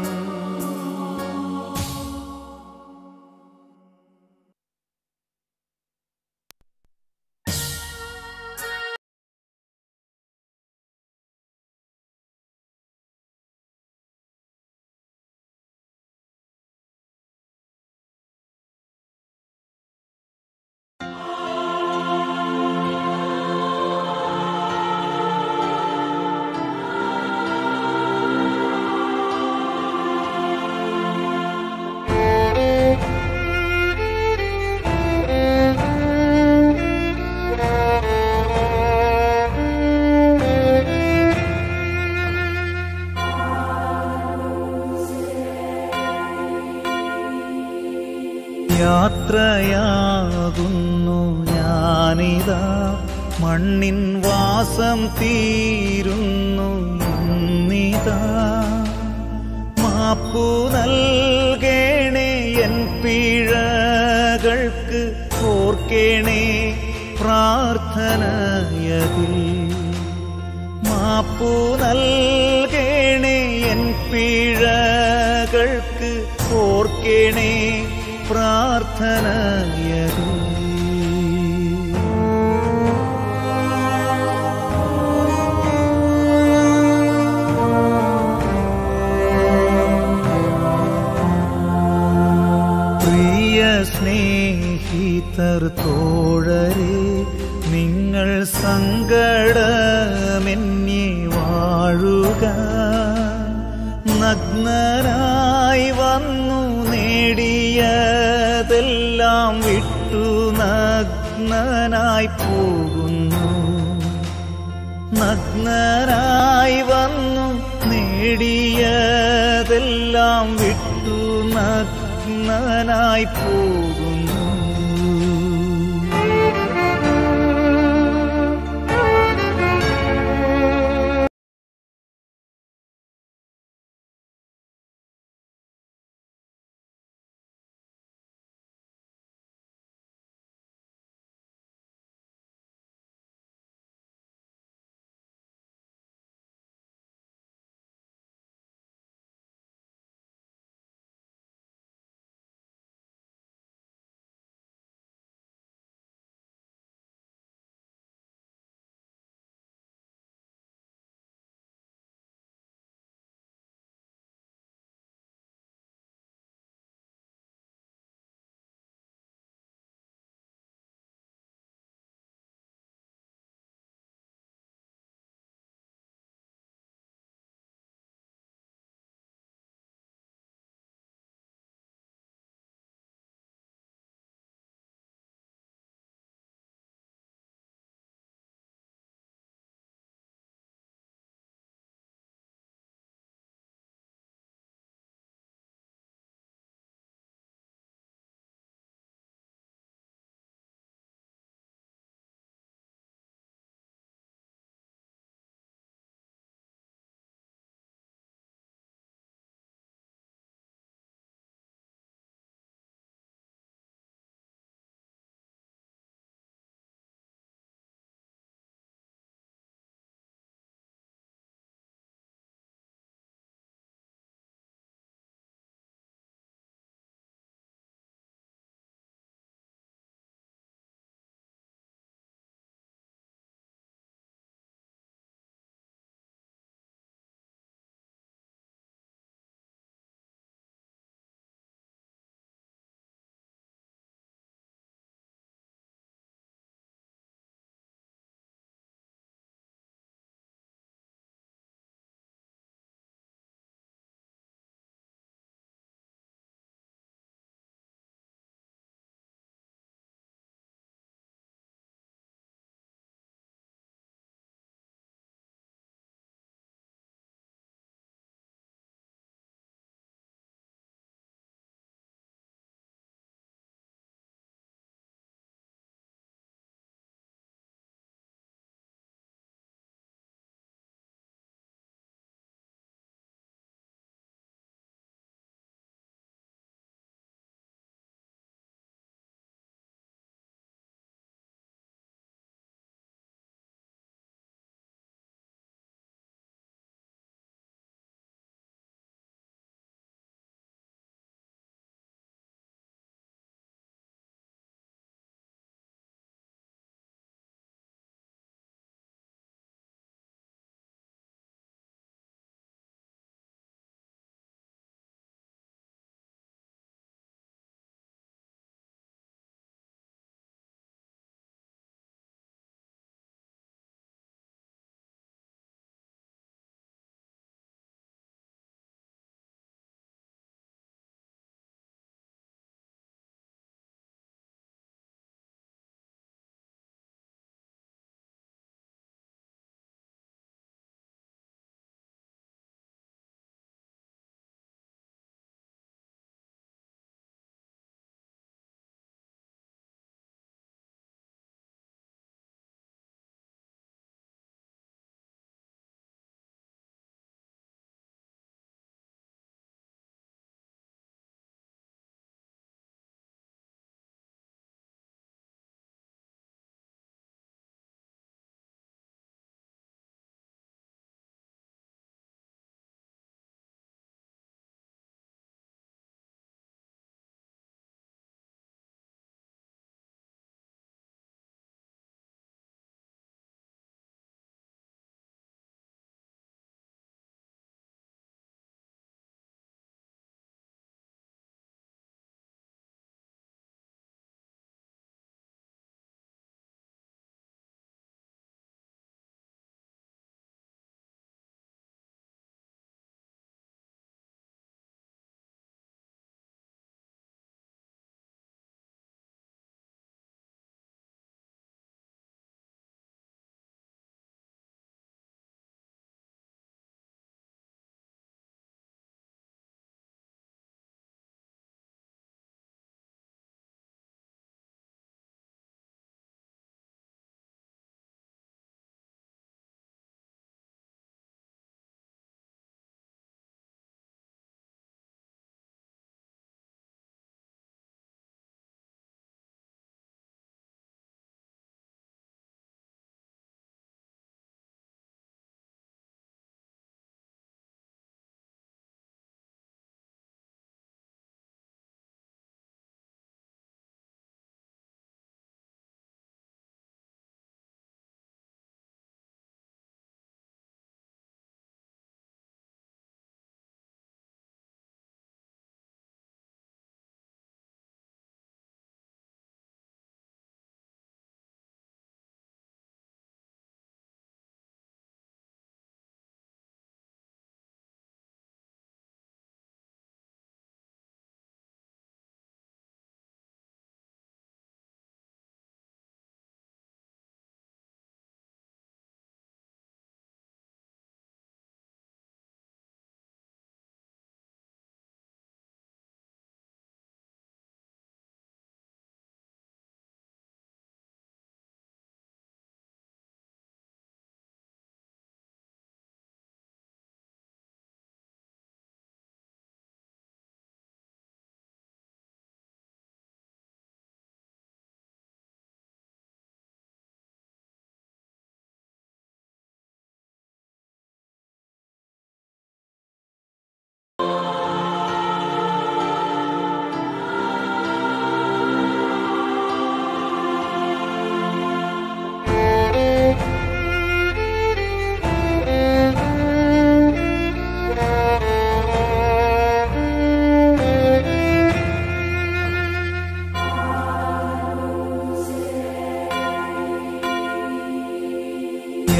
യാത്രയാകുന്നു ഞാനിതാ മണ്ണിൻ വാസം തീരുന്നു ഇന്നിതാ മാപ്പു നൽകേണേ എൻ പിഴകൾക്ക് ഓർക്കേണേ പ്രാർത്ഥനയതിൽ മാപ്പു നൽകേണേ എൻ പിഴകൾക്ക് ഓർക്കേണേ പ്രാർത്ഥനയതിൽ സ്നേഹിതർ തോഴരെ നിങ്ങൾ സങ്കടമെന്നെ വാഴുക നഗ്നരായി വന്നു നേടിയതെല്ലാം വിട്ടു നഗ്നനായി പോകുന്നു നഗ്നരായി വന്നു നേടിയതെല്ലാം വിട്ടു നഗ്നനായി പോകുന്നു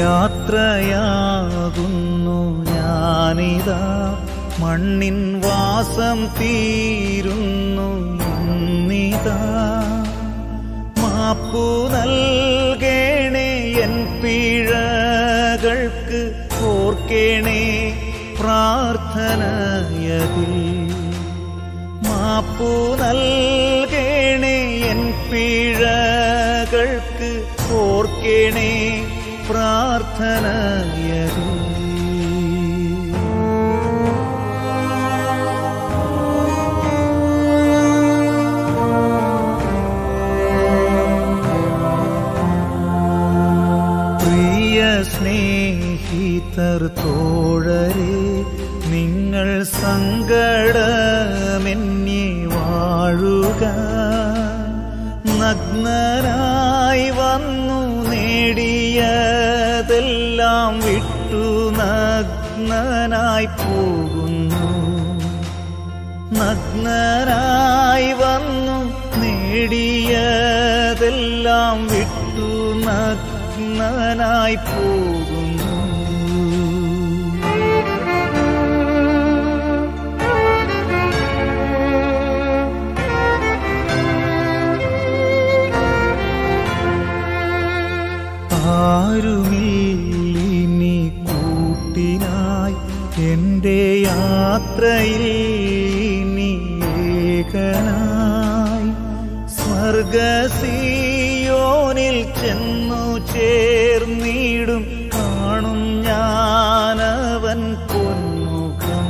യാത്രയാകുന്നു ഞാനിതാ മണ്ണിൻ വാസം തീരുന്നു ഇന്നിതാ മാപ്പു നൽകേണേ എൻ പിഴകൾക്ക് ഓർക്കേണേ പ്രാർത്ഥനയതിൽ മാപ്പു നൽകേണേ എൻ പിഴകൾക്ക് ഓർക്കേണേ പ്രാർത്ഥനയതിൽ പ്രിയ സ്നേഹിതർ തോഴരെ നിങ്ങൾ സങ്കടമെന്നെ വാഴുക നഗ്നരായി വന്നു നേടിയതെല്ലാം വിട്ടു നഗ്നനായി പോകുന്നു നഗ്നരായി വന്നു നേടിയതെല്ലാം വിട്ടു നഗ്നനായി പോകുന്നു ആരുമില്ലിനി കൂട്ടിനായി എൻ്റെ യാത്രയിൽ ഇനി ഏകനായി സ്വർഗസിയോനിൽ ചെന്നു ചേർന്നിടും കാണും ഞാനവൻ പൊന്മുഖം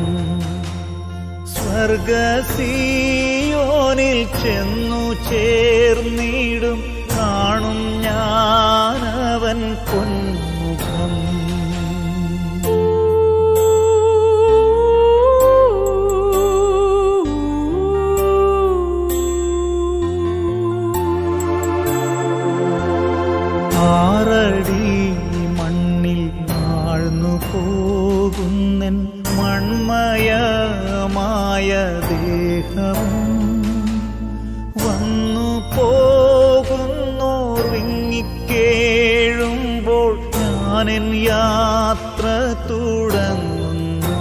സ്വർഗസിയോനിൽ ചെന്നു ചേർന്നിടും കാണും ഞാനവൻ പൊന്മുഖം ആറടി മണ്ണിൽ ആഴ്ന്നു പോകുന്നൻ മൺമയമായ ദേഹവും വന്നു പോകുന്നോർ വിങ്ങിക്കേഴുമ്പോൾ ഞാനെൻ യാത്ര തുടങ്ങുന്നു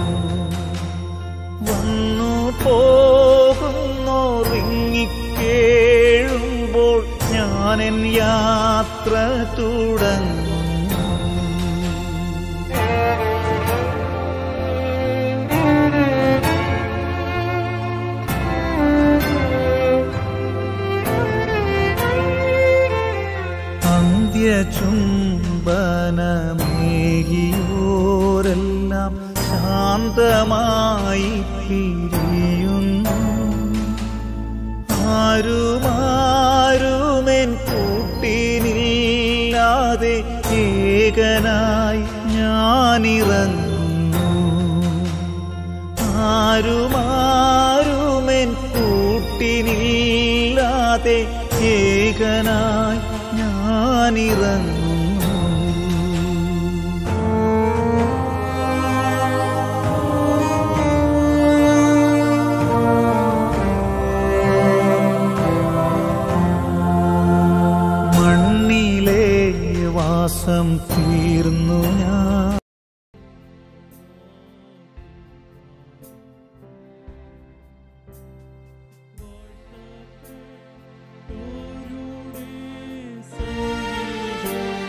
വന്നു പോകുന്നോർ വിങ്ങിക്കേഴുമ്പോൾ ഞാനെൻ യാത്ര തുടങ്ങുന്നു അന്ത്യചുംബനമേകിയോരെല്ലാം ശാന്തമായി പിരിയുന്നു ആരുമാരുമെൻ കൂട്ടിനില്ലാതെ ഏകനായി ഞാനിറങ്ങുന്നു ആരുമാരുമെൻ കൂട്ടിനില്ലാതെ ഏകനായി ഞാനിറങ്ങുന്നു മണ്ണിലെ വാസം തീർന്നു ഞാൻ ും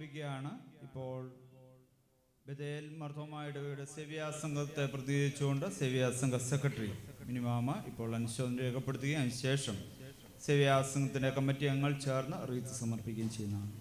ആരംഭിക്കുകയാണ് ഇപ്പോൾ ബദേൽ മർദ്ദമായ ഇടവയുടെ സെവിയാ സംഘത്തെ പ്രതിനിധിച്ചുകൊണ്ട് സെവിയാ സംഘ സെക്രട്ടറി മിനിമാമ ഇപ്പോൾ അനുശോചനം രേഖപ്പെടുത്തുകയും അതിനുശേഷം സെവിയാ സംഘത്തിൻ്റെ കമ്മിറ്റി അംഗങ്ങൾ ചേർന്ന് റീത്ത് സമർപ്പിക്കുകയും ചെയ്യുന്നതാണ്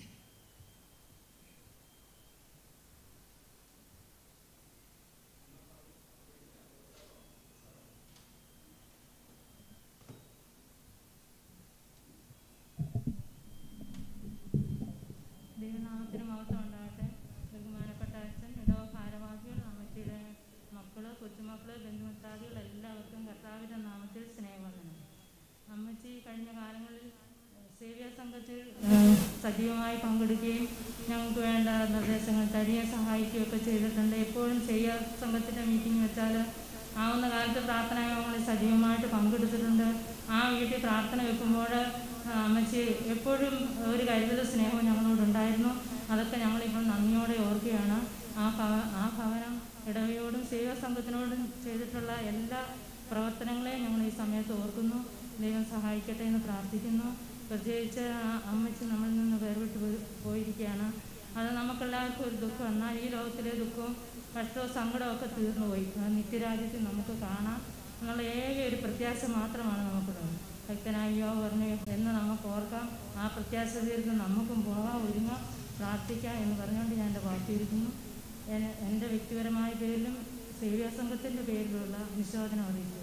ദൈവനാമത്തിന് മഹത്വം ഉണ്ടാകട്ടെ ബഹുമാനപ്പെട്ട അച്ഛൻ ഇടവ ഭാരവാഹികൾ അമ്മച്ചിയുടെ മക്കള് കൊച്ചുമക്കള് ബന്ധുമിത്രാദികൾ എല്ലാവർക്കും കർത്താവിൻ്റെ നാമത്തിൽ സ്നേഹവന്ദനം അമ്മച്ചി കഴിഞ്ഞ കാലങ്ങളിൽ സേവ്യ സംഘത്തിൽ ഏഹ്, സജീവമായി പങ്കെടുക്കുകയും ഞങ്ങൾക്ക് വേണ്ട നിർദ്ദേശങ്ങൾ തരികയും സഹായിക്കുകയൊക്കെ ചെയ്തിട്ടുണ്ട് എപ്പോഴും സേവ്യ സംഘത്തിൻ്റെ മീറ്റിംഗ് വെച്ചാൽ ആവുന്ന കാലത്ത് പ്രാർത്ഥനാ യോഗങ്ങളിൽ സജീവമായിട്ട് പങ്കെടുത്തിട്ടുണ്ട് ആ വീട്ടിൽ പ്രാർത്ഥന വെക്കുമ്പോൾ അമ്മച്ചി എപ്പോഴും ഒരു കരുതൽ സ്നേഹവും ഞങ്ങളോടുണ്ടായിരുന്നു അതൊക്കെ ഞങ്ങളിപ്പോൾ നന്ദിയോടെ ഓർക്കുകയാണ് ആ ഭവ ആ ഭവനം ഇടവയോടും സേവ സംഘത്തിനോടും ചെയ്തിട്ടുള്ള എല്ലാ പ്രവർത്തനങ്ങളെയും ഞങ്ങൾ ഈ സമയത്ത് ഓർക്കുന്നു ദൈവം സഹായിക്കട്ടെ എന്ന് പ്രാർത്ഥിക്കുന്നു പ്രത്യേകിച്ച് ആ അമ്മച്ചി നമ്മളിൽ നിന്ന് വേർവിട്ട് പോയി- പോയിരിക്കുകയാണ് അത് നമുക്കെല്ലാവർക്കും ഒരു ദുഃഖം എന്നാൽ ഈ ലോകത്തിലെ ദുഃഖവും കഷ്ടവും സങ്കടവും ഒക്കെ തീർന്നു പോയി ആ നിത്യരാജ്യത്തിൽ നമുക്ക് കാണാം എന്നുള്ള ഏക ഒരു പ്രത്യാശ മാത്രമാണ് നമുക്കുള്ളത് ഭക്തനായോ പറഞ്ഞു എന്ന് നമുക്ക് ഓർക്കാം ആ പ്രത്യാശ തീർത്ത് നമുക്കും പോകാം ഒരുങ്ങാം പ്രാർത്ഥിക്കാം എന്ന് പറഞ്ഞുകൊണ്ട് ഞാൻ എൻ്റെ വാക്കിയിരിക്കുന്നു എൻ- എൻ്റെ വ്യക്തിപരമായ പേരിലും സേവ്യ സംഘത്തിൻ്റെ പേരിലുള്ള അനുശോചനം അറിയിച്ചു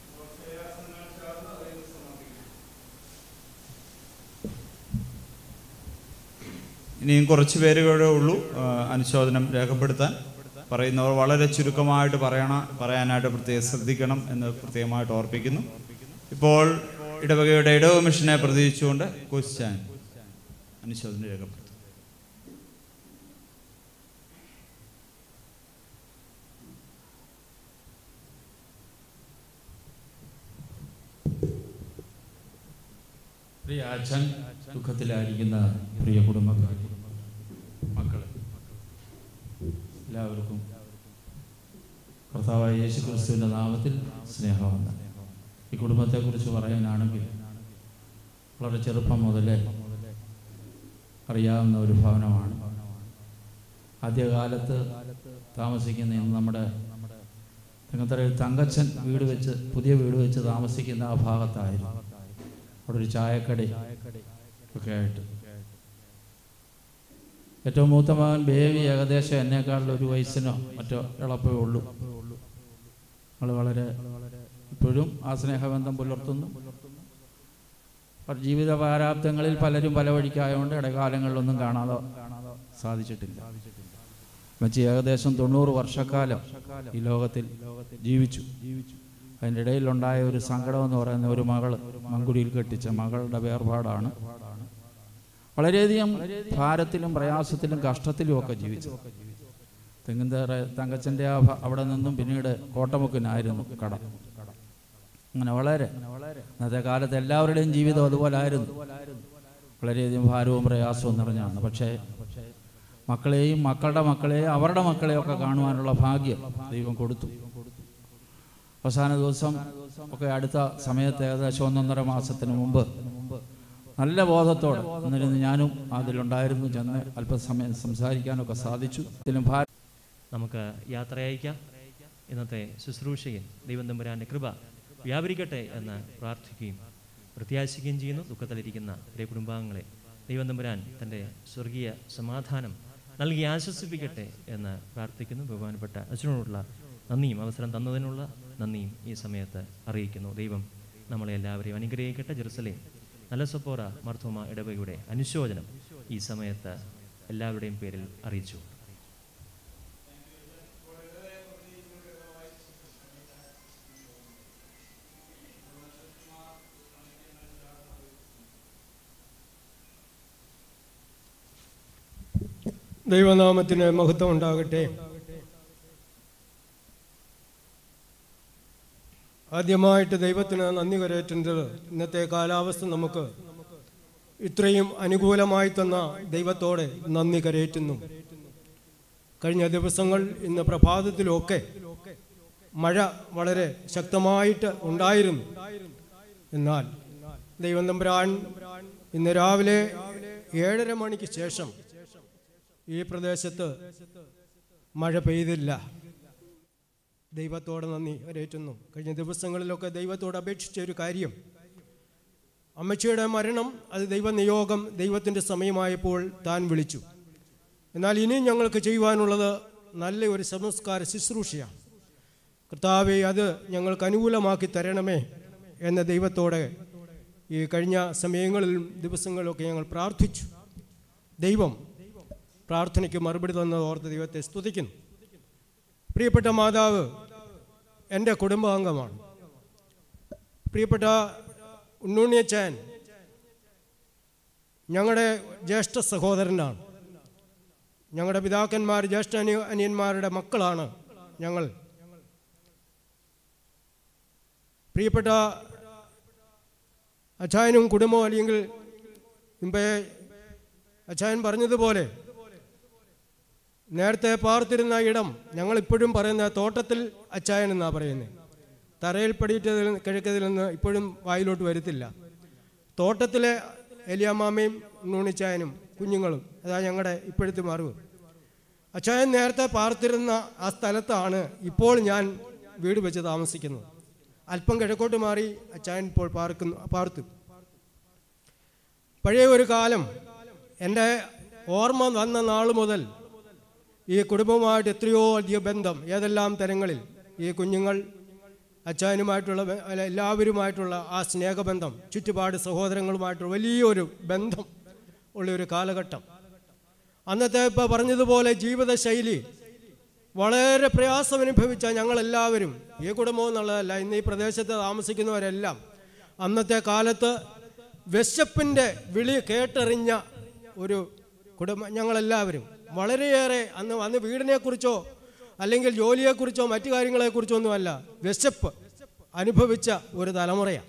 ഇനിയും കുറച്ച് പേരുകളേ ഉള്ളൂ ആ, അനുശോചനം രേഖപ്പെടുത്താൻ പറയുന്നവർ വളരെ ചുരുക്കമായിട്ട് പറയണ പറയാനായിട്ട് പ്രത്യേകം ശ്രദ്ധിക്കണം എന്ന് പ്രത്യേകമായിട്ട് ഓർപ്പിക്കുന്നു ഇപ്പോൾ ഇടവകയുടെ ഇടവ മിഷനെ പ്രതീക്ഷിച്ചുകൊണ്ട് ക്വസ്റ്റ്യൻ അനുശോചനം രേഖപ്പെടുത്തും പ്രിയ അച്ഛൻ ദുഃഖത്തിലായിരിക്കുന്ന പ്രിയ കുടുംബക്കാർ മക്കൾ എല്ലാവർക്കും കർത്താവായ യേശു ക്രിസ്തുവിൻ്റെ നാമത്തിൽ സ്നേഹമാണ് ഈ കുടുംബത്തെക്കുറിച്ച് പറയാനാണെങ്കിൽ വളരെ ചെറുപ്പം മുതലേ അറിയാവുന്ന ഒരു ഭവനമാണ് ആദ്യകാലത്ത് താമസിക്കുന്ന ഇന്ന് നമ്മുടെ തെങ്ങത്തറയിൽ തങ്കച്ചൻ വീട് വെച്ച് പുതിയ വീട് വെച്ച് താമസിക്കുന്ന ആ ഭാഗത്തായിരുന്നു അവിടെ ഒരു ചായക്കട ഒക്കെ ആയിട്ട് ഏറ്റവും മൂത്ത മകൻ ബേബി ഏകദേശം എന്നെക്കാളും ഒരു വയസ്സിനോ മറ്റോ എളുപ്പമേ ഉള്ളൂ നമ്മൾ വളരെ ഇപ്പോഴും ആ സ്നേഹബന്ധം പുലർത്തുന്നു അവർ ജീവിത പ്രാരാബ്ദങ്ങളിൽ പലരും പല വഴിക്കായതുകൊണ്ട് ഇടകാലങ്ങളിലൊന്നും കാണാതെ സാധിച്ചിട്ടില്ല മച്ചി ഏകദേശം തൊണ്ണൂറ് വർഷക്കാലം ഈ ലോകത്തിൽ ജീവിച്ചു അതിൻ്റെ ഇടയിലുണ്ടായ ഒരു സങ്കടം എന്ന് പറയുന്ന ഒരു മകൾ മങ്കുടിയിൽ കെട്ടിച്ച മകളുടെ വേർപാടാണ് വളരെയധികം ഭാരത്തിലും പ്രയാസത്തിലും കഷ്ടത്തിലും ഒക്കെ ജീവിച്ചു തെങ്ങിന്തേറെ തങ്കച്ചൻ്റെ ആ ഭ- അവിടെ നിന്നും പിന്നീട് കോട്ടമുക്കിനായിരുന്നു കട അങ്ങനെ വളരെ ഇന്നത്തെ കാലത്ത് എല്ലാവരുടെയും ജീവിതം അതുപോലായിരുന്നു വളരെയധികം ഭാരവും പ്രയാസവും നിറഞ്ഞാണ് പക്ഷേ മക്കളെയും മക്കളുടെ മക്കളെയും അവരുടെ മക്കളെയും ഒക്കെ കാണുവാനുള്ള ഭാഗ്യം ദൈവം കൊടുത്തു അവസാന ദിവസം ഒക്കെ അടുത്ത സമയത്ത് ഏകദേശം ഒന്നൊന്നര മാസത്തിന് മുമ്പ് നല്ല ബോധത്തോടെ എന്നിരുന്ന് ഞാനും അതിലുണ്ടായിരുന്നു ചെന്ന് അല്പസമയം സംസാരിക്കാനൊക്കെ സാധിച്ചു ഇതിലും ഭാര നമുക്ക് യാത്ര അയക്കാം ഇന്നത്തെ ശുശ്രൂഷയിൽ ദൈവം തമ്പുരാൻ്റെ കൃപ വ്യാപരിക്കട്ടെ എന്ന് പ്രാർത്ഥിക്കുകയും പ്രത്യാശിക്കുകയും ചെയ്യുന്നു ദുഃഖത്തിലിരിക്കുന്ന പ്രിയ കുടുംബാംഗങ്ങളെ ദൈവം തമ്പുരാൻ തൻ്റെ സ്വർഗീയ സമാധാനം നൽകി ആശ്വസിപ്പിക്കട്ടെ എന്ന് പ്രാർത്ഥിക്കുന്നു ബഹുമാനപ്പെട്ട അച്ഛനോടുള്ള നന്ദിയും അവസരം തന്നതിനുള്ള നന്ദിയും ഈ സമയത്ത് അറിയിക്കുന്നു ദൈവം നമ്മളെ എല്ലാവരെയും അനുഗ്രഹിക്കട്ടെ ജെറുസലേം നല്ല സപ്പോറ മർത്തോമ ഇടവകയുടെ അനുശോചനം ഈ സമയത്ത് എല്ലാവരുടെയും പേരിൽ അറിയിച്ചു ദൈവനാമത്തിന് മഹത്വം ഉണ്ടാകട്ടെ ആദ്യമായിട്ട് ദൈവത്തിന് നന്ദി കരയേറ്റുന്നത് ഇന്നത്തെ കാലാവസ്ഥ നമുക്ക് ഇത്രയും അനുകൂലമായി തന്ന ദൈവത്തോടെ നന്ദി കരയേറ്റുന്നു കഴിഞ്ഞ ദിവസങ്ങൾ ഇന്ന് പ്രഭാതത്തിലൊക്കെ മഴ വളരെ ശക്തമായിട്ട് ഉണ്ടായിരുന്നു എന്നാൽ ദൈവം തമ്പുരാൻ ഇന്ന് രാവിലെ ഏഴര മണിക്ക് ശേഷം ഈ പ്രദേശത്ത് മഴ പെയ്തില്ല ദൈവത്തോട് നന്ദി വരേറ്റുന്നു കഴിഞ്ഞ ദിവസങ്ങളിലൊക്കെ ദൈവത്തോട് അപേക്ഷിച്ച ഒരു കാര്യം അമ്മച്ചിയുടെ മരണം അത് ദൈവനിയോഗം ദൈവത്തിൻ്റെ സമയമായപ്പോൾ താൻ വിളിച്ചു എന്നാൽ ഇനിയും ഞങ്ങൾക്ക് ചെയ്യുവാനുള്ളത് നല്ല ഒരു സംസ്കാര ശുശ്രൂഷയാണ് കർത്താവെ അത് ഞങ്ങൾക്ക് അനുകൂലമാക്കി തരണമേ എന്ന ദൈവത്തോടെ ഈ കഴിഞ്ഞ സമയങ്ങളിലും ദിവസങ്ങളിലൊക്കെ ഞങ്ങൾ പ്രാർത്ഥിച്ചു ദൈവം പ്രാർത്ഥനയ്ക്ക് മറുപടി തന്നത് ഓർത്ത് ദൈവത്തെ സ്തുതിക്കുന്നു പ്രിയപ്പെട്ട മാതാവ് എൻ്റെ കുടുംബാംഗമാണ് പ്രിയപ്പെട്ട ഉണ്ണുണ്ണിയച്ചാൻ ഞങ്ങളുടെ ജ്യേഷ്ഠ സഹോദരനാണ് ഞങ്ങളുടെ പിതാക്കന്മാർ ജ്യേഷ്ഠ അനി അനിയന്മാരുടെ മക്കളാണ് ഞങ്ങൾ പ്രിയപ്പെട്ട അച്ചായനും കുടുംബവും അല്ലെങ്കിൽ മുമ്പേ അച്ചായൻ പറഞ്ഞതുപോലെ നേരത്തെ പാർത്തിരുന്ന ഇടം ഞങ്ങളിപ്പോഴും പറയുന്ന തോട്ടത്തിൽ അച്ചായൻ എന്നാണ് പറയുന്നത് തറയിൽ പടിയിട്ടതിൽ കിഴക്കതിൽ നിന്ന് ഇപ്പോഴും വായിലോട്ട് വരുത്തില്ല തോട്ടത്തിലെ എലിയമ്മാമയും നൂണിച്ചായനും കുഞ്ഞുങ്ങളും അതാ ഞങ്ങളുടെ ഇപ്പോഴത്തെ അറിവ് അച്ചായൻ നേരത്തെ പാർത്തിരുന്ന ആ സ്ഥലത്താണ് ഇപ്പോൾ ഞാൻ വീട് വെച്ച് താമസിക്കുന്നത് അല്പം കിഴക്കോട്ട് മാറി അച്ചായൻ ഇപ്പോൾ പാർക്കുന്നു പാർത്തു പഴയ ഒരു കാലം എൻ്റെ ഓർമ്മ വന്ന നാൾ മുതൽ ഈ കുടുംബവുമായിട്ട് എത്രയോ അധികം ബന്ധം ഏതെല്ലാം തരങ്ങളിൽ ഈ കുഞ്ഞുങ്ങൾ അച്ചായനുമായിട്ടുള്ള ബ- അല്ല, എല്ലാവരുമായിട്ടുള്ള ആ സ്നേഹബന്ധം ചുറ്റുപാട് സഹോദരങ്ങളുമായിട്ടുള്ള വലിയൊരു ബന്ധം ഉള്ള ഒരു കാലഘട്ടം അന്നത്തെ ഇപ്പോൾ പറഞ്ഞതുപോലെ ജീവിതശൈലി വളരെ പ്രയാസം അനുഭവിച്ച ഞങ്ങളെല്ലാവരും ഈ കുടുംബം എന്നുള്ളതല്ല ഇന്ന് ഈ പ്രദേശത്ത് താമസിക്കുന്നവരെല്ലാം അന്നത്തെ കാലത്ത് വിശപ്പിൻ്റെ വിളി കേട്ടറിഞ്ഞ ഒരു കുടുംബം ഞങ്ങളെല്ലാവരും വളരെയേറെ അന്ന് അന്ന് വീടിനെക്കുറിച്ചോ അല്ലെങ്കിൽ ജോലിയെക്കുറിച്ചോ മറ്റു കാര്യങ്ങളെക്കുറിച്ചോ ഒന്നുമല്ല വിശപ്പ് അനുഭവിച്ച ഒരു തലമുറയാണ്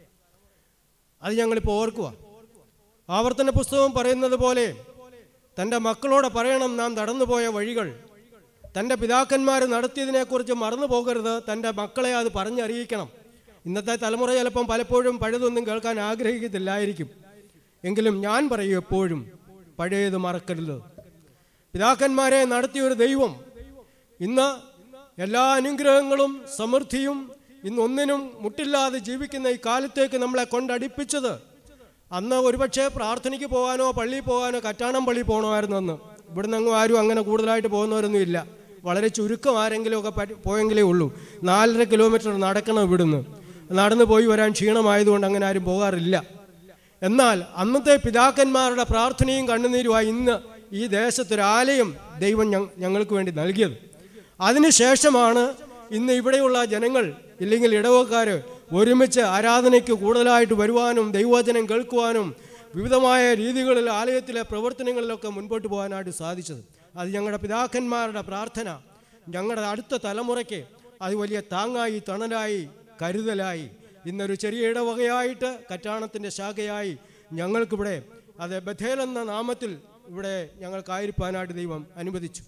അത് ഞങ്ങളിപ്പോൾ ഓർക്കുക ആവർത്തന പുസ്തകം പറയുന്നത് പോലെ തൻ്റെ മക്കളോട് പറയണം നാം നടന്നുപോയ വഴികൾ തൻ്റെ പിതാക്കന്മാർ നടത്തിയതിനെക്കുറിച്ച് മറന്നു പോകരുത് തൻ്റെ മക്കളെ അത് പറഞ്ഞറിയിക്കണം ഇന്നത്തെ തലമുറ ചിലപ്പം പലപ്പോഴും പഴയതൊന്നും കേൾക്കാൻ ആഗ്രഹിക്കത്തില്ലായിരിക്കും എങ്കിലും ഞാൻ പറയും എപ്പോഴും പഴയത് മറക്കരുത് പിതാക്കന്മാരെ നടത്തിയൊരു ദൈവം ഇന്ന് എല്ലാ അനുഗ്രഹങ്ങളും സമൃദ്ധിയും ഇന്ന് ഒന്നിനും മുട്ടില്ലാതെ ജീവിക്കുന്ന ഈ കാലത്തേക്ക് നമ്മളെ കൊണ്ടടിപ്പിച്ചത് അന്ന് ഒരുപക്ഷെ പ്രാർത്ഥനയ്ക്ക് പോകാനോ പള്ളിയിൽ പോകാനോ കറ്റാണം പള്ളി പോകണമായിരുന്നു അന്ന് ഇവിടുന്ന് അങ്ങും ആരും അങ്ങനെ കൂടുതലായിട്ട് പോകുന്നവരൊന്നും ഇല്ല വളരെ ചുരുക്കം ആരെങ്കിലും ഒക്കെ പറ്റി- പോയെങ്കിലേ ഉള്ളൂ നാലര കിലോമീറ്റർ നടക്കണം ഇവിടുന്ന് നടന്നു പോയി വരാൻ ക്ഷീണമായതുകൊണ്ട് അങ്ങനെ ആരും പോകാറില്ല എന്നാൽ അന്നത്തെ പിതാക്കന്മാരുടെ പ്രാർത്ഥനയും കണ്ണുനീരുമായി ഇന്ന് ഈ ദേശത്തൊരാലയം ദൈവം ഞ- ഞങ്ങൾക്ക് വേണ്ടി നൽകിയത് അതിനുശേഷമാണ് ഇന്ന് ഇവിടെയുള്ള ജനങ്ങൾ ഇല്ലെങ്കിൽ ഇടവക്കാർ ഒരുമിച്ച് ആരാധനയ്ക്ക് കൂടുതലായിട്ട് വരുവാനും ദൈവവചനം കേൾക്കുവാനും വിവിധമായ രീതികളിൽ ആലയത്തിലെ പ്രവർത്തനങ്ങളിലൊക്കെ മുൻപോട്ട് പോകാനായിട്ട് സാധിച്ചത് അത് ഞങ്ങളുടെ പിതാക്കന്മാരുടെ പ്രാർത്ഥന ഞങ്ങളുടെ അടുത്ത തലമുറയ്ക്ക് അത് വലിയ താങ്ങായി തണലായി കരുതലായി ഇന്നൊരു ചെറിയ ഇടവകയായിട്ട് കറ്റാണത്തിൻ്റെ ശാഖയായി ഞങ്ങൾക്കിവിടെ അത് ബഥേൽ എന്ന നാമത്തിൽ ഇവിടെ ഞങ്ങൾക്കായിരിക്കാനായിട്ട് ദൈവം അനുവദിച്ചു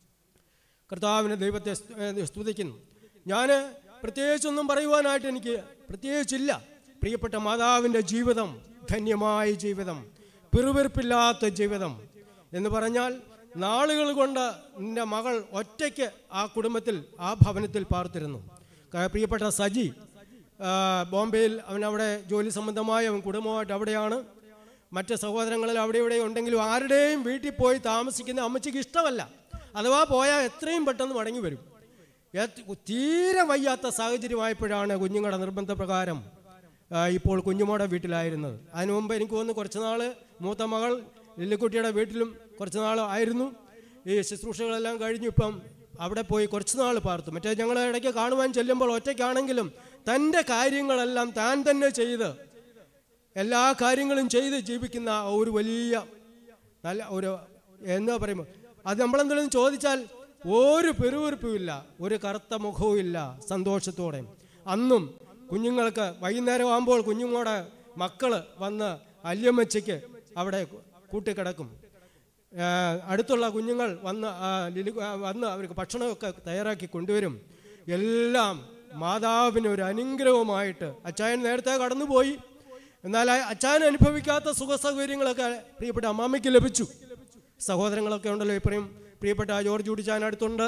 കർത്താവിന് ദൈവത്തെ സ്തു- ഏ, സ്തുതിക്കുന്നു ഞാൻ പ്രത്യേകിച്ചൊന്നും പറയുവാനായിട്ട് എനിക്ക് പ്രത്യേകിച്ചില്ല പ്രിയപ്പെട്ട മാതാവിൻ്റെ ജീവിതം ധന്യമായ ജീവിതം പിറുപിറുപ്പില്ലാത്ത ജീവിതം എന്ന് പറഞ്ഞാൽ നാളുകൾ കൊണ്ട് നിന്റെ മകൾ ഒറ്റയ്ക്ക് ആ കുടുംബത്തിൽ ആ ഭവനത്തിൽ പാർത്തിരുന്നു ക- പ്രിയപ്പെട്ട സജി ആ, ബോംബെയിൽ അവൻ അവിടെ ജോലി സംബന്ധമായി അവൻ കുടുംബമായിട്ട് അവിടെയാണ് മറ്റ് സഹോദരങ്ങളിൽ അവിടെ ഇവിടെ ഉണ്ടെങ്കിലും ആരുടെയും വീട്ടിൽ പോയി താമസിക്കുന്ന അമ്മച്ചിക്ക് ഇഷ്ടമല്ല അഥവാ പോയാൽ എത്രയും പെട്ടെന്ന് മടങ്ങി വരും ഏത് തീരെ വയ്യാത്ത സാഹചര്യമായപ്പോഴാണ് കുഞ്ഞുങ്ങളുടെ നിർബന്ധപ്രകാരം ആ, ഇപ്പോൾ കുഞ്ഞുമോടെ വീട്ടിലായിരുന്നത് അതിനു മുമ്പ് എനിക്ക് തോന്നുന്നു കുറച്ച് നാൾ മൂത്ത മകൾ ലില്ലിക്കുട്ടിയുടെ വീട്ടിലും കുറച്ച് നാൾ ആയിരുന്നു ഈ ശുശ്രൂഷകളെല്ലാം കഴിഞ്ഞു ഇപ്പം അവിടെ പോയി കുറച്ച് നാൾ പാർത്തു മറ്റേ ഞങ്ങൾ ഇടയ്ക്ക് കാണുവാൻ ചെല്ലുമ്പോൾ ഒറ്റയ്ക്കാണെങ്കിലും തൻ്റെ കാര്യങ്ങളെല്ലാം താൻ തന്നെ ചെയ്ത് എല്ലാ കാര്യങ്ങളും ചെയ്ത് ജീവിക്കുന്ന ഒരു വലിയ നല്ല ഒരു എന്താ പറയുമ്പോൾ അത് നമ്മളെന്തെങ്കിലും ചോദിച്ചാൽ ഒരു പെരുവിറുപ്പുമില്ല ഒരു കറുത്ത മുഖവും ഇല്ല സന്തോഷത്തോടെ അന്നും കുഞ്ഞുങ്ങൾക്ക് വൈകുന്നേരം ആകുമ്പോൾ കുഞ്ഞുങ്ങളുടെ മക്കൾ വന്ന് അല്യമ്മച്ചയ്ക്ക് അവിടെ കൂട്ടിക്കിടക്കും ആ, അടുത്തുള്ള കുഞ്ഞുങ്ങൾ വന്ന് ആ, ലിലി ആ, വന്ന് അവർക്ക് ഭക്ഷണമൊക്കെ തയ്യാറാക്കി കൊണ്ടുവരും എല്ലാം മാതാവിന് ഒരു അനുഗ്രഹമായിട്ട് അച്ചായൻ നേരത്തെ കടന്നുപോയി എന്നാൽ ആ അച്ചായൻ അനുഭവിക്കാത്ത സുഖ സൗകര്യങ്ങളൊക്കെ പ്രിയപ്പെട്ട അമ്മാമ്മയ്ക്ക് ലഭിച്ചു സഹോദരങ്ങളൊക്കെ ഉണ്ടല്ലോ ഇപ്പോഴും പ്രിയപ്പെട്ട ജോർജ് കുടിച്ചാൻ അടുത്തുണ്ട്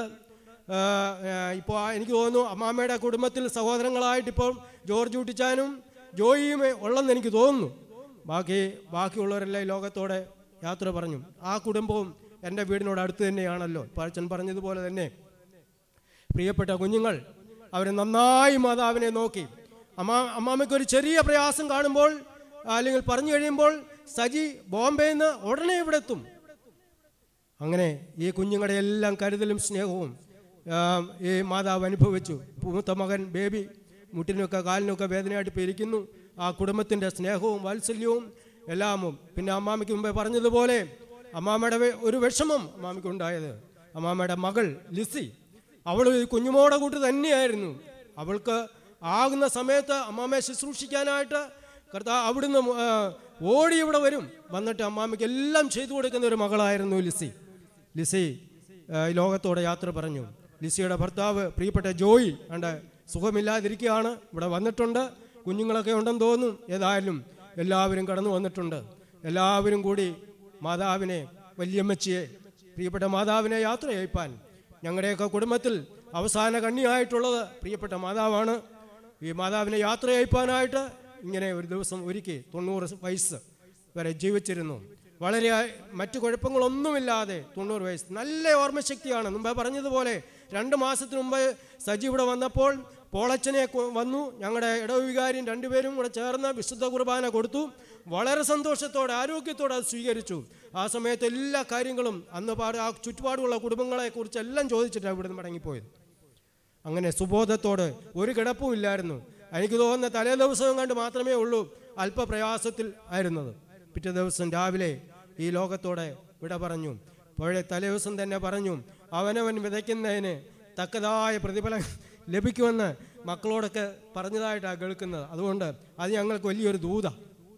ഇപ്പോൾ എനിക്ക് തോന്നുന്നു അമ്മാമ്മയുടെ കുടുംബത്തിൽ സഹോദരങ്ങളായിട്ട് ഇപ്പോൾ ജോർജ് കുട്ടിച്ചാനും ജോയിയും ഉള്ളെന്ന് എനിക്ക് തോന്നുന്നു ബാക്കി ബാക്കിയുള്ളവരെല്ലാം ഈ ലോകത്തോടെ യാത്ര പറഞ്ഞു ആ കുടുംബവും എൻ്റെ വീടിനോട് അടുത്ത് തന്നെയാണല്ലോ ഇപ്പോൾ അച്ഛൻ പറഞ്ഞതുപോലെ തന്നെ പ്രിയപ്പെട്ട കുഞ്ഞുങ്ങൾ അവർ നന്നായി മാതാവിനെ നോക്കി അമ്മാ അമ്മാമ്മയ്ക്ക് ഒരു ചെറിയ പ്രയാസം കാണുമ്പോൾ അല്ലെങ്കിൽ പറഞ്ഞു കഴിയുമ്പോൾ സജി ബോംബെയിൽ നിന്ന് ഉടനെ ഇവിടെ എത്തും അങ്ങനെ ഈ കുഞ്ഞുങ്ങളുടെ എല്ലാം കരുതലും സ്നേഹവും ആ, ഈ മാതാവ് അനുഭവിച്ചു മൂത്ത മകൻ ബേബി മുട്ടിനൊക്കെ കാലിനൊക്കെ വേദനയായിട്ട് ഇപ്പോൾ ഇരിക്കുന്നു ആ കുടുംബത്തിൻ്റെ സ്നേഹവും വാത്സല്യവും എല്ലാമും പിന്നെ അമ്മാമ്മയ്ക്ക് മുമ്പേ പറഞ്ഞതുപോലെ അമ്മാമ്മയുടെ വെ- ഒരു വിഷമം അമ്മാമ്മയ്ക്ക് ഉണ്ടായത് അമ്മാമ്മയുടെ മകൾ ലിസി അവൾ ഈ കുഞ്ഞുമോടെ കൂട്ട് തന്നെയായിരുന്നു അവൾക്ക് ആകുന്ന സമയത്ത് അമ്മാമ്മയെ ശുശ്രൂഷിക്കാനായിട്ട് കർത്താ അവിടുന്ന് ആ, ഓടി ഇവിടെ വരും വന്നിട്ട് അമ്മാമ്മയ്ക്ക് എല്ലാം ചെയ്തു കൊടുക്കുന്ന ഒരു മകളായിരുന്നു ലിസി ലിസി ആ, ഈ ലോകത്തോടെ യാത്ര പറഞ്ഞു ലിസിയുടെ ഭർത്താവ് പ്രിയപ്പെട്ട ജോയി കണ്ട് സുഖമില്ലാതിരിക്കുകയാണ് ഇവിടെ വന്നിട്ടുണ്ട് കുഞ്ഞുങ്ങളൊക്കെ ഉണ്ടെന്ന് തോന്നുന്നു ഏതായാലും എല്ലാവരും കടന്നു വന്നിട്ടുണ്ട് എല്ലാവരും കൂടി മാതാവിനെ വല്യമ്മച്ചിയെ പ്രിയപ്പെട്ട മാതാവിനെ യാത്ര അയപ്പാൻ ഞങ്ങളുടെയൊക്കെ കുടുംബത്തിൽ അവസാന കണ്ണിയായിട്ടുള്ളത് പ്രിയപ്പെട്ട മാതാവാണ് ഈ മാതാവിനെ യാത്ര അയപ്പാനായിട്ട് ഇങ്ങനെ ഒരു ദിവസം ഒരുക്കി തൊണ്ണൂറ് വയസ്സ് വരെ ജീവിച്ചിരുന്നു വളരെ മറ്റു കുഴപ്പങ്ങളൊന്നുമില്ലാതെ തൊണ്ണൂറ് വയസ്സ് നല്ല ഓർമ്മശക്തിയാണ് മുമ്പ് പറഞ്ഞതുപോലെ രണ്ട് മാസത്തിന് മുമ്പ് സജി ഇവിടെ വന്നപ്പോൾ പോളച്ചനെ കൊ- വന്നു ഞങ്ങളുടെ ഇടവികാരും രണ്ടുപേരും കൂടെ ചേർന്ന് വിശുദ്ധ കുർബാന കൊടുത്തു വളരെ സന്തോഷത്തോടെ ആരോഗ്യത്തോടെ അത് സ്വീകരിച്ചു ആ സമയത്ത് എല്ലാ കാര്യങ്ങളും അന്ന് പാട് ആ ചുറ്റുപാടുള്ള കുടുംബങ്ങളെ കുറിച്ച് എല്ലാം ചോദിച്ചിട്ടാണ് ഇവിടുന്ന് മടങ്ങിപ്പോയത് അങ്ങനെ സുബോധത്തോട് ഒരു കിടപ്പും ഇല്ലായിരുന്നു എനിക്ക് തോന്നുന്ന തലേ ദിവസവും കണ്ട് മാത്രമേ ഉള്ളൂ അല്പപ്രയാസത്തിൽ ആയിരുന്നത് പിറ്റേ ദിവസം രാവിലെ ഈ ലോകത്തോടെ വിട പറഞ്ഞു പഴയ തലേ ദിവസം തന്നെ പറഞ്ഞു അവനവൻ വിതയ്ക്കുന്നതിന് തക്കതായ പ്രതിഫലം ലഭിക്കുമെന്ന് മക്കളോടൊക്കെ പറഞ്ഞതായിട്ടാണ് കേൾക്കുന്നത് അതുകൊണ്ട് അത് ഞങ്ങൾക്ക് വലിയൊരു ദൂത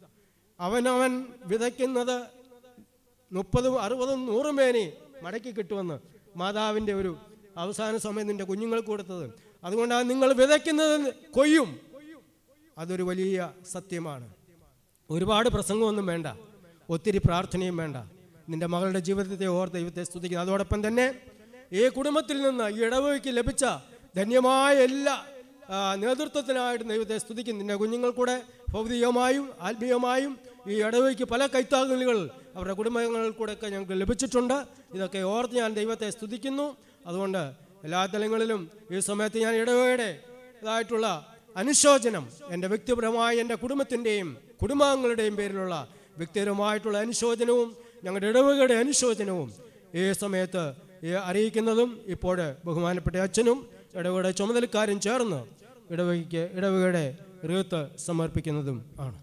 അവനവൻ വിതയ്ക്കുന്നത് മുപ്പതും അറുപതും നൂറും പേനെ മടക്കി കിട്ടുമെന്ന് മാതാവിൻ്റെ ഒരു അവസാന സമയം നിന്റെ കുഞ്ഞുങ്ങൾക്ക് കൊടുത്തത് അതുകൊണ്ടാണ് നിങ്ങൾ വിതയ്ക്കുന്നത് കൊയ്യും അതൊരു വലിയ സത്യമാണ് ഒരുപാട് പ്രസംഗമൊന്നും വേണ്ട ഒത്തിരി പ്രാർത്ഥനയും വേണ്ട നിന്റെ മകളുടെ ജീവിതത്തെ ഓർത്ത് ദൈവത്തെ സ്തുതിക്കുന്നു അതോടൊപ്പം തന്നെ ഈ കുടുംബത്തിൽ നിന്ന് ഈ ഇടവയ്ക്ക് ലഭിച്ച ധന്യമായ എല്ലാ ആ, നേതൃത്വത്തിനായിട്ട് ദൈവത്തെ സ്തുതിക്കുന്നു നിന്റെ കുഞ്ഞുങ്ങൾ കൂടെ ഭൗതികമായും ആത്മീയമായും ഈ ഇടവയ്ക്ക് പല കൈത്താങ്ങലുകൾ അവരുടെ കുടുംബങ്ങളിൽ കൂടെയൊക്കെ ഞങ്ങൾക്ക് ലഭിച്ചിട്ടുണ്ട് ഇതൊക്കെ ഓർത്ത് ഞാൻ ദൈവത്തെ സ്തുതിക്കുന്നു അതുകൊണ്ട് എല്ലാ തലങ്ങളിലും ഈ സമയത്ത് ഞാൻ ഇടവയുടെ ഇതായിട്ടുള്ള അനുശോചനം എൻ്റെ വ്യക്തിപരമായ എൻ്റെ കുടുംബത്തിൻ്റെയും കുടുംബാംഗങ്ങളുടെയും പേരിലുള്ള വ്യക്തിപരമായിട്ടുള്ള അനുശോചനവും ഞങ്ങളുടെ ഇടവകയുടെ അനുശോചനവും ഈ സമയത്ത് ഈ അറിയിക്കുന്നതും ഇപ്പോൾ ബഹുമാനപ്പെട്ട അച്ഛനും ഇടവകയുടെ ചുമതലക്കാരും ചേർന്ന് ഇടവകയ്ക്ക് ഇടവകയുടെ റീത്ത് സമർപ്പിക്കുന്നതും ആണ്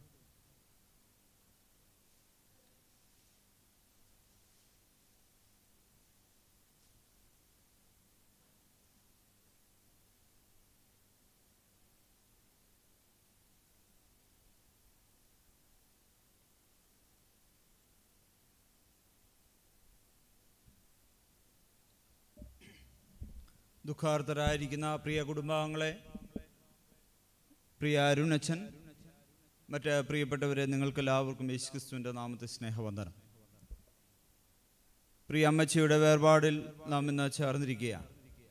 ദുഃഖാർത്തരായിരിക്കുന്ന പ്രിയ കുടുംബാംഗങ്ങളെ പ്രിയ അരുണച്ചൻ മറ്റ് പ്രിയപ്പെട്ടവരെ നിങ്ങൾക്കെല്ലാവർക്കും യേശുക്രിസ്തുവിൻ്റെ നാമത്തെ സ്നേഹവന്ദനം പ്രിയ അമ്മച്ചിയുടെ വേർപാടിൽ നാം ഇന്ന് ചേർന്നിരിക്കുകയാണ്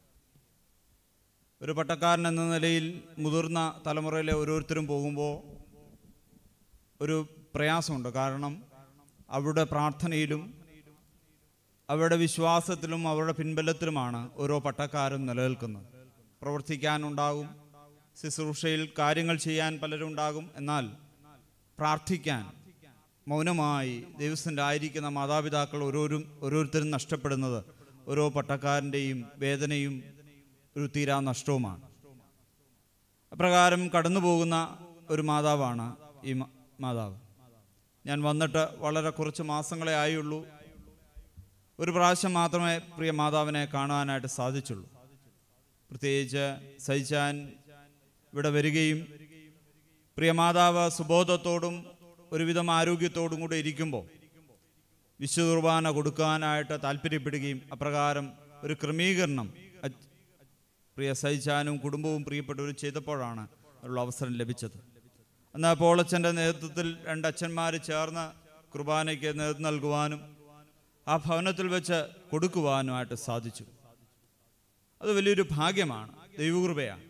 ഒരു പട്ടക്കാരൻ എന്ന നിലയിൽ മുതിർന്ന തലമുറയിലെ ഓരോരുത്തരും പോകുമ്പോൾ ഒരു പ്രയാസമുണ്ട് കാരണം അവരുടെ പ്രാർത്ഥനയിലും അവരുടെ വിശ്വാസത്തിലും അവരുടെ പിൻബലത്തിലുമാണ് ഓരോ പട്ടക്കാരും നിലനിൽക്കുന്നത് പ്രവർത്തിക്കാനുണ്ടാകും ശുശ്രൂഷയിൽ കാര്യങ്ങൾ ചെയ്യാൻ പലരും ഉണ്ടാകും എന്നാൽ പ്രാർത്ഥിക്കാൻ മൗനമായി ദൈവത്തിൻ്റെ ആയിരിക്കുന്ന മാതാപിതാക്കൾ ഓരോരും ഓരോരുത്തരും നഷ്ടപ്പെടുന്നത് ഓരോ പട്ടക്കാരൻ്റെയും വേദനയും ഒരു തീരാ നഷ്ടവുമാണ് അപ്രകാരം കടന്നു പോകുന്ന ഒരു മാതാവാണ് ഈ മ- മാതാവ് ഞാൻ വന്നിട്ട് വളരെ കുറച്ച് മാസങ്ങളെ ആയുള്ളൂ ഒരു പ്രാവശ്യം മാത്രമേ പ്രിയ മാതാവിനെ കാണാനായിട്ട് സാധിച്ചുള്ളൂ പ്രത്യേകിച്ച് സഹിച്ചാൻ ഇവിടെ വരികയും പ്രിയ മാതാവ് സുബോധത്തോടും ഒരുവിധം ആരോഗ്യത്തോടും കൂടെ ഇരിക്കുമ്പോൾ വിശുദ്ധ കുർബാന കൊടുക്കാനായിട്ട് താല്പര്യപ്പെടുകയും അപ്രകാരം ഒരു ക്രമീകരണം അച്- പ്രിയ സഹിച്ചാനും കുടുംബവും പ്രിയപ്പെട്ടവരും ചെയ്തപ്പോഴാണ് ഉള്ള അവസരം ലഭിച്ചത് എന്നാൽ പോളച്ചൻ്റെ നേതൃത്വത്തിൽ രണ്ട് അച്ഛന്മാർ ചേർന്ന് കുർബാനയ്ക്ക് നേതൃത്വം നൽകുവാനും ആ ഭവനത്തിൽ വെച്ച് കൊടുക്കുവാനുമായിട്ട് സാധിച്ചു അത് വലിയൊരു ഭാഗ്യമാണ് ദൈവകൃപയാണ്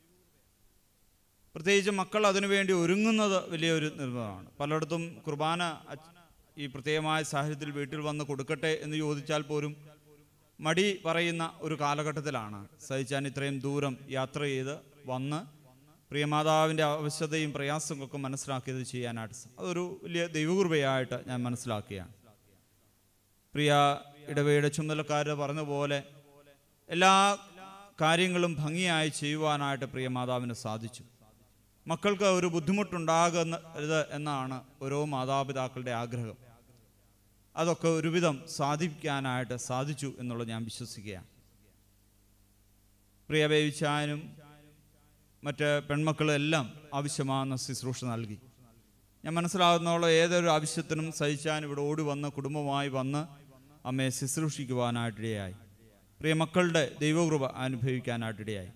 പ്രത്യേകിച്ച് മക്കൾ അതിനുവേണ്ടി ഒരുങ്ങുന്നത് വലിയൊരു നിർബന്ധമാണ് പലയിടത്തും കുർബാന അച്- ഈ പ്രത്യേകമായ സാഹചര്യത്തിൽ വീട്ടിൽ വന്ന് കൊടുക്കട്ടെ എന്ന് ചോദിച്ചാൽ പോലും മടി പറയുന്ന ഒരു കാലഘട്ടത്തിലാണ് സഹിച്ചാൻ ഇത്രയും ദൂരം യാത്ര ചെയ്ത് വന്ന് പ്രിയമാതാവിൻ്റെ ആവശ്യതയും പ്രയാസവും ഒക്കെ മനസ്സിലാക്കിയത് ചെയ്യാനായിട്ട് സ- അതൊരു വലിയ ദൈവകൃപയായിട്ട് ഞാൻ മനസ്സിലാക്കുകയാണ് പ്രിയ ഇടവയുടെ ചുമതലക്കാർ പറഞ്ഞ പോലെ എല്ലാ കാര്യങ്ങളും ഭംഗിയായി ചെയ്യുവാനായിട്ട് പ്രിയ മാതാവിന് സാധിച്ചു മക്കൾക്ക് ഒരു ബുദ്ധിമുട്ടുണ്ടാകരുത് എന്നാണ് ഓരോ മാതാപിതാക്കളുടെ ആഗ്രഹം അതൊക്കെ ഒരുവിധം സാധിക്കാനായിട്ട് സാധിച്ചു എന്നുള്ളത് ഞാൻ വിശ്വസിക്കുകയാണ് പ്രിയ ബേവിച്ചാനും മറ്റ് പെൺമക്കളും എല്ലാം ആവശ്യമാകുന്ന ശുശ്രൂഷ നൽകി ഞാൻ മനസ്സിലാകുന്നോളം ഏതൊരു ആവശ്യത്തിനും സഹിച്ചാൻ ഇവിടെ ഓടി വന്ന് കുടുംബമായി വന്ന് അമ്മയെ ശുശ്രൂഷിക്കുവാനായിട്ടിടയായി പ്രിയ മക്കളുടെ ദൈവകൃപ അനുഭവിക്കാനായിട്ടിടയായി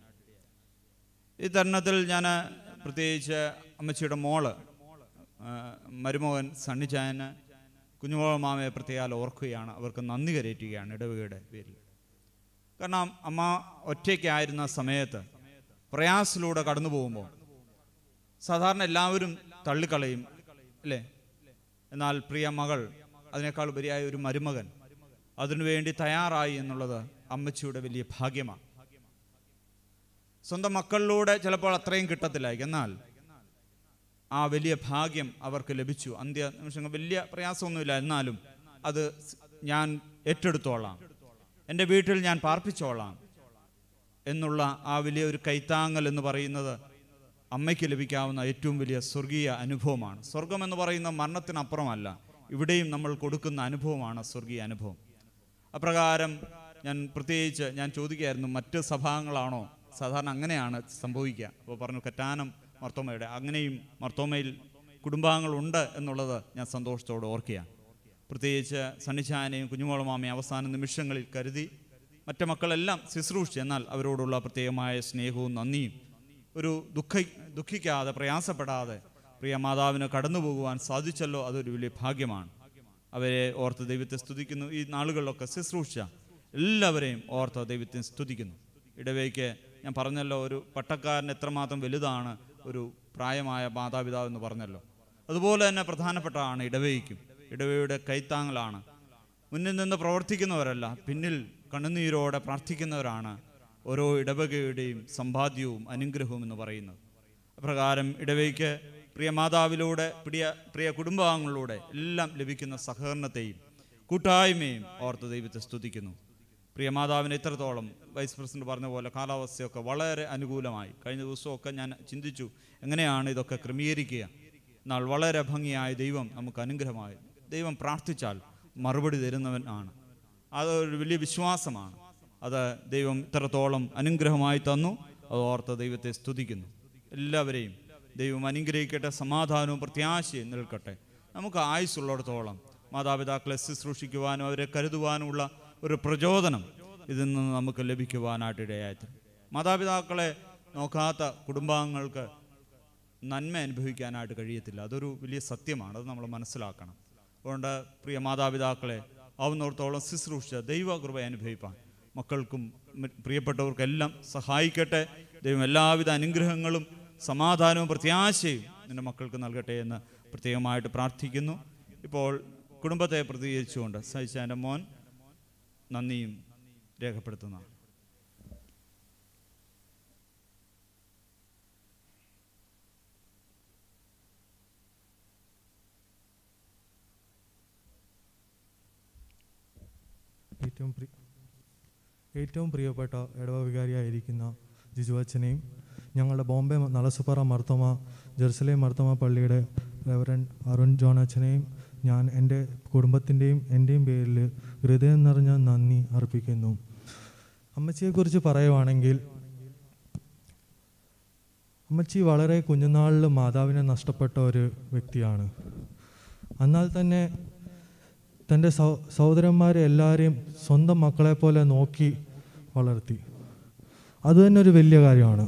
ഈ തരുണത്തിൽ ഞാൻ പ്രത്യേകിച്ച് അമ്മച്ചിയുടെ മോള് ആ, മരുമകൻ സണ്ണിച്ചായന് കുഞ്ഞുമോള മാമയെ പ്രത്യേകം ഓർക്കുകയാണ് അവർക്ക് നന്ദി കരയറ്റുകയാണ് ഇടവകയുടെ പേരിൽ കാരണം അമ്മ ഒറ്റയ്ക്കായിരുന്ന സമയത്ത് പ്രയാസത്തിലൂടെ കടന്നു പോകുമ്പോൾ സാധാരണ എല്ലാവരും തള്ളിക്കളയും അല്ലേ എന്നാൽ പ്രിയ മകൾ അതിനേക്കാൾ ഉപരിയായ ഒരു മരുമകൻ അതിനുവേണ്ടി തയ്യാറായി എന്നുള്ളത് അമ്മച്ചിയുടെ വലിയ ഭാഗ്യമാണ് സ്വന്തം മക്കളിലൂടെ ചിലപ്പോൾ അത്രയും കിട്ടത്തില്ലായിരിക്കും എന്നാൽ ആ വലിയ ഭാഗ്യം അവർക്ക് ലഭിച്ചു അന്ത്യ നിമിഷങ്ങൾ വലിയ പ്രയാസമൊന്നുമില്ല എന്നാലും അത് സ് ഞാൻ ഏറ്റെടുത്തോളാം എൻ്റെ വീട്ടിൽ ഞാൻ പാർപ്പിച്ചോളാം എന്നുള്ള ആ വലിയ ഒരു കൈത്താങ്ങൽ എന്ന് പറയുന്നത് അമ്മയ്ക്ക് ലഭിക്കാവുന്ന ഏറ്റവും വലിയ സ്വർഗീയ അനുഭവമാണ് സ്വർഗം എന്ന് പറയുന്ന മരണത്തിനപ്പുറമല്ല ഇവിടെയും നമ്മൾ കൊടുക്കുന്ന അനുഭവമാണ് സ്വർഗീയ അനുഭവം അപ്രകാരം ഞാൻ പ്രത്യേകിച്ച് ഞാൻ ചോദിക്കുകയായിരുന്നു മറ്റ് സഭാംഗങ്ങളാണോ സാധാരണ അങ്ങനെയാണ് സംഭവിക്കുക അപ്പോൾ പറഞ്ഞു കറ്റാനം മർത്തോമയുടെ അങ്ങനെയും മർത്തോമയിൽ കുടുംബാംഗങ്ങളുണ്ട് എന്നുള്ളത് ഞാൻ സന്തോഷത്തോടെ ഓർക്കുകയാണ് പ്രത്യേകിച്ച് സണ്ണിച്ചാനെയും കുഞ്ഞുമോളമാമയും അവസാന നിമിഷങ്ങളിൽ കരുതി മറ്റു മക്കളെല്ലാം ശുശ്രൂഷിച്ചു എന്നാൽ അവരോടുള്ള പ്രത്യേകമായ സ്നേഹവും നന്ദിയും ഒരു ദുഃഖ ദുഃഖിക്കാതെ പ്രയാസപ്പെടാതെ പ്രിയ മാതാവിന് കടന്നു പോകുവാൻ സാധിച്ചല്ലോ അതൊരു വലിയ ഭാഗ്യമാണ് അവരെ ഓർത്ത് ദൈവത്തെ സ്തുതിക്കുന്നു ഈ നാളുകളിലൊക്കെ ശുശ്രൂഷിച്ച എല്ലാവരെയും ഓർത്ത് ദൈവത്തെ സ്തുതിക്കുന്നു ഇടവേക്ക് ഞാൻ പറഞ്ഞല്ലോ ഒരു പട്ടക്കാരൻ എത്രമാത്രം വലുതാണ് ഒരു പ്രായമായ മാതാപിതാവ് എന്ന് പറഞ്ഞല്ലോ അതുപോലെ തന്നെ പ്രധാനപ്പെട്ടതാണ് ഇടവയ്ക്കും ഇടവയുടെ കൈത്താങ്ങലാണ് മുന്നിൽ നിന്ന് പ്രവർത്തിക്കുന്നവരല്ല പിന്നിൽ കണ്ണുനീരോടെ പ്രാർത്ഥിക്കുന്നവരാണ് ഓരോ ഇടവകയുടെയും സമ്പാദ്യവും അനുഗ്രഹവും എന്ന് പറയുന്നത് അപ്രകാരം ഇടവയ്ക്ക് പ്രിയ മാതാവിലൂടെ പ്രിയ പ്രിയ കുടുംബാംഗങ്ങളിലൂടെ എല്ലാം ലഭിക്കുന്ന സഹകരണത്തെയും കൂട്ടായ്മയും ഓർത്ത് ദൈവത്തെ സ്തുതിക്കുന്നു പ്രിയ മാതാവിന് ഇത്രത്തോളം വൈസ് പ്രസിഡന്റ് പറഞ്ഞ പോലെ കാലാവസ്ഥയൊക്കെ വളരെ അനുകൂലമായി കഴിഞ്ഞ ദിവസമൊക്കെ ഞാൻ ചിന്തിച്ചു എങ്ങനെയാണ് ഇതൊക്കെ ക്രമീകരിക്കുക എന്നാൽ വളരെ ഭംഗിയായ ദൈവം നമുക്ക് അനുഗ്രഹമായി ദൈവം പ്രാർത്ഥിച്ചാൽ മറുപടി തരുന്നവൻ ആണ് അതൊരു വലിയ വിശ്വാസമാണ് അത് ദൈവം ഇത്രത്തോളം അനുഗ്രഹമായി തന്നു അത് ഓർത്ത് ദൈവത്തെ സ്തുതിക്കുന്നു എല്ലാവരെയും ദൈവം അനുഗ്രഹിക്കട്ടെ സമാധാനവും പ്രത്യാശയും നിൽക്കട്ടെ നമുക്ക് ആയുസ്സുള്ളിടത്തോളം മാതാപിതാക്കളെ ശുശ്രൂഷിക്കുവാനും അവരെ കരുതുവാനുമുള്ള ഒരു പ്രചോദനം ഇതിൽ നിന്ന് നമുക്ക് ലഭിക്കുവാനായിട്ട് ഇടയായിത്തീരും മാതാപിതാക്കളെ നോക്കാത്ത കുടുംബാംഗങ്ങൾക്ക് നന്മ അനുഭവിക്കാനായിട്ട് കഴിയത്തില്ല അതൊരു വലിയ സത്യമാണ് അത് നമ്മൾ മനസ്സിലാക്കണം അതുകൊണ്ട് പ്രിയ മാതാപിതാക്കളെ ആവുന്നിടത്തോളം ശുശ്രൂഷിച്ച ദൈവകൃപ അനുഭവിപ്പാൻ മക്കൾക്കും മറ്റ് പ്രിയപ്പെട്ടവർക്കെല്ലാം സഹായിക്കട്ടെ ദൈവം എല്ലാവിധ അനുഗ്രഹങ്ങളും സമാധാനവും പ്രത്യാശയും നിന്റെ മക്കൾക്ക് നൽകട്ടെ എന്ന് പ്രത്യേകമായിട്ട് പ്രാർത്ഥിക്കുന്നു ഇപ്പോൾ കുടുംബത്തെ പ്രതികരിച്ചുകൊണ്ട് സഹിച്ചാൻ്റെ മോൻ നന്ദിയും രേഖപ്പെടുത്തുന്നതാണ് ഏറ്റവും പ്രി ഏറ്റവും പ്രിയപ്പെട്ട ഇടവ വികാരിയായിരിക്കുന്ന ജിജു അച്ഛനെയും ഞങ്ങളുടെ ബോംബെ നളസുപ്പറ മർത്തോമ ജെറുസലേം മർത്തോമ പള്ളിയുടെ റെവറൻ അരുൺ ജോൺ അച്ഛനെയും ഞാൻ എൻ്റെ കുടുംബത്തിൻ്റെയും എൻ്റെയും പേരിൽ ഹൃദയം നിറഞ്ഞ നന്ദി അർപ്പിക്കുന്നു അമ്മച്ചിയെക്കുറിച്ച് പറയുവാണെങ്കിൽ അമ്മച്ചി വളരെ കുഞ്ഞുനാളിൽ മാതാവിനെ നഷ്ടപ്പെട്ട ഒരു വ്യക്തിയാണ് എന്നാൽ തന്നെ തൻ്റെ സഹ സഹോദരന്മാരെ എല്ലാവരെയും സ്വന്തം മക്കളെ പോലെ നോക്കി വളർത്തി അത് തന്നെ ഒരു വലിയ കാര്യമാണ്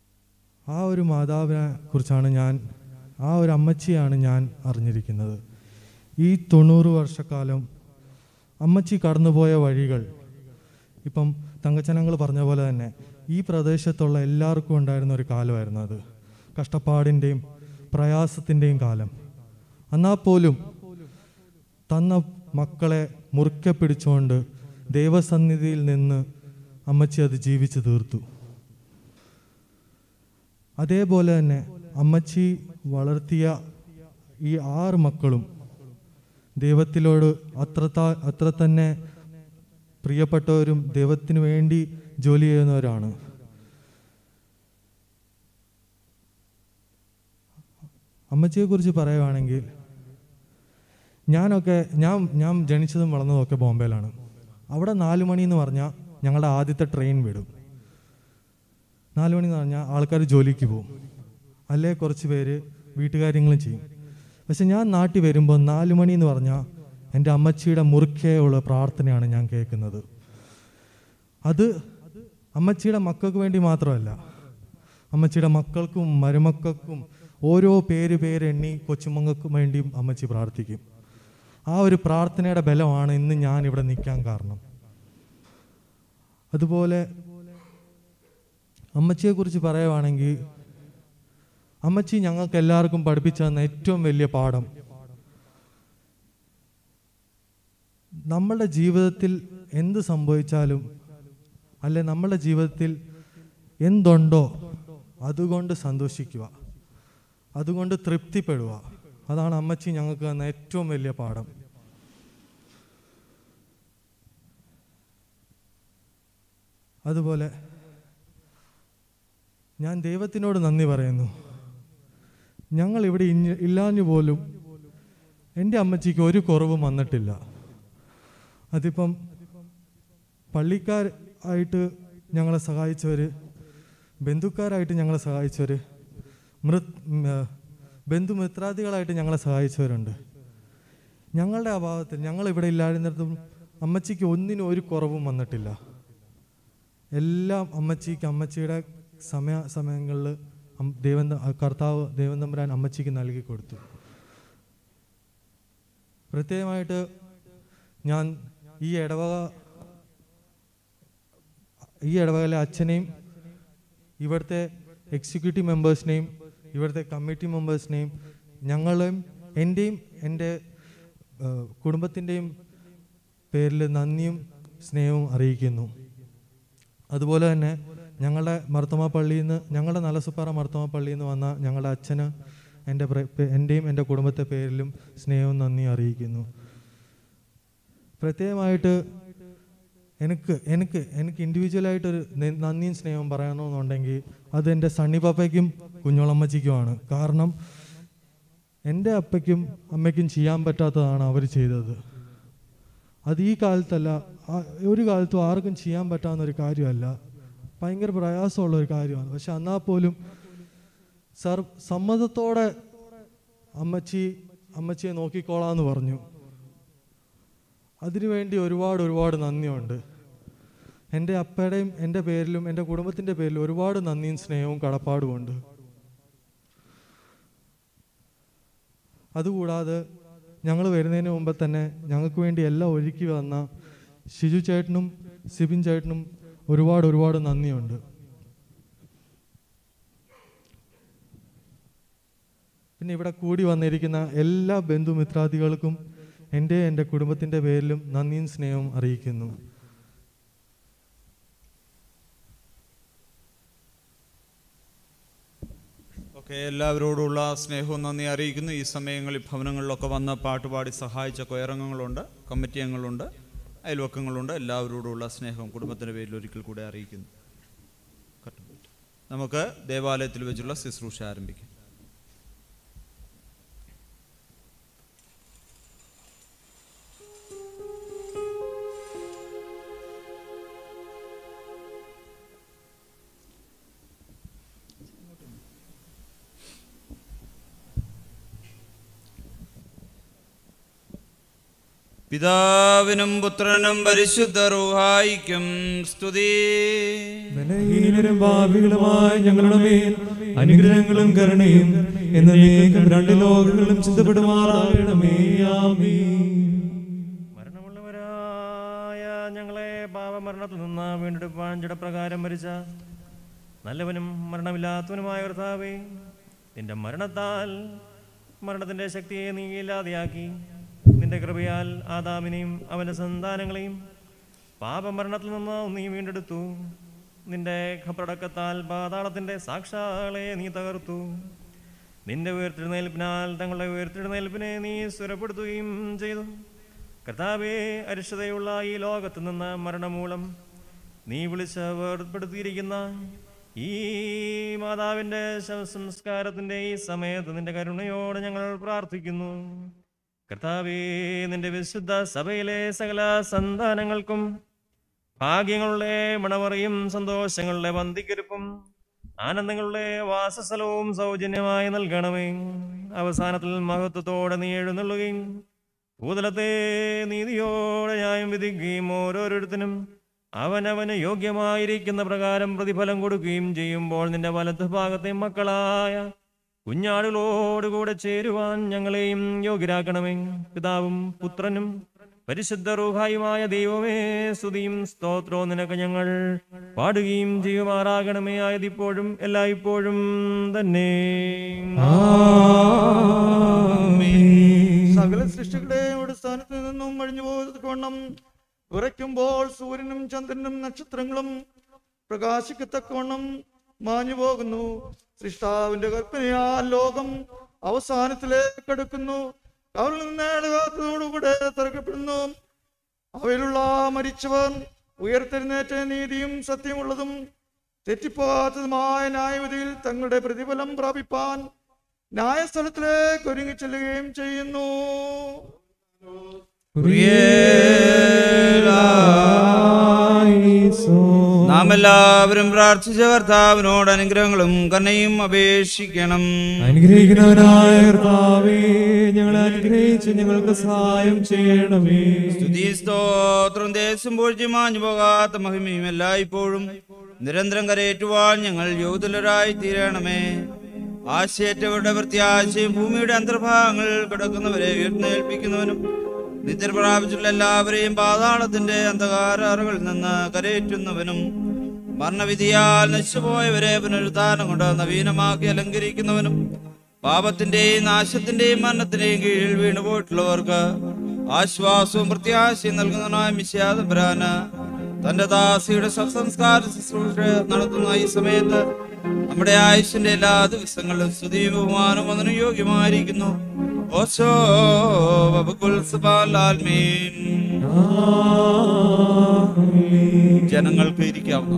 ആ ഒരു മാതാവിനെ കുറിച്ചാണ് ഞാൻ ആ ഒരു അമ്മച്ചിയാണ് ഞാൻ അറിഞ്ഞിരിക്കുന്നത് ഈ തൊണ്ണൂറ് വർഷക്കാലം അമ്മച്ചി കടന്നുപോയ വഴികൾ ഇപ്പം തങ്കച്ചനങ്ങൾ പറഞ്ഞ പോലെ തന്നെ ഈ പ്രദേശത്തുള്ള എല്ലാവർക്കും ഉണ്ടായിരുന്ന ഒരു കാലമായിരുന്നു അത് കഷ്ടപ്പാടിൻ്റെയും പ്രയാസത്തിൻ്റെയും കാലം എന്നാൽ പോലും തന്ന മക്കളെ മുറുക്കെ പിടിച്ചുകൊണ്ട് ദൈവസന്നിധിയിൽ നിന്ന് അമ്മച്ചി അത് ജീവിച്ചു തീർത്തു അതേപോലെ തന്നെ അമ്മച്ചി വളർത്തിയ ഈ ആറ് മക്കളും ദൈവത്തിലോട് അത്ര താ- അത്ര തന്നെ പ്രിയപ്പെട്ടവരും ദൈവത്തിന് വേണ്ടി ജോലി ചെയ്യുന്നവരാണ് അമ്മച്ചിയെക്കുറിച്ച് പറയുവാണെങ്കിൽ ഞാനൊക്കെ ഞാൻ ഞാൻ ജനിച്ചതും വളർന്നതും ഒക്കെ ബോംബെയിലാണ് അവിടെ നാല് മണി എന്ന് പറഞ്ഞാൽ ഞങ്ങളുടെ ആദ്യത്തെ ട്രെയിൻ വിടും നാല് മണി എന്ന് പറഞ്ഞാൽ ആൾക്കാർ ജോലിക്ക് പോകും അല്ലേ കുറച്ച് പേര് വീട്ടുകാര്യങ്ങളും ചെയ്യും പക്ഷെ ഞാൻ നാട്ടിൽ വരുമ്പോൾ നാല് മണി എന്ന് പറഞ്ഞാൽ എൻ്റെ അമ്മച്ചിയുടെ മുറുക്കെയുള്ള പ്രാർത്ഥനയാണ് ഞാൻ കേൾക്കുന്നത് അത് അമ്മച്ചിയുടെ മക്കൾക്ക് വേണ്ടി മാത്രമല്ല അമ്മച്ചിയുടെ മക്കൾക്കും മരുമക്കൾക്കും ഓരോ പേര് പേരെണ്ണി കൊച്ചുമങ്ങൾക്കും വേണ്ടിയും അമ്മച്ചി പ്രാർത്ഥിക്കും ആ ഒരു പ്രാർത്ഥനയുടെ ബലമാണ് ഇന്ന് ഞാൻ ഇവിടെ നിൽക്കാൻ കാരണം അതുപോലെ അമ്മച്ചിയെക്കുറിച്ച് പറയുവാണെങ്കിൽ അമ്മച്ചി ഞങ്ങൾക്ക് എല്ലാവർക്കും പഠിപ്പിച്ചു തന്ന ഏറ്റവും വലിയ പാഠം നമ്മളുടെ ജീവിതത്തിൽ എന്ത് സംഭവിച്ചാലും അല്ലെ നമ്മളുടെ ജീവിതത്തിൽ എന്തുണ്ടോ അതുകൊണ്ട് സന്തോഷിക്കുക അതുകൊണ്ട് തൃപ്തിപ്പെടുക അതാണ് അമ്മച്ചി ഞങ്ങൾക്ക് തന്ന ഏറ്റവും വലിയ പാഠം അതുപോലെ ഞാൻ ദൈവത്തിനോട് നന്ദി പറയുന്നു ഞങ്ങൾ ഇവിടെ ഇഞ്ഞ് ഇല്ലാഞ്ഞു പോലും എൻ്റെ അമ്മച്ചിക്ക് ഒരു കുറവും വന്നിട്ടില്ല അതിപ്പം പള്ളിക്കാർ ആയിട്ട് ഞങ്ങളെ സഹായിച്ചവർ ബന്ധുക്കാരായിട്ട് ഞങ്ങളെ സഹായിച്ചവർ മൃത് ഉം, ആ, ബന്ധുമിത്രാദികളായിട്ട് ഞങ്ങളെ സഹായിച്ചവരുണ്ട് ഞങ്ങളുടെ അഭാവത്തിൽ ഞങ്ങൾ ഇവിടെ ഇല്ലായിരുന്നിടത്തും അമ്മച്ചിക്ക് ഒന്നിനും ഒരു കുറവും വന്നിട്ടില്ല എല്ലാം അമ്മച്ചിക്ക് അമ്മച്ചിയുടെ സമയ സമയങ്ങളിൽ ദൈവം ത- കർത്താവ് ദൈവം തമ്പുരാൻ അമ്മച്ചിക്ക് നൽകി കൊടുത്തു പ്രത്യേകമായിട്ട് ഞാൻ ഈ ഇടവക ഈ ഇടവകയിലെ അച്ഛനെയും ഇവിടുത്തെ എക്സിക്യൂട്ടീവ് മെമ്പേഴ്സിനെയും ഇവിടുത്തെ കമ്മിറ്റി മെമ്പേഴ്സിനെയും ഞങ്ങളെയും എൻ്റെയും എൻ്റെ കുടുംബത്തിൻ്റെയും പേരിൽ നന്ദിയും സ്നേഹവും അറിയിക്കുന്നു അതുപോലെ തന്നെ ഞങ്ങളുടെ മർത്തമ പള്ളിയിൽ നിന്ന് ഞങ്ങളുടെ നലസുപ്പാറ മർത്തമ പള്ളിയിൽ നിന്ന് വന്ന ഞങ്ങളുടെ അച്ഛന് എൻ്റെ പ്ര- പേ- എൻ്റെയും എൻ്റെ കുടുംബത്തെ പേരിലും സ്നേഹവും നന്ദി അറിയിക്കുന്നു പ്രത്യേകമായിട്ട് എനിക്ക് എനിക്ക് എനിക്ക് ഇൻഡിവിജ്വലായിട്ടൊരു നെ- നന്ദിയും സ്നേഹവും പറയണമെന്നുണ്ടെങ്കിൽ അത് എൻ്റെ സണ്ണി പാപ്പയ്ക്കും കുഞ്ഞോളമ്മച്ചിക്കുമാണ് കാരണം എൻ്റെ അപ്പയ്ക്കും അമ്മയ്ക്കും ചെയ്യാൻ പറ്റാത്തതാണ് അവർ ചെയ്തത് അത് ഈ കാലത്തല്ല ആ- ഒരു കാലത്തും ആർക്കും ചെയ്യാൻ പറ്റാവുന്ന ഒരു കാര്യമല്ല ഭയങ്കര പ്രയാസമുള്ള ഒരു കാര്യമാണ് പക്ഷെ എന്നാൽ പോലും സർ സമ്മതത്തോടെ അമ്മച്ചി അമ്മച്ചിയെ നോക്കിക്കോളാന്ന് പറഞ്ഞു അതിനുവേണ്ടി ഒരുപാട് ഒരുപാട് നന്ദിയുണ്ട് എൻ്റെ അപ്പയുടെയും എൻ്റെ പേരിലും എൻ്റെ കുടുംബത്തിൻ്റെ പേരിലും ഒരുപാട് നന്ദിയും സ്നേഹവും കടപ്പാടുമുണ്ട് അതുകൂടാതെ ഞങ്ങൾ വരുന്നതിന് മുമ്പ് തന്നെ ഞങ്ങൾക്ക് വേണ്ടി എല്ലാം ഒരുക്കി വന്ന ഷിജു ചേട്ടനും സിബിൻ ചേട്ടനും ഒരുപാട് ഒരുപാട് നന്ദിയുണ്ട് പിന്നെ ഇവിടെ കൂടി വന്നിരിക്കുന്ന എല്ലാ ബന്ധുമിത്രാദികൾക്കും എൻ്റെ എൻ്റെ കുടുംബത്തിൻ്റെ പേരിലും നന്ദിയും സ്നേഹവും അറിയിക്കുന്നു ഒക്കെ എല്ലാവരോടുള്ള സ്നേഹവും നന്ദി അറിയിക്കുന്നു ഈ സമയങ്ങളിൽ ഭവനങ്ങളിലൊക്കെ വന്ന് പാട്ടുപാടി സഹായിച്ച കൊയറംഗങ്ങളുണ്ട് കമ്മിറ്റി അംഗങ്ങളുണ്ട് അയൽവക്കങ്ങളുണ്ട് എല്ലാവരോടുള്ള സ്നേഹവും കുടുംബത്തിൻ്റെ പേരിൽ ഒരിക്കൽ കൂടെ അറിയിക്കുന്നു നമുക്ക് ദേവാലയത്തിൽ വെച്ചുള്ള ശുശ്രൂഷ ആരംഭിക്കാം പിതാവിനും പുത്രനും പരിശുദ്ധ റൂഹായിക്കും സ്തുതി ബലഹീനരും പാപികളുമായ ഞങ്ങളുടെ മേൽ അനുഗ്രഹങ്ങളും കരുണയും എന്നേക്കും രണ്ട് ലോകങ്ങളും ചിന്തപ്പെടുമാറാകണമേ ആമീൻ മരണമുള്ളവരായ ഞങ്ങളെ പാപമരണത്തിൽ നിന്ന് വീണ്ടെടുപ്പാൻ ജഡപ്രകാരം മരിച്ച നല്ലവനും മരണമില്ലാത്തവനുമായ കർത്താവേ നിന്റെ മരണത്താൽ മരണത്തിന്റെ ശക്തിയെ നീ ഇല്ലാതെയാക്കി നിന്റെ കൃപയാൽ ആദാമിനെയും അവന്റെ സന്താനങ്ങളെയും പാപമരണത്തിൽ നിന്ന് നീ വീണ്ടെടുത്തു നിന്റെ ഖപ്രടക്കത്താൽ പാതാളത്തിന്റെ സാക്ഷാളെ നീ തകർത്തു നിന്റെ ഉയർത്തെഴുന്നേൽപ്പിനാൽ തങ്ങളുടെ ഉയർത്തെഴുന്നേൽപ്പിനെ നീ സ്വരപ്പെടുത്തുകയും ചെയ്തു കർത്താവെ അരിഷ്ടതയുള്ള ഈ ലോകത്ത് നിന്ന് മരണമൂലം നീ വിളിച്ച് വേർപ്പെടുത്തിയിരിക്കുന്ന ഈ മാതാവിൻ്റെ ശവസംസ്കാരത്തിൻ്റെ ഈ സമയത്ത് നിന്റെ കരുണയോട് ഞങ്ങൾ പ്രാർത്ഥിക്കുന്നു കർത്താവേ നിന്റെ വിശുദ്ധ സഭയിലെ സകല സന്താനങ്ങൾക്കും ഭാഗ്യങ്ങളുടെ മണവറിയും സന്തോഷങ്ങളുടെ വന്തിക്കെരുപ്പും ആനന്ദങ്ങളുടെ വാസസ്ഥലവും സൗജന്യമായി നൽകണമേ അവസാനത്തിൽ മഹത്വത്തോടെ നീ എഴുന്നള്ളുകയും ഭൂതലത്തെ നീതിയോടെ ന്യായം വിധിക്കുകയും ഓരോരുത്തരും അവനവന് യോഗ്യമായിരിക്കുന്ന പ്രകാരം പ്രതിഫലം കൊടുക്കുകയും ചെയ്യുമ്പോൾ നിന്റെ വലത്ത് ഭാഗത്തെ മക്കളായ കുഞ്ഞാടുകളോടുകൂടെ ചേരുവാൻ ഞങ്ങളെയും യോഗ്യരാക്കണമേ പിതാവും പുത്രനും പരിശുദ്ധ റൂഹായുമായ ദൈവമേ സ്തുതിയും സ്തോത്രവും നിനക്ക് ഞങ്ങൾ പാടുകയും ചെയ്യുമാറാകണമേ ആയതിപ്പോഴും എല്ലായ്പ്പോഴും തന്നെ സകല സൃഷ്ടികളുടെയും സ്ഥാനത്ത് നിന്നും കഴിഞ്ഞു പോകണം ഉറയ്ക്കുമ്പോൾ സൂര്യനും ചന്ദ്രനും നക്ഷത്രങ്ങളും പ്രകാശിക്കത്തക്കവണ്ണം മാഞ്ഞു പോകുന്നു സൃഷ്ടാവിന്റെ കൽപ്പനയാൽ ലോകം അവസാനത്തിലേക്ക് എടുക്കുന്നു അവരിൽ നിന്ന് തിറക്കപ്പെടുന്നു അവയിലുള്ള മരിച്ചവർ ഉയർത്തെഴുന്നേറ്റ നീതിയും സത്യമുള്ളതും തെറ്റിപ്പോകാത്തതുമായ ന്യായവിധിയിൽ തങ്ങളുടെ പ്രതിഫലം പ്രാപിപ്പാൻ ന്യായസ്ഥലത്തിലേക്ക് ഒരുങ്ങി ചെല്ലുകയും ചെയ്യുന്നു നാം എല്ലാവരും പ്രാർത്ഥിച്ച കർത്താവിനോട് അനുഗ്രഹങ്ങളും കന്നയും അപേക്ഷിക്കണം അനുഗ്രഹിക്കുന്നവനായ കർത്താവേ ഞങ്ങളെ അനുഗ്രഹിച്ച് ഞങ്ങൾക്ക് സഹായം ചെയ്യണമേ സ്തുതി സ്തോത്രം ദേശം പൊഴിച്ച് മാഞ്ഞു പോകാത്ത മഹിമയും എല്ലായ്പ്പോഴും നിരന്തരം കരയേറ്റുവാൻ ഞങ്ങൾ യോധുലരായി തീരണമേ ആശയേറ്റവരുടെ പ്രത്യാശയും ഭൂമിയുടെ അന്തർഭാഗങ്ങൾ കിടക്കുന്നവരെ ഉയർന്നേൽപ്പിക്കുന്നവനും നിദ്ര പ്രാപിച്ചുള്ള എല്ലാവരെയും പാതാളത്തിന്റെ അന്ധകാര അറകളിൽ നിന്ന് കരയേറ്റുന്നവനും മരണവിധിയാൽ നശിച്ചുപോയവരെ പുനരുദ്ധാനം കൊണ്ട് നവീനമാക്കി അലങ്കരിക്കുന്നവനും പാപത്തിന്റെയും നാശത്തിന്റെയും മരണത്തിന്റെയും കീഴിൽ വീണുപോയിട്ടുള്ളവർക്ക് ആശ്വാസവും പ്രത്യാശയും നൽകുന്നതിനായ മിശ്യാതപുരാന് തന്റെ ദാസിയുടെ സംസ്കാര ശുശ്രൂഷ നടത്തുന്ന ഈ സമയത്ത് നമ്മുടെ ആയുഷിന്റെ എല്ലാ ദിവസങ്ങളിലും സ്തുതിയും ബഹുമാനവും അതിന് യോഗ്യമായിരിക്കുന്നു ഓശോ വബകുൽ സുബാലാൽമീൻ ജനങ്ങൾക്ക് ഇരിക്കാവുന്ന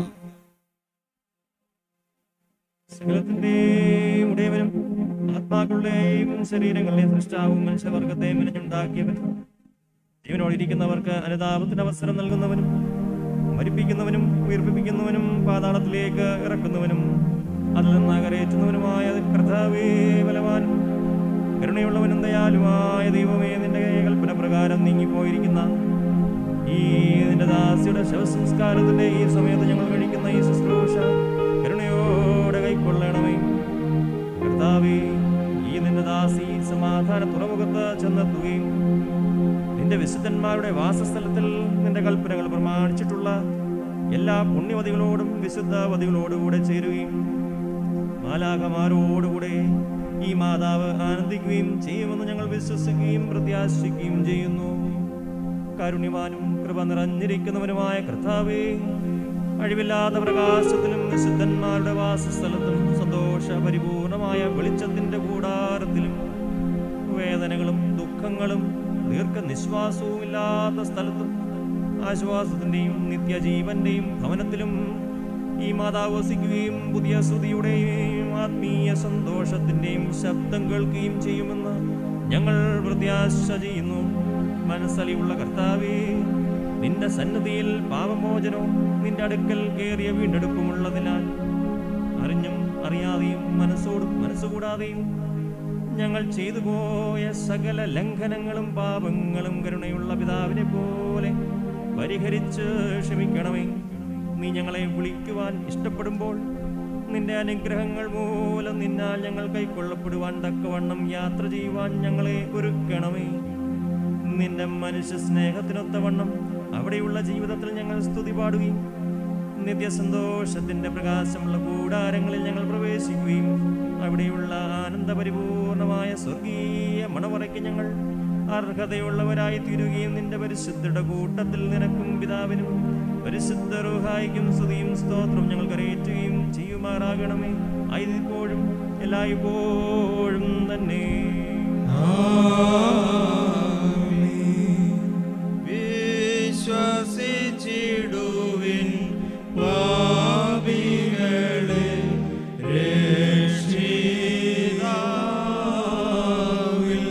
സകലത്തിന്റെയും ഉടയവനും ആത്മാക്കളുടെയും ശരീരങ്ങളുടെയും സൃഷ്ടാവും മനുഷ്യവർഗത്തെ മെനഞ്ഞുണ്ടാക്കിയവൻ ജീവനോടിരിക്കുന്നവർക്ക് അനുതാപത്തിന് അവസരം നൽകുന്നവനും മരിപ്പിക്കുന്നവനും ഉയർപ്പിക്കുന്നവനും പാതാളത്തിലേക്ക് ഇറക്കുന്നവനും അതിൽ നിന്ന് കരയേറ്റുന്നവനുമായ കർത്താവേ ബലവാനും കരുണയുള്ളവനും ദയാലുമായ ദൈവമേ നിന്റെ കൽപ്പന പ്രകാരം നീങ്ങിപ്പോയിരിക്കുന്ന ഈ നിന്റെ ദാസിയുടെ ശവസംസ്കാരത്തിന്റെ ഈ സമയത്ത് ഞങ്ങൾ കഴിക്കുന്ന ഈ ശുശ്രൂഷ കരുണയോടെ കൈക്കൊള്ളണമേ കർത്താവേ ഈ നിന്റെ ദാസി സമാധാന തുറമുഖത്ത് ചെന്നെത്തുകയും നിന്റെ വിശുദ്ധന്മാരുടെ വാസസ്ഥലത്തിൽ നിന്റെ കൽപ്പനകൾ പ്രമാണിച്ചിട്ടുള്ള എല്ലാ പുണ്യവതികളോടും വിശുദ്ധവതികളോടുകൂടെ ചേരുകയും മാലാകമാരോടുകൂടെ ഈ മാതാവ് ആനന്ദിക്കുകയും ചെയ്യുമെന്ന് ഞങ്ങൾ വിശ്വസിക്കുകയും പ്രത്യാശിക്കുകയും ചെയ്യുന്നു കാരുണ്യവാനും കൃപ നിറഞ്ഞിരിക്കുന്നവനുമായ കർത്താവേ അഴിവില്ലാത്ത പ്രകാശത്തിലും വിശുദ്ധന്മാരുടെ വാസസ്ഥലത്തും സന്തോഷ പരിപൂർണമായ വെളിച്ചത്തിന്റെ കൂടാരത്തിലും വേദനകളും ദുഃഖങ്ങളും ദീർഘനിശ്വാസവും ഇല്ലാത്ത സ്ഥലത്തും ആശ്വാസത്തിന്റെയും നിത്യജീവന്റെയും ഭവനത്തിലും ഈ മാതാവ് വസിക്കുകയും പുതിയ സ്തുതിയുടെയും ആത്മീയ സന്തോഷത്തിന്റെയും ശബ്ദം കേൾക്കുകയും ചെയ്യുമെന്ന് ഞങ്ങൾ പ്രത്യാശ ചെയ്യുന്നു മനസ്സലിയുള്ള കർത്താവേ നിന്റെ സന്നദ്ധിയിൽ പാപമോചനവും നിന്റെ അടുക്കൽ കയറിയ വീണ്ടെടുപ്പുമുള്ളതിനാൽ അറിഞ്ഞും അറിയാതെയും മനസ്സോടും മനസ്സുകൂടാതെയും ഞങ്ങൾ ചെയ്തു പോയ സകല ലംഘനങ്ങളും പാപങ്ങളും കരുണയുള്ള പിതാവിനെ പോലെ പരിഹരിച്ച് ക്ഷമിക്കണമേ നീ ഞങ്ങളെ വിളിക്കുവാൻ ഇഷ്ടപ്പെടുമ്പോൾ നിന്റെ അനുഗ്രഹങ്ങൾ മൂലം നിന്നാൽ ഞങ്ങൾ കൈക്കൊള്ളപ്പെടുവാൻ തക്കവണ്ണം യാത്ര ചെയ്യുവാൻ ഞങ്ങളെ ഒരുക്കണമേ നിന്റെ മനുഷ്യ സ്നേഹത്തിനൊത്തവണ്ണം അവിടെയുള്ള ജീവിതത്തിൽ ഞങ്ങൾ സ്തുതി പാടുകയും നിത്യസന്തോഷത്തിന്റെ പ്രകാശമുള്ള കൂടാരങ്ങളിൽ ഞങ്ങൾ പ്രവേശിക്കുകയും അവിടെയുള്ള ആനന്ദപരിപൂർണമായ സ്വർഗീയ മണവറയ്ക്ക് ഞങ്ങൾ അർഹതയുള്ളവരായി തീരുകയും നിന്റെ പരിശുദ്ധയുടെ കൂട്ടത്തിൽ നിനക്കും പിതാവിനും പരിശുദ്ധ റുഹായിക്കും സ്തുതിയും സ്തോത്രം ഞങ്ങൾ കരയേറ്റുകയും ചെയ്യുമാറാകണമേ അതിപ്പോഴും എല്ലായ്പ്പോഴും തന്നെ വിശ്വസിച്ചിടുവിൻ പാപികളെ രക്ഷിതാവിൽ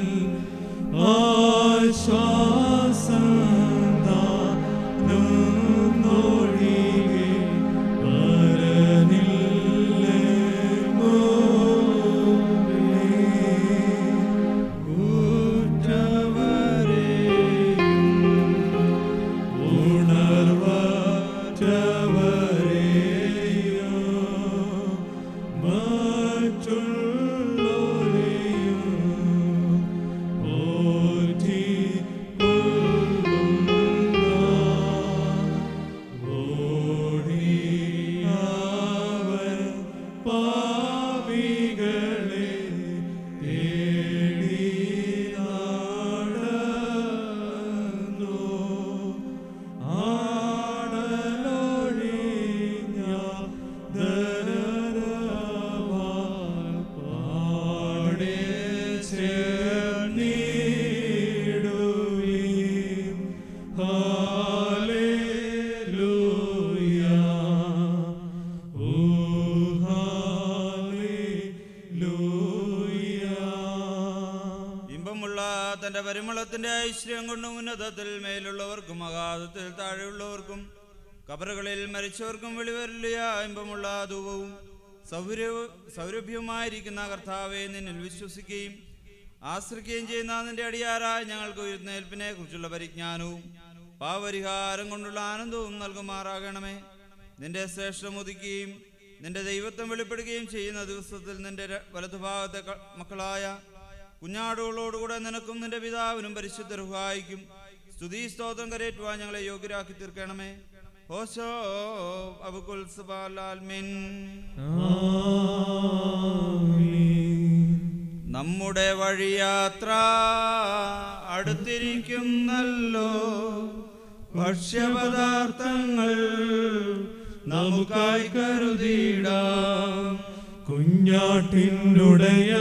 ആശ്വാസം താനൊന്നൊഴികെ പാപികളെ തേടി നടന്നു ആടലൊഴിഞ്ഞ ദരരവാൽ പാടെ ചേർന്നിടുവീം ഹാലേലൂയ ഓ ഇമ്പമുള്ള തന്റെ പരിമളത്തിന്റെ ഐശ്വര്യം കൊണ്ട് ഉന്നതത്തിൽ മേലുള്ളവർക്കും അഗാധത്തിൽ താഴെയുള്ളവർക്കും കബറുകളിൽ മരിച്ചവർക്കും വെളിവരില്ല ഇമ്പമുള്ള ധൂപവും സൗര സൗരഭ്യവുമായിരിക്കുന്ന കർത്താവെ നിന്നിൽ വിശ്വസിക്കുകയും ആശ്രയിക്കുകയും ചെയ്യുന്ന നിന്റെ അടിയാറായ ഞങ്ങൾക്ക് ഉയർന്നേൽപ്പിനെ കുറിച്ചുള്ള പരിജ്ഞാനവും പാവരിഹാരം കൊണ്ടുള്ള ആനന്ദവും നൽകുമാറാകണമേ നിന്റെ ശ്രേഷ്ഠം ഉദിക്കുകയും നിന്റെ ദൈവത്വം വെളിപ്പെടുകയും ചെയ്യുന്ന ദിവസത്തിൽ നിന്റെ ര- വലതുഭാഗത്തെ ക- മക്കളായ കുഞ്ഞാടുകളോടുകൂടെ നിനക്കും നിന്റെ പിതാവിനും പരിശുദ്ധ റുഹായിക്കും സ്തുതി സ്തോത്രം കരേറ്റുവാൻ ഞങ്ങളെ യോഗ്യരാക്കി തീർക്കണമേ ഓശോ അബുക്കുൽ സുബാലാൽമിൻ നമ്മുടെ വഴിയാത്ര അടുത്തിരിക്കുന്നല്ലോ ഭക്ഷ്യപദാർത്ഥങ്ങൾ നമുക്കായി കരുതിയിടാം കുഞ്ഞാട്ടിനുടയ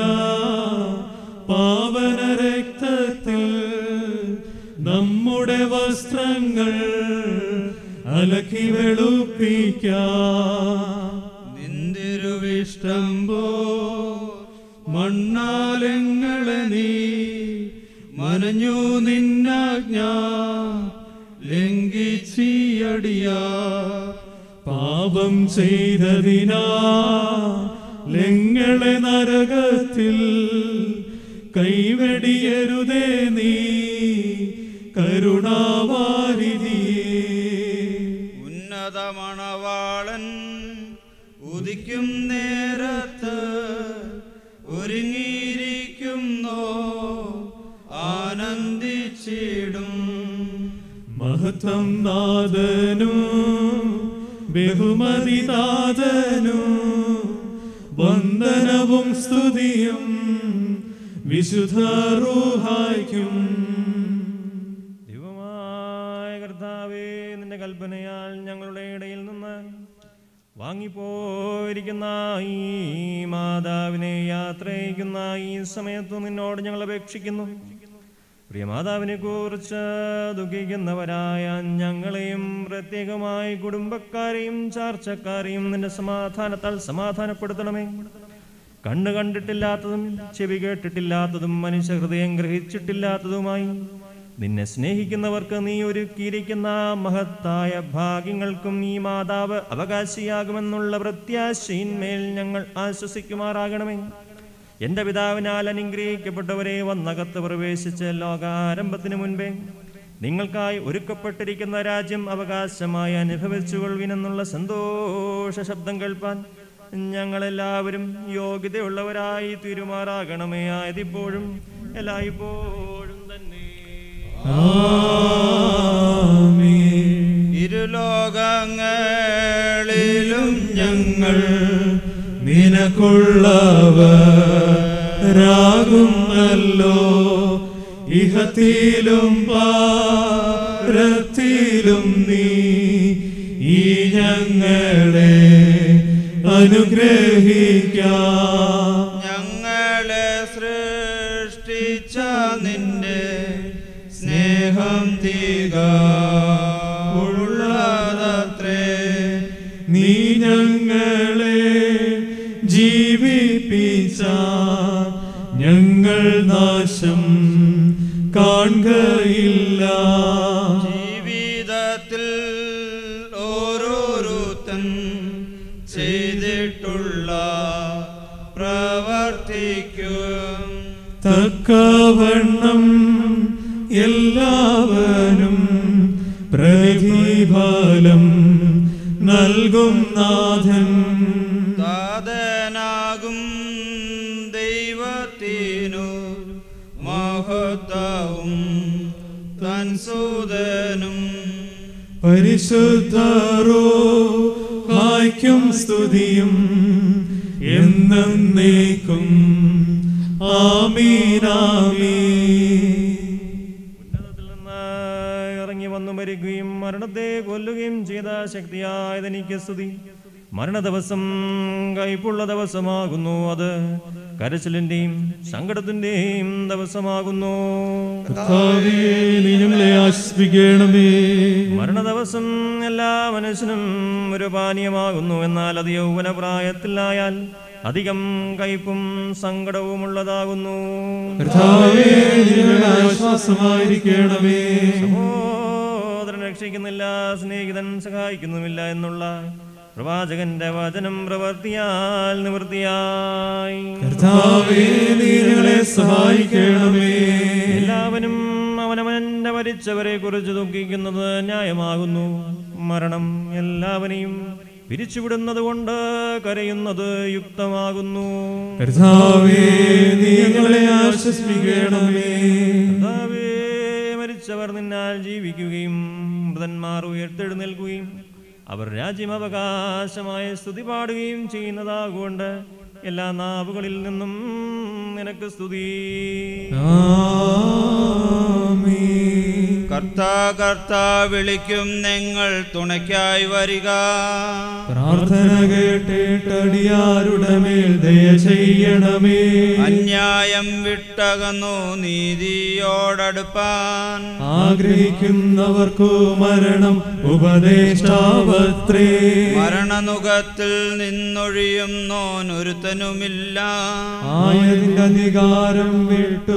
പാവന രക്തത്തിൽ നമ്മുടെ വസ്ത്രങ്ങൾ അലക്കി വെളുപ്പിക്കാം നിന്തിരുവിഷ്ടം പോ മണ്ണാലങ്ങളെ നീ മനഞ്ഞു നിന്നാജ്ഞ ലംഘിച്ചിയടിയാ പാപം ചെയ്തതിനാ ലങ്ങളെ നരകത്തിൽ കൈവെടിയരുതേ നീ കരുണാവാരിധിയേ ഉന്നതമണവാളൻ ഉദിക്കും നേരത്ത് ഒരുങ്ങിയിരിക്കുന്നോ ആനന്ദിച്ചിടും മഹത്വം നാദനു ബഹുമതി നാദനു വന്ദനവും സ്തുതിയും വിശുദ്ധ റൂഹായ്ക്കും ദൈവമായ കർത്താവേ നിന്റെ കൽപ്പനയാൽ ഞങ്ങളുടെ ഇടയിൽ നിന്ന് വാങ്ങിപ്പോയിരിക്കുന്ന ഈ മാതാവിനെ യാത്രയിക്കുന്ന ഈ സമയത്ത് നിന്നോട് ഞങ്ങൾ അപേക്ഷിക്കുന്നു പ്രിയ മാതാവിനെ കുറിച്ച് ദുഃഖിക്കുന്നവരായ ഞങ്ങളെയും പ്രത്യേകമായി കുടുംബക്കാരെയും ചാർച്ചക്കാരെയും നിന്റെ സമാധാനത്താൽ സമാധാനപ്പെടുത്തണമേ കണ്ണ് കണ്ടിട്ടില്ലാത്തതും ചെവി കേട്ടിട്ടില്ലാത്തതും മനുഷ്യ ഹൃദയം ഗ്രഹിച്ചിട്ടില്ലാത്തതുമായി നിന്നെ സ്നേഹിക്കുന്നവർക്ക് നീ ഒരുക്കിയിരിക്കുന്ന മഹത്തായ ഭാഗ്യങ്ങൾക്കും ഈ മാതാവ് അവകാശിയാകുമെന്നുള്ള പ്രത്യാശയിന്മേൽ ഞങ്ങൾ ആശ്വസിക്കുമാറാകണമേ എന്റെ പിതാവിനാൽ അനുഗ്രഹിക്കപ്പെട്ടവരെ വന്നകത്ത് പ്രവേശിച്ച് ലോകാരംഭത്തിന് മുൻപേ നിങ്ങൾക്കായി ഒരുക്കപ്പെട്ടിരിക്കുന്ന രാജ്യം അവകാശമായി അനുഭവിച്ചുകൊള്ളുവിനെന്നുള്ള സന്തോഷ ശബ്ദം കേൾപ്പാൻ ഞങ്ങളെല്ലാവരും യോഗ്യതയുള്ളവരായി തീരുമാറാകണമേ ആയതിപ്പോഴും എല്ലായ്പ്പോഴും തന്നെ ഇരുലോകങ്ങളിലും ഞങ്ങൾ നിനക്കുള്ളവരാകുന്നല്ലോ ഇഹത്തിലും പാരത്തിലും നീ ഈ ഞങ്ങളെ അനുഗ്രഹിക്കാം ഞങ്ങളെ സൃഷ്ടിച്ച നിന്റെ സ്നേഹം തീക ഉള്ളതത്രേ നീ ഞങ്ങളെ ജീവിപ്പിച്ച ഞങ്ങൾ നാശം കാണുകയില്ല ജീവിതത്തിൽ ഓരോരുത്തൻ ചെയ്തിട്ടുള്ള പ്രവർത്തിക്കും തക്കവണ്ണം എല്ലാവരും പ്രതിഫലം നൽകും നാഥൻ താതനാകും ദൈവത്തിനു മഹത്വവും തൻ സുതനും പരിശുദ്ധരോ ഹായ്ക്കും സ്തുതിയും എന്നേക്കും ആമീനാമീ ഇറങ്ങി വന്നു മരിക്കുകയും മരണത്തെ കൊല്ലുകയും ചെയ്ത ശക്തിയായതെനിക്ക് സ്തുതി മരണദിവസം കയ്പുള്ള ദിവസമാകുന്നു അത് കരച്ചിലിന്റെയും സങ്കടത്തിന്റെയും ദിവസമാകുന്നു കർത്താവേ, നീ ഞങ്ങളെ ആശ്വസിപ്പിക്കണമേ മരണദിവസം എല്ലാ മനുഷ്യനും ഒരു പാനീയമാകുന്നു എന്നാൽ അത് യൗവന പ്രായത്തിലായാൽ അധികം കയ്പും സങ്കടവുമുള്ളതാകുന്നു കർത്താവേ, നീ ഞങ്ങളുടെ ആശ്വാസമായിരിക്കണമേ സഹോദരൻ രക്ഷിക്കുന്നില്ല സ്നേഹിതൻ സഹായിക്കുന്നുമില്ല എന്നുള്ള പ്രവാചകന്റെ വചനം പ്രവർത്തിയാൽ നിവൃത്തിയായി കർത്താവേ, നീ ഞങ്ങളെ സഹായിക്കണമേ എല്ലാവരും അവനവന്റെ മരിച്ചവരെ കുറിച്ച് ദുഃഖിക്കുന്നത് ന്യായമാകുന്നു മരണം എല്ലാവരെയും പിരിച്ചുവിടുന്നത് കൊണ്ട് കരയുന്നത് യുക്തമാകുന്നു കർത്താവേ, നീ ഞങ്ങളെ ആശ്വസിപ്പിക്കണമേ കർത്താവേ, മരിച്ചവർ നിന്നാൽ ജീവിക്കുകയും മൃതന്മാർ ഉയർത്തെഴുന്നേൽക്കുകയും അവർ രാജ്യമവകാശമായ സ്തുതി പാടുകയും ചെയ്യുന്നതാകൊണ്ട് എല്ലാ നാവുകളിൽ നിന്നും നിനക്ക് സ്തുതി കർത്താ കർത്താ വിളിക്കും നിങ്ങൾ തുണയ്ക്കായി വരിക പ്രാർത്ഥന കേട്ടിട്ടടിയാരുടെ മേൽ ദയ ചെയ്യണമേ അന്യായം വിട്ടകന്നു നീതിയോടടുപ്പാൻ ആഗ്രഹിക്കുന്നവർക്കു മരണം ഉപദേഷ്ടാവത്രേ മരണനുഖത്തിൽ നിന്നൊഴിയുന്നോൻ ഒരുത്തനുമില്ല ആയതിന്റെ അധികാരം വിട്ടു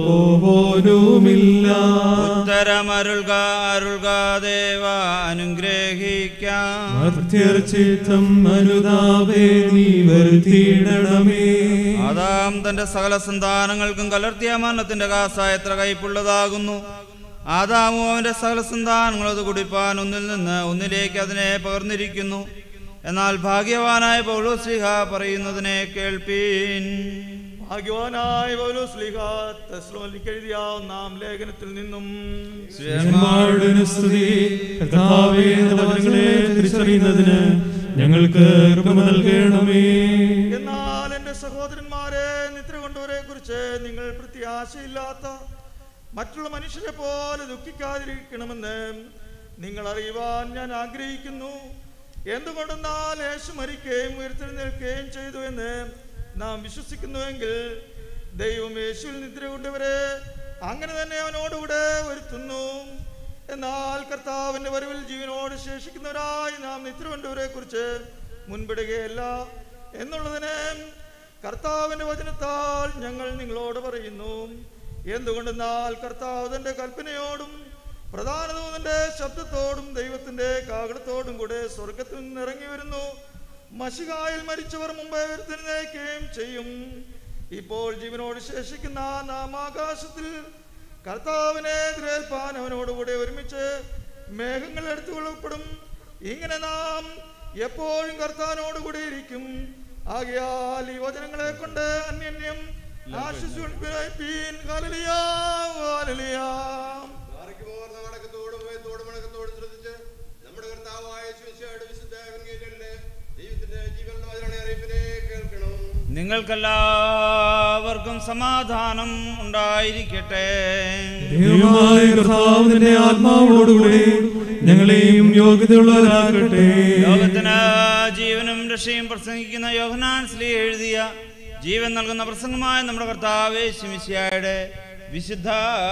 പോപോലുമില്ല ഉത്തരമരുൾക അരുൾക ദേവ അനുഗ്രഹിക്കാം മർത്യർച്ചിത്തം അനുതാപേ നീ വരുത്തിയിടണമേ ആദാം തന്റെ സകല സന്താനങ്ങൾക്കും കലർത്തിയ മരണത്തിന്റെ കാസ എത്ര കയ്പുള്ളതാകുന്നു ആദാമു അവന്റെ സകല സന്താനങ്ങളും അത് കുടിപ്പാൻ ഒന്നിൽ നിന്ന് ഒന്നിലേക്ക് അതിനെ പകർന്നിരിക്കുന്നു എന്നാൽ ഭാഗ്യവാനായ പൗലോസ്ലിഹ പറയുന്നതിനെ കേൾപ്പീൻ ഭാഗ്യവാനായ പൗലോസ്ലീഹ തെസ്സലോനിക്ക് എഴുതിയ ഒന്നാം ലേഖനത്തിൽ നിന്നും ശ്രീമാരുടെ സ്തുതി കർത്താവേ നിന്റെ വചനങ്ങളെ തിരിച്ചറിയുന്നതിന് ഞങ്ങൾക്ക് കൃപ നൽകണമേ എന്നാൽ എന്റെ സഹോദരന്മാരെ നിദ്ര കൊണ്ടവരെ കുറിച്ച് നിങ്ങൾ പ്രത്യാശയില്ലാത്ത മറ്റുള്ള മനുഷ്യരെ പോലെ ദുഃഖിക്കാതിരിക്കണമെന്ന് നിങ്ങൾ അറിയുവാൻ ഞാൻ ആഗ്രഹിക്കുന്നു എന്തുകൊണ്ടെന്നാൽ യേശു മരിക്കുകയും ഉയർത്തെഴുന്നേൽക്കുകയും ചെയ്തു എന്ന് നാം വിശ്വസിക്കുന്നുവെങ്കിൽ ദൈവം യേശുവിൽ നിദ്ര കൊണ്ടവരെ അങ്ങനെ തന്നെ അവനോടുകൂടെ വരുത്തുന്നു എന്നാൽ കർത്താവിന്റെ വരവിൽ ജീവനോട് ശേഷിക്കുന്നവരായി നാം നിദ്ര കൊണ്ടവരെ കുറിച്ച് മുൻപിടുകയല്ല എന്നുള്ളതിന് കർത്താവിന്റെ വചനത്താൽ ഞങ്ങൾ നിങ്ങളോട് പറയുന്നു എന്തുകൊണ്ടെന്നാൽ കർത്താവ് തന്റെ കൽപ്പനയോടും പ്രധാന ദൂതന്റെ ശബ്ദത്തോടും ദൈവത്തിന്റെ കാകളത്തോടും കൂടെ സ്വർഗത്തിൽ നിന്ന് ഇറങ്ങി വരുന്നു മഷികായിൽ മരിച്ചവർ മുമ്പേ വരുത്തിനേക്കുകയും ചെയ്യും ഇപ്പോൾ ജീവനോട് ശേഷിക്കുന്ന നാം ആകാശത്തിൽ കർത്താവിനെ എതിരേൽപ്പാൻ അവനോടുകൂടെ ഒരുമിച്ച് മേഘങ്ങൾ എടുത്തുകൊള്ളപ്പെടും ഇങ്ങനെ നാം എപ്പോഴും കർത്താനോട് കൂടി ഇരിക്കും ആകയാൽ ഈ വചനങ്ങളെ കൊണ്ട് അന്യന്യം ആശ്വസിപ്പീൻ ഹല്ലേലൂയ, ഹല്ലേലൂയ. നമ്മുടെ കർത്താവായ ശിശയുടെ വിശുദ്ധ എവങ്കേലിയനിലെ ദൈവത്തിന്റെ ജീവനുള്ള വചന അറിയിപ്പിനെ കേൾക്കണം നിങ്ങൾക്കെല്ലാവർക്കും സമാധാനം ഉണ്ടായിരിക്കട്ടെ ദൈവമായ കർത്താവ് നിന്റെ ആത്മാവോടുകൂടി ഞങ്ങളെയും യോഗ്യതയുള്ളവരാക്കട്ടെ ലോകത്തിന് ജീവനും രക്ഷയും പ്രസംഗിക്കുന്ന യോഹനാൻ സ്ലീ എഴുതിയ ജീവൻ നൽകുന്ന പ്രസംഗമായ നമ്മുടെ കർത്താവ് ശിമിശിയായുടെ വിശുദ്ധ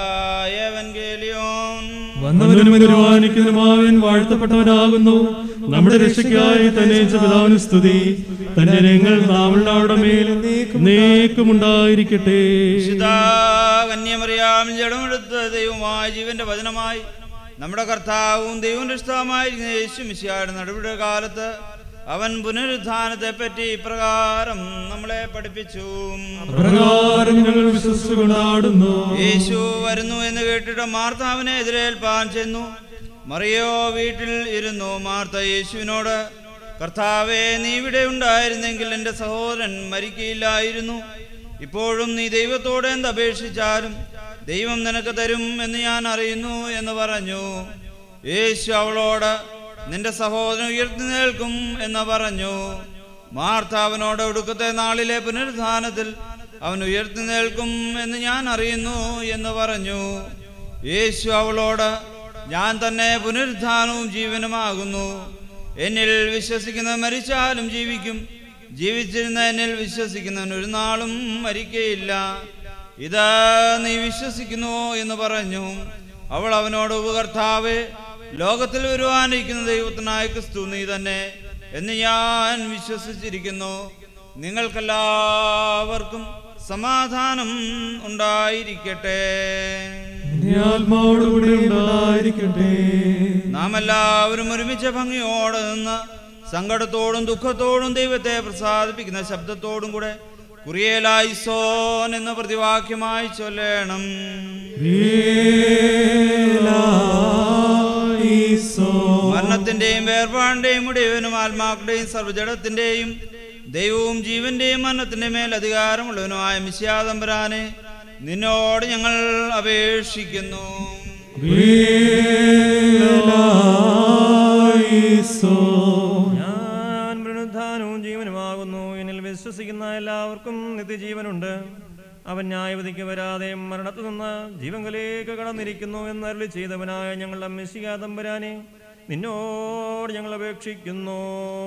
ഏവൻഗേലിയോൻ വന്നവനും വരുവാനിക്കുന്നതുമാവൻ വാഴ്ത്തപ്പെട്ടവനാകുന്നു നമ്മുടെ രക്ഷയ്ക്കായി തന്നെ പിതാവിന് സ്തുതി തന്റെ രംഗങ്ങൾ നാമങ്ങളുടെ മേൽ നീക്കുമുണ്ടായിരിക്കട്ടെ വിശുദ്ധ കന്യമറിയാം ജഡമെടുത്ത് ദൈവമായ ജീവന്റെ വചനമായി നമ്മുടെ കർത്താവും ദൈവം രക്ഷിതാവുമായിരിക്കുന്ന യേശു മിശിയായുടെ നടുവിട കാലത്ത് അവൻ പുനരുത്ഥാനത്തെ പറ്റി ഇപ്രകാരം നമ്മളെ പഠിപ്പിച്ചു പ്രകാരം ഞങ്ങൾ വിശ്വസിച്ചു കൊണ്ടാടുന്നു യേശു വരുന്നു എന്ന് കേട്ടിട്ട് മാർത്ത അവനെ എതിരേൽപ്പാൻ ചെന്നു മറിയോ വീട്ടിൽ ഇരുന്നു മാർത്ത യേശുവിനോട് കർത്താവേ നീ ഇവിടെ ഉണ്ടായിരുന്നെങ്കിൽ എൻ്റെ സഹോദരൻ മരിക്കയില്ലായിരുന്നു ഇപ്പോഴും നീ ദൈവത്തോട് എന്ത് അപേക്ഷിച്ചാലും ദൈവം നിനക്ക് തരും എന്ന് ഞാൻ അറിയുന്നു എന്ന് പറഞ്ഞു യേശു അവളോട് നിന്റെ സഹോദരൻ ഉയർത്തിനേൽക്കും എന്ന് പറഞ്ഞു മാർത്ത അവനോട് ഒടുക്കത്തെ നാളിലെ പുനരുദ്ധാനത്തിൽ അവൻ ഉയർത്തിനേൽക്കും എന്ന് ഞാൻ അറിയുന്നു എന്ന് പറഞ്ഞു യേശു അവളോട് ഞാൻ തന്നെ പുനരുദ്ധാനവും ജീവനുമാകുന്നു എന്നിൽ വിശ്വസിക്കുന്ന മരിച്ചാലും ജീവിക്കും ജീവിച്ചിരുന്ന എന്നിൽ വിശ്വസിക്കുന്നവൻ ഒരു നാളും മരിക്കയില്ല ഇത് നീ വിശ്വസിക്കുന്നുവോ എന്ന് പറഞ്ഞു അവൾ അവനോട് ഉപകർത്താവേ ലോകത്തിൽ വരുവാനിരിക്കുന്ന ദൈവത്തിനായ ക്രിസ്തു നീ തന്നെ എന്ന് ഞാൻ വിശ്വസിച്ചിരിക്കുന്നു നിങ്ങൾക്കെല്ലാവർക്കും സമാധാനം ഉണ്ടായിരിക്കട്ടെ നിന്റെ ആത്മാവോടുകൂടി ഉണ്ടായിരിക്കട്ടെ നാം എല്ലാവരും ഒരുമിച്ച് ഭംഗിയോടെ നിന്ന് സങ്കടത്തോടും ദുഃഖത്തോടും ദൈവത്തെ പ്രസാദിപ്പിക്കുന്ന ശബ്ദത്തോടും കൂടെ കുറിയേലായിസോൻ എന്ന പ്രതിവാക്യമായി ചൊല്ലണം മരണത്തിന്റെയും വേർപാടിന്റെയും മുടിയവനും ആത്മാക്കളുടെയും സർവ്വജടത്തിന്റെയും ദൈവവും ജീവന്റെയും മരണത്തിന്റെ മേൽ അധികാരമുള്ളവനുമായ മിശ്യാതമ്പരാനെ നിന്നോട് ഞങ്ങൾ അപേക്ഷിക്കുന്നു ഞാൻ പുനരുദ്ധാനവും ജീവനുമാകുന്നു എന്നിൽ വിശ്വസിക്കുന്ന എല്ലാവർക്കും നിത്യജീവനുണ്ട് അവൻ ന്യായവതിക്ക് വരാതെ മരണത്തിൽ നിന്ന് ജീവങ്കലേക്ക് കടന്നിരിക്കുന്നു എന്നരുളി ചെയ്തവനായ ഞങ്ങളുടെ മെസ്സിക തമ്പുരാനെ നിന്നോട് ഞങ്ങൾ അപേക്ഷിക്കുന്നു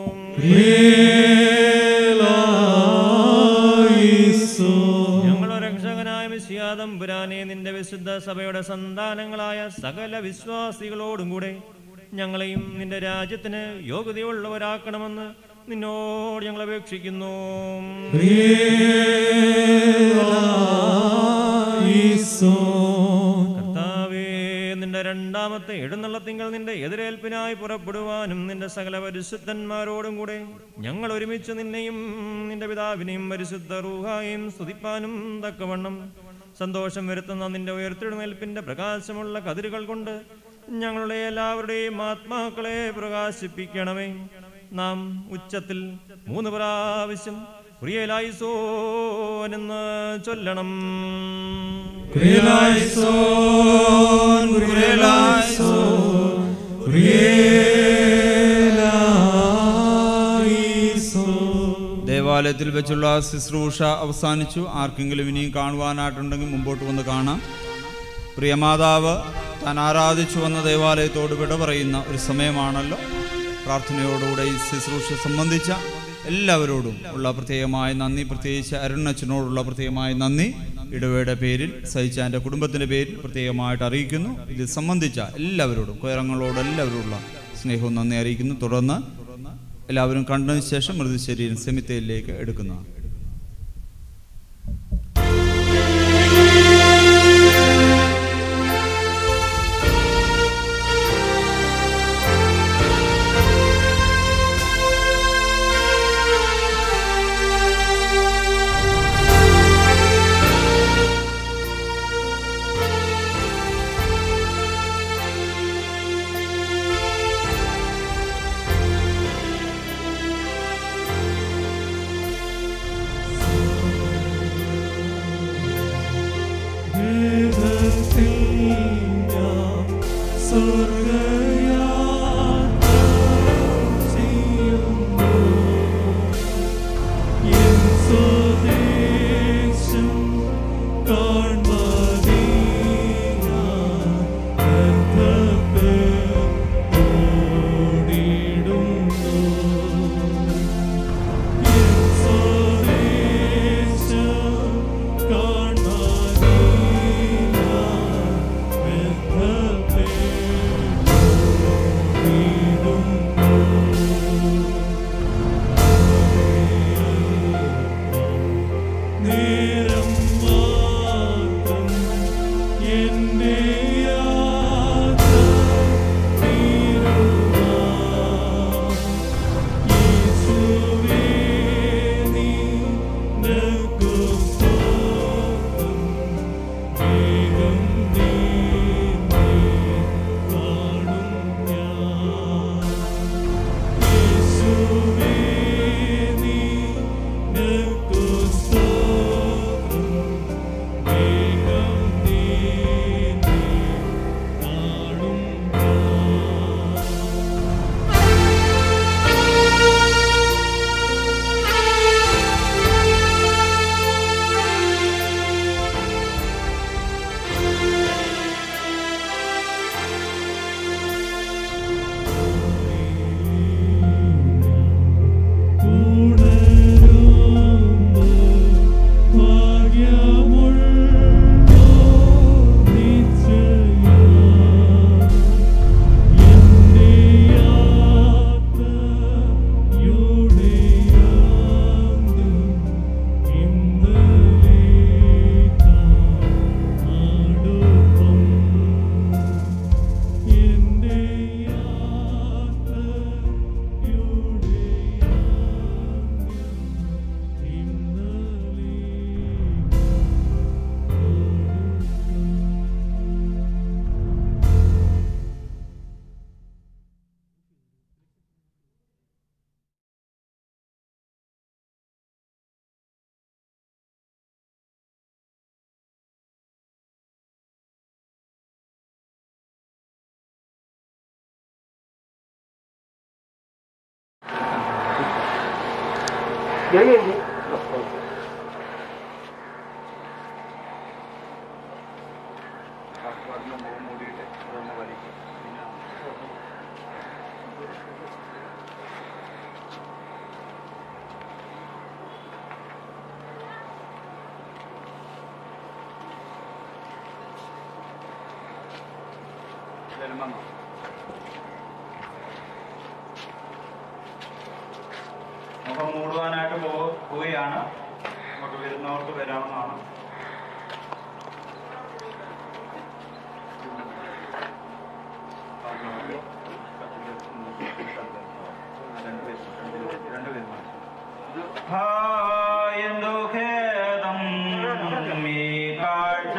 ഞങ്ങളുടെ രക്ഷകനായ മെസ്സിയ തമ്പുരാനെ നിന്റെ വിശുദ്ധ സഭയുടെ സന്താനങ്ങളായ സകല വിശ്വാസികളോടും കൂടെ ഞങ്ങളെയും നിന്റെ രാജ്യത്തിന് യോഗ്യതയുള്ളവരാക്കണമെന്ന് നിന്നോട് ഞങ്ങൾ അപേക്ഷിക്കുന്നു കർത്താവേ നിന്റെ രണ്ടാമത്തെ എഴുന്നള്ളത്തിങ്കൾ നിന്റെ എതിരേൽപ്പിനായി പുറപ്പെടുവാനും നിന്റെ സകല പരിശുദ്ധന്മാരോടും കൂടെ ഞങ്ങൾ ഒരുമിച്ച് നിന്നെയും നിന്റെ പിതാവിനെയും പരിശുദ്ധ റൂഹായും സ്തുതിപ്പാനും തക്കവണ്ണം സന്തോഷം വരുത്തുന്ന നിന്റെ ഉയർത്തെഴുന്നേൽപ്പിന്റെ പ്രകാശമുള്ള കതിരുകൾ കൊണ്ട് ഞങ്ങളുടെ എല്ലാവരുടെയും ആത്മാക്കളെ പ്രകാശിപ്പിക്കണമേ നാം ഉച്ചത്തിൽ മൂന്ന് പ്രാവശ്യം പ്രിയലായിസോൻ എന്ന് ചൊല്ലണം കുരിയലായിസോൻ, കുരിയലായിസോൻ, കുരിയലായിസോൻ. ദേവാലയത്തിൽ വെച്ചുള്ള ശുശ്രൂഷ അവസാനിച്ചു ആർക്കെങ്കിലും ഇനിയും കാണുവാനായിട്ടുണ്ടെങ്കിൽ മുമ്പോട്ട് വന്ന് കാണാം പ്രിയമാതാവ് താൻ ആരാധിച്ചു വന്ന ദേവാലയത്തോട് വിട പറയുന്ന ഒരു സമയമാണല്ലോ പ്രാർത്ഥനയോടുകൂടെ ഈ ശുശ്രൂഷ സംബന്ധിച്ച എല്ലാവരോടും ഉള്ള പ്രത്യേകമായ നന്ദി പ്രത്യേകിച്ച് അരുണച്ചനോടുള്ള പ്രത്യേകമായ നന്ദി ഇടവയുടെ പേരിൽ സഹിച്ചാൻ്റെ കുടുംബത്തിൻ്റെ പേരിൽ പ്രത്യേകമായിട്ട് അറിയിക്കുന്നു ഇത് സംബന്ധിച്ച എല്ലാവരോടും കൊയറങ്ങളോട് എല്ലാവരോടുള്ള സ്നേഹവും നന്ദി അറിയിക്കുന്നു തുടർന്ന് എല്ലാവരും കണ്ടതിന് ശേഷം മൃതശരീരം സെമിത്തേലിലേക്ക് എടുക്കുന്നതാണ് 여기 മുഖം മൂടുവാനായിട്ട് പോ- പോവുകയാണ് നമുക്ക് വരുന്നവർക്ക് വരാവുന്നതാണ് എന്തു ഖേദം ഈ കാഴ്ച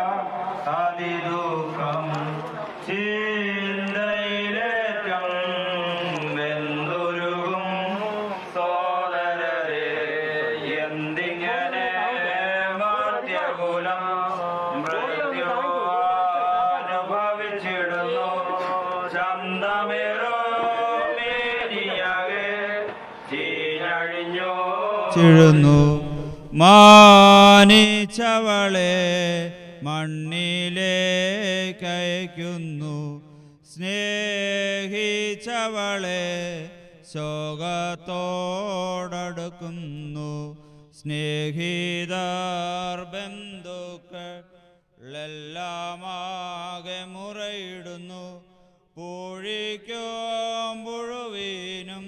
അതിദുഃഖം ചിന്തയിലേറ്റം വെന്തുരുകും സോദരരെ എന്തിങ്ങനെ മർത്യകുലം മൃത്യു അനുഭവിച്ചിടുന്നു ചന്തമേറോ മേനിയാകെ ചീഞ്ഞഴിഞ്ഞു ചിഴുന്നു മാനിച്ചവളെ മണ്ണിലേക്കയക്കുന്നു സ്നേഹിച്ചവളെ ശോകത്തോടടുക്കുന്നു സ്നേഹിതർ ബന്ധുക്കളെല്ലാമാകെ മുറയിടുന്നു പൂഴിക്കും പുഴുവീനും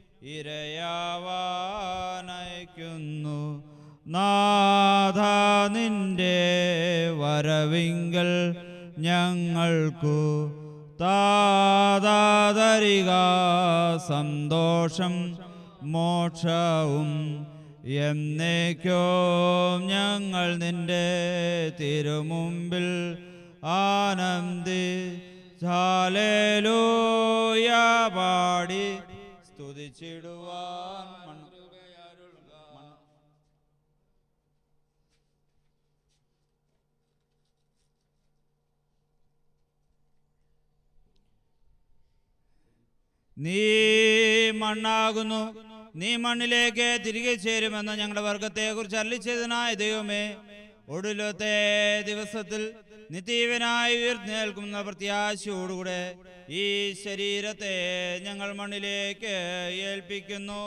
ഇരയാവാനയക്കുന്നു നാഥ നിന്റെ വരവിങ്കൽ ഞങ്ങൾക്കു താതാതരിക സന്തോഷം മോക്ഷവും എന്നേക്കും ഞങ്ങൾ നിന്റെ തിരുമുമ്പിൽ ആനന്ദി ഹാലേലൂയ പാടി സ്തുതിച്ചിടുവാൻ മണ്ണ് നീ മണ്ണാകുന്നു നീ മണ്ണിലേക്ക് തിരികെ ചേരുമെന്ന് ഞങ്ങളുടെ വർഗത്തെക്കുറിച്ച് അല്ലിച്ചതിനായ ദൈവമേ ഒടുലത്തെ ദിവസത്തിൽ നിത്യവനായി ഉയർന്നേൽക്കുന്ന പ്രത്യാശയോടുകൂടെ ഈ ശരീരത്തെ ഞങ്ങൾ മണ്ണിലേക്ക് ഏൽപ്പിക്കുന്നു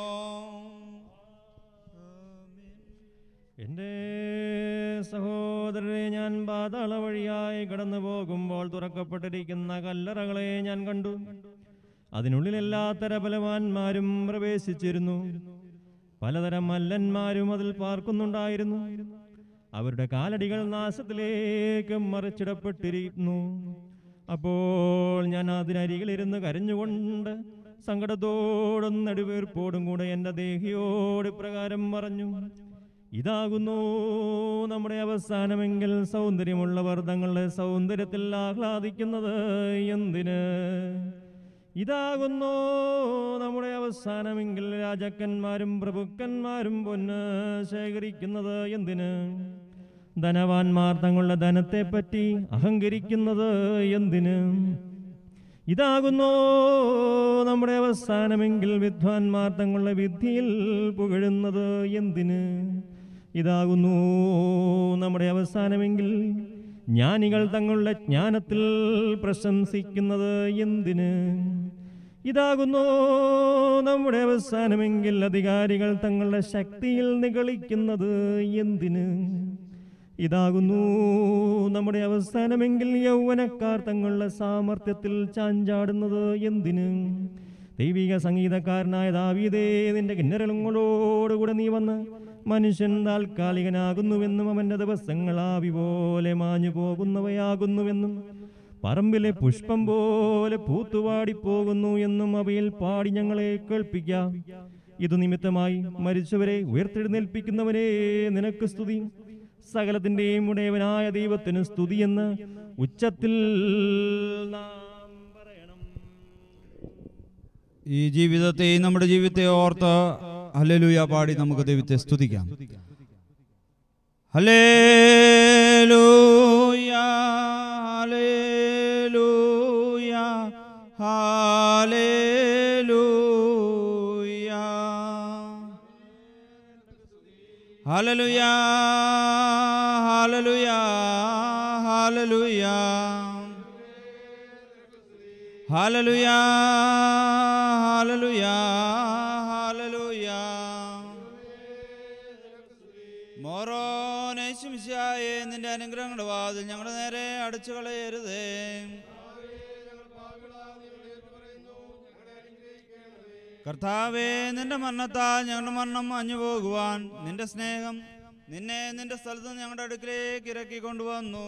എൻ്റെ സഹോദരരെ ഞാൻ പാതാള വഴിയായി കടന്നു പോകുമ്പോൾ തുറക്കപ്പെട്ടിരിക്കുന്ന കല്ലറകളെ ഞാൻ കണ്ടു അതിനുള്ളിൽ എല്ലാത്തര ബലവാന്മാരും പ്രവേശിച്ചിരുന്നു പലതരം മല്ലന്മാരും അതിൽ പാർക്കുന്നുണ്ടായിരുന്നു അവരുടെ കാലടികൾ നാശത്തിലേക്ക് മറിച്ചിടപ്പെട്ടിരിക്കുന്നു അപ്പോൾ ഞാൻ അതിനരികിലിരുന്ന് കരഞ്ഞുകൊണ്ട് സങ്കടത്തോടും നെടുവീർപ്പോടും കൂടെ എൻ്റെ ദേഹിയോട് ഇപ്രകാരം പറഞ്ഞു ഇതാകുന്നു നമ്മുടെ അവസാനമെങ്കിൽ സൗന്ദര്യമുള്ളവർ തങ്ങളുടെ സൗന്ദര്യത്തിൽ ആഹ്ലാദിക്കുന്നത് എന്തിന് ഇതാകുന്നു നമ്മുടെ അവസാനമെങ്കിൽ രാജാക്കന്മാരും പ്രഭുക്കന്മാരും പൊന്ന് ശേഖരിക്കുന്നത് എന്തിന് ധനവാന്മാർ തങ്ങളുടെ ധനത്തെപ്പറ്റി അഹങ്കരിക്കുന്നത് എന്തിന് ഇതാകുന്നു നമ്മുടെ അവസാനമെങ്കിൽ വിദ്വാൻമാർ തങ്ങളുടെ വിദ്യയിൽ പുകഴുന്നത് എന്തിന് ഇതാകുന്നു നമ്മുടെ അവസാനമെങ്കിൽ ജ്ഞാനികൾ തങ്ങളുടെ ജ്ഞാനത്തിൽ പ്രശംസിക്കുന്നത് എന്തിന് ഇതാകുന്നു നമ്മുടെ അവസാനമെങ്കിൽ അധികാരികൾ തങ്ങളുടെ ശക്തിയിൽ നിഗളിക്കുന്നത് എന്തിന് ഇതാകുന്നു നമ്മുടെ അവസാനമെങ്കിൽ യൗവനക്കാർ തങ്ങളുടെ സാമർത്ഥ്യത്തിൽ ചാഞ്ചാടുന്നത് എന്തിന് ദൈവിക സംഗീതക്കാരനായ ദാവീദേ നിന്റെ കിന്നരങ്ങളോടുകൂടെ നീ വന്ന് മനുഷ്യൻ താൽക്കാലികനാകുന്നുവെന്നും അവന്റെ ദിവസങ്ങൾ ആവി പോലെ മാഞ്ഞു പോകുന്നവയാകുന്നുവെന്നും പറമ്പിലെ പുഷ്പം പോലെ പൂത്തുവാടിപ്പോകുന്നു എന്നും അവയിൽ പാടി ഞങ്ങളെ കേൾപ്പിക്കാം ഇതു നിമിത്തമായി മരിച്ചവരെ ഉയർത്തെഴുന്നേൽപ്പിക്കുന്നവനെ നിനക്ക് സ്തുതി സകലത്തിന്റെയും ഉടയവനായ ദൈവത്തിന് സ്തുതിയെന്ന് ഉച്ചത്തിൽ നാം ഈ ജീവിതത്തെയും നമ്മുടെ ജീവിതത്തെ ഓർത്ത് ഹല്ലേലൂയ പാടി നമുക്ക് ദൈവത്തെ സ്തുതിക്കാം hallelujah hallelujah hallelujah hallelujah hallelujah hallelujah hallelujah hallelujah hallelujah മോറോനേശുമിശായെ നിന്റെ അനുഗ്രഹങ്ങളുടെ വാതിൽ ഞങ്ങളുടെ നേരെ അടച്ചു കളയരുതേ കർത്താവേ നിന്റെ മരണത്താൽ ഞങ്ങളുടെ മരണം അഞ്ഞു പോകുവാൻ നിന്റെ സ്നേഹം നിന്നെ നിന്റെ സ്ഥലത്ത് നിന്ന് ഞങ്ങളുടെ അടുക്കിലേക്ക് ഇറക്കി കൊണ്ടുവന്നു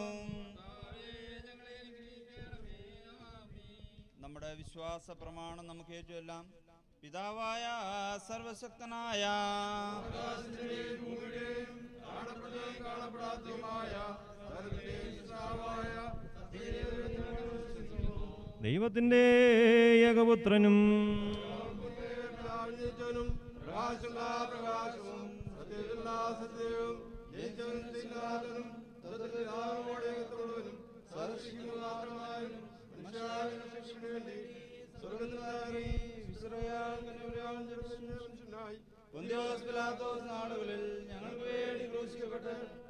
നമ്മുടെ വിശ്വാസ പ്രമാണം നമുക്ക് ഏറ്റുമെല്ലാം പിതാവായ സർവശക്തനായ ദൈവത്തിൻ്റെ ഏകപുത്രനും നാടുകളിൽ ഞങ്ങൾക്ക് വേണ്ടി ക്രൂശിക്കപ്പെട്ട്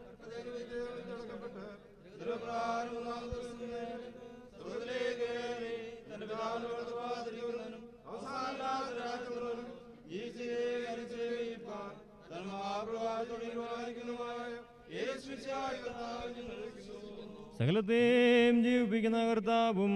സ്വർഗ്ഗത്തിലേക്ക് കയറി തന്റെ പിതാവിനോട് വാതിരിക്കുന്നതിനും അവസാനമില്ലാത്ത രാജ്യമുള്ളവനും ജീവിതത്തിലേക്ക് അനുസരിപ്പാൻ തൻ മഹാപ്രഭാവത്തോടെ വായിക്കുന്നതുമായ യേശുവിശിഹായ കർത്താവ് ഞങ്ങൾ വിശ്വസിക്കുന്നു. സകലത്തെയും ജീവിപ്പിക്കുന്ന കർത്താവും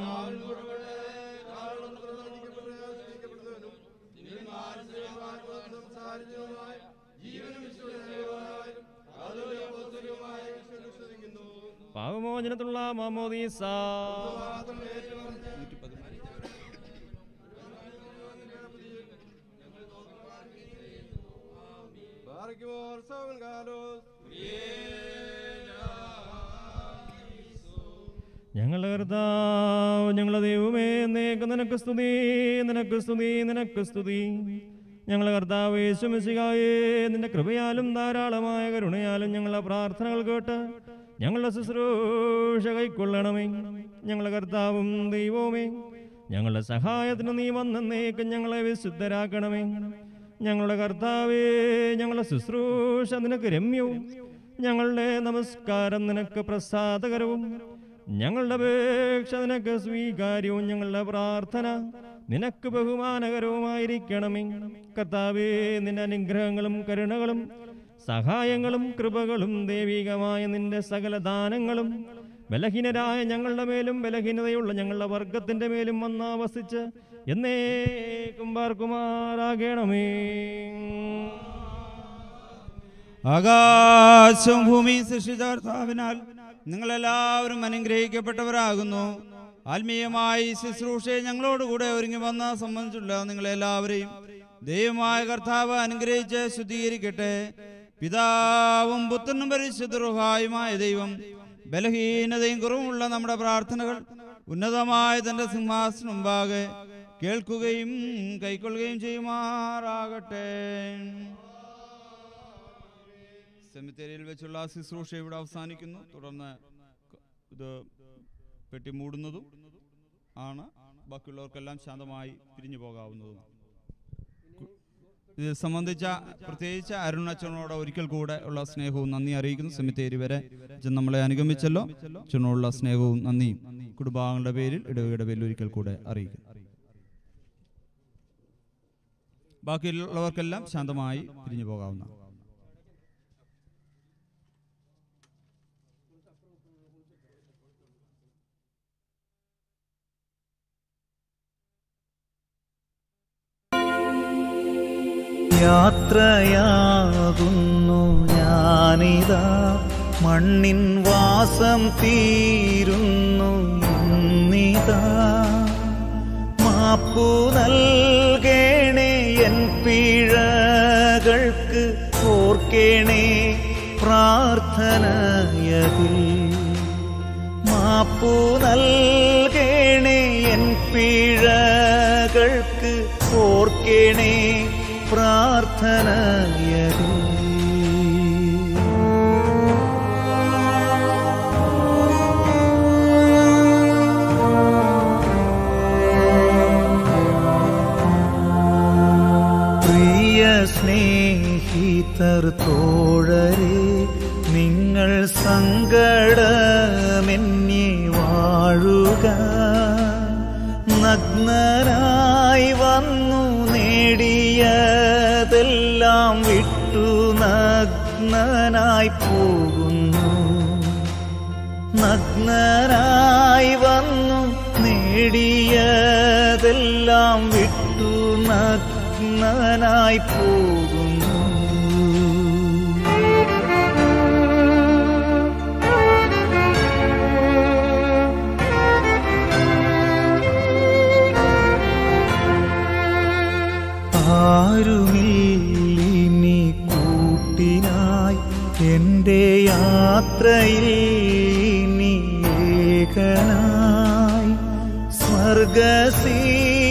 പാവമോചനത്തിലുള്ള മാമോദീസ Barkimor Savan Galos. ഞങ്ങളുടെ കർത്താവ് ഞങ്ങളുടെ ദൈവമേ എന്നേക്ക് നിനക്ക് സ്തുതി നിനക്ക് സ്തുതി നിനക്ക് സ്തുതി ഞങ്ങളുടെ കർത്താവ് യേശുമിശികായേ നിന്റെ കൃപയാലും ധാരാളമായ കരുണയാലും ഞങ്ങളുടെ പ്രാർത്ഥനകൾ കേട്ട് ഞങ്ങളുടെ ശുശ്രൂഷ കൈക്കൊള്ളണമേ ഞങ്ങളുടെ കർത്താവും ദൈവവുമേ ഞങ്ങളുടെ സഹായത്തിന് നീ വന്നേക്ക് ഞങ്ങളെ വിശുദ്ധരാക്കണമേ ഞങ്ങളുടെ കർത്താവേ ഞങ്ങളുടെ ശുശ്രൂഷ നിനക്ക് രമ്യവും ഞങ്ങളുടെ നമസ്കാരം നിനക്ക് പ്രസാദകരവും ഞങ്ങളുടെ അപേക്ഷ നിനക്ക് സ്വീകാര്യവും ഞങ്ങളുടെ പ്രാർത്ഥന നിനക്ക് ബഹുമാനകരവുമായിരിക്കണമേ കർത്താവേ നിന്റെ അനുഗ്രഹങ്ങളും കരുണകളും സഹായങ്ങളും കൃപകളും ദൈവികമായ നിന്റെ സകല ദാനങ്ങളും ബലഹീനരായ ഞങ്ങളുടെ മേലും ബലഹീനതയുള്ള ഞങ്ങളുടെ വർഗത്തിന്റെ മേലും വന്നാവസിച്ച് എന്നേക്കും പാർക്കുമാറാകണമേ ആകാശവും ഭൂമിയും സൃഷ്ടിച്ച കർത്താവിനാൽ നിങ്ങളെല്ലാവരും അനുഗ്രഹിക്കപ്പെട്ടവരാകുന്നു ആത്മീയമായി ശുശ്രൂഷയെ ഞങ്ങളോടുകൂടെ ഒരുങ്ങി വന്ന സംബന്ധിച്ചുള്ള നിങ്ങളെല്ലാവരെയും ദൈവമായ കർത്താവ് അനുഗ്രഹിച്ച് ശുദ്ധീകരിക്കട്ടെ പിതാവും പുത്രനും പരിശുദ്ധറുഹായുമായ ദൈവം ബലഹീനതയും കുറവുമുള്ള നമ്മുടെ പ്രാർത്ഥനകൾ ഉന്നതമായ തന്റെ സിംഹാസനം മുമ്പാകെ കേൾക്കുകയും കൈക്കൊള്ളുകയും ചെയ്യുമാറാകട്ടെ സെമിത്തേരിയിൽ വെച്ചുള്ള ശുശ്രൂഷ ഇവിടെ അവസാനിക്കുന്നു തുടർന്ന് ക- ഇത് പെട്ടി മൂടുന്നതും ആണ് ബാക്കിയുള്ളവർക്കെല്ലാം ശാന്തമായി പിരിഞ്ഞു പോകാവുന്നതുമാണ് കു- ഇത് സംബന്ധിച്ച പ്രത്യേകിച്ച് അരുണച്ചനോട് ഒരിക്കൽ കൂടെ ഉള്ള സ്നേഹവും നന്ദി അറിയിക്കുന്നു സെമിത്തേരി വരെ അച്ഛൻ നമ്മളെ അനുഗമിച്ചല്ലോ അച്ഛനോടുള്ള സ്നേഹവും നന്ദിയും കുടുംബാംഗങ്ങളുടെ പേരിൽ ഇടവകയുടെ പേരിൽ ഒരിക്കൽ കൂടെ അറിയിക്കുന്നു ബാക്കിയുള്ളവർക്കെല്ലാം ശാന്തമായി പിരിഞ്ഞു പോകാവുന്ന യാത്രയാകുന്നു ഞാനിതാ മണ്ണിൻ വാസം തീരുന്നു ഇന്നിതാ മാപ്പു നൽകേണേ എൻ പിഴകൾക്ക് ഓർക്കേണേ പ്രാർത്ഥനയതിൽ മാപ്പു നൽകേണേ എൻ പിഴകൾക്ക് ഓർക്കേണേ പ്രാർത്ഥനയതിൽ പ്രിയ സ്നേഹിതർ തോഴ വാഴുക നഗ്നനായി വന്നു നേടിയതെല്ലാം വിട്ടു നഗ്നനായി പോകുന്നു നഗ്നനായി വന്നു നേടിയതെല്ലാം വിട്ടു നഗ്നനായി പോകുന്നു ആരുമില്ലിനി കൂട്ടിനായി എൻ്റെ യാത്രയിൽ ഇനി ഏകനായി സ്വർഗസീമയിൽ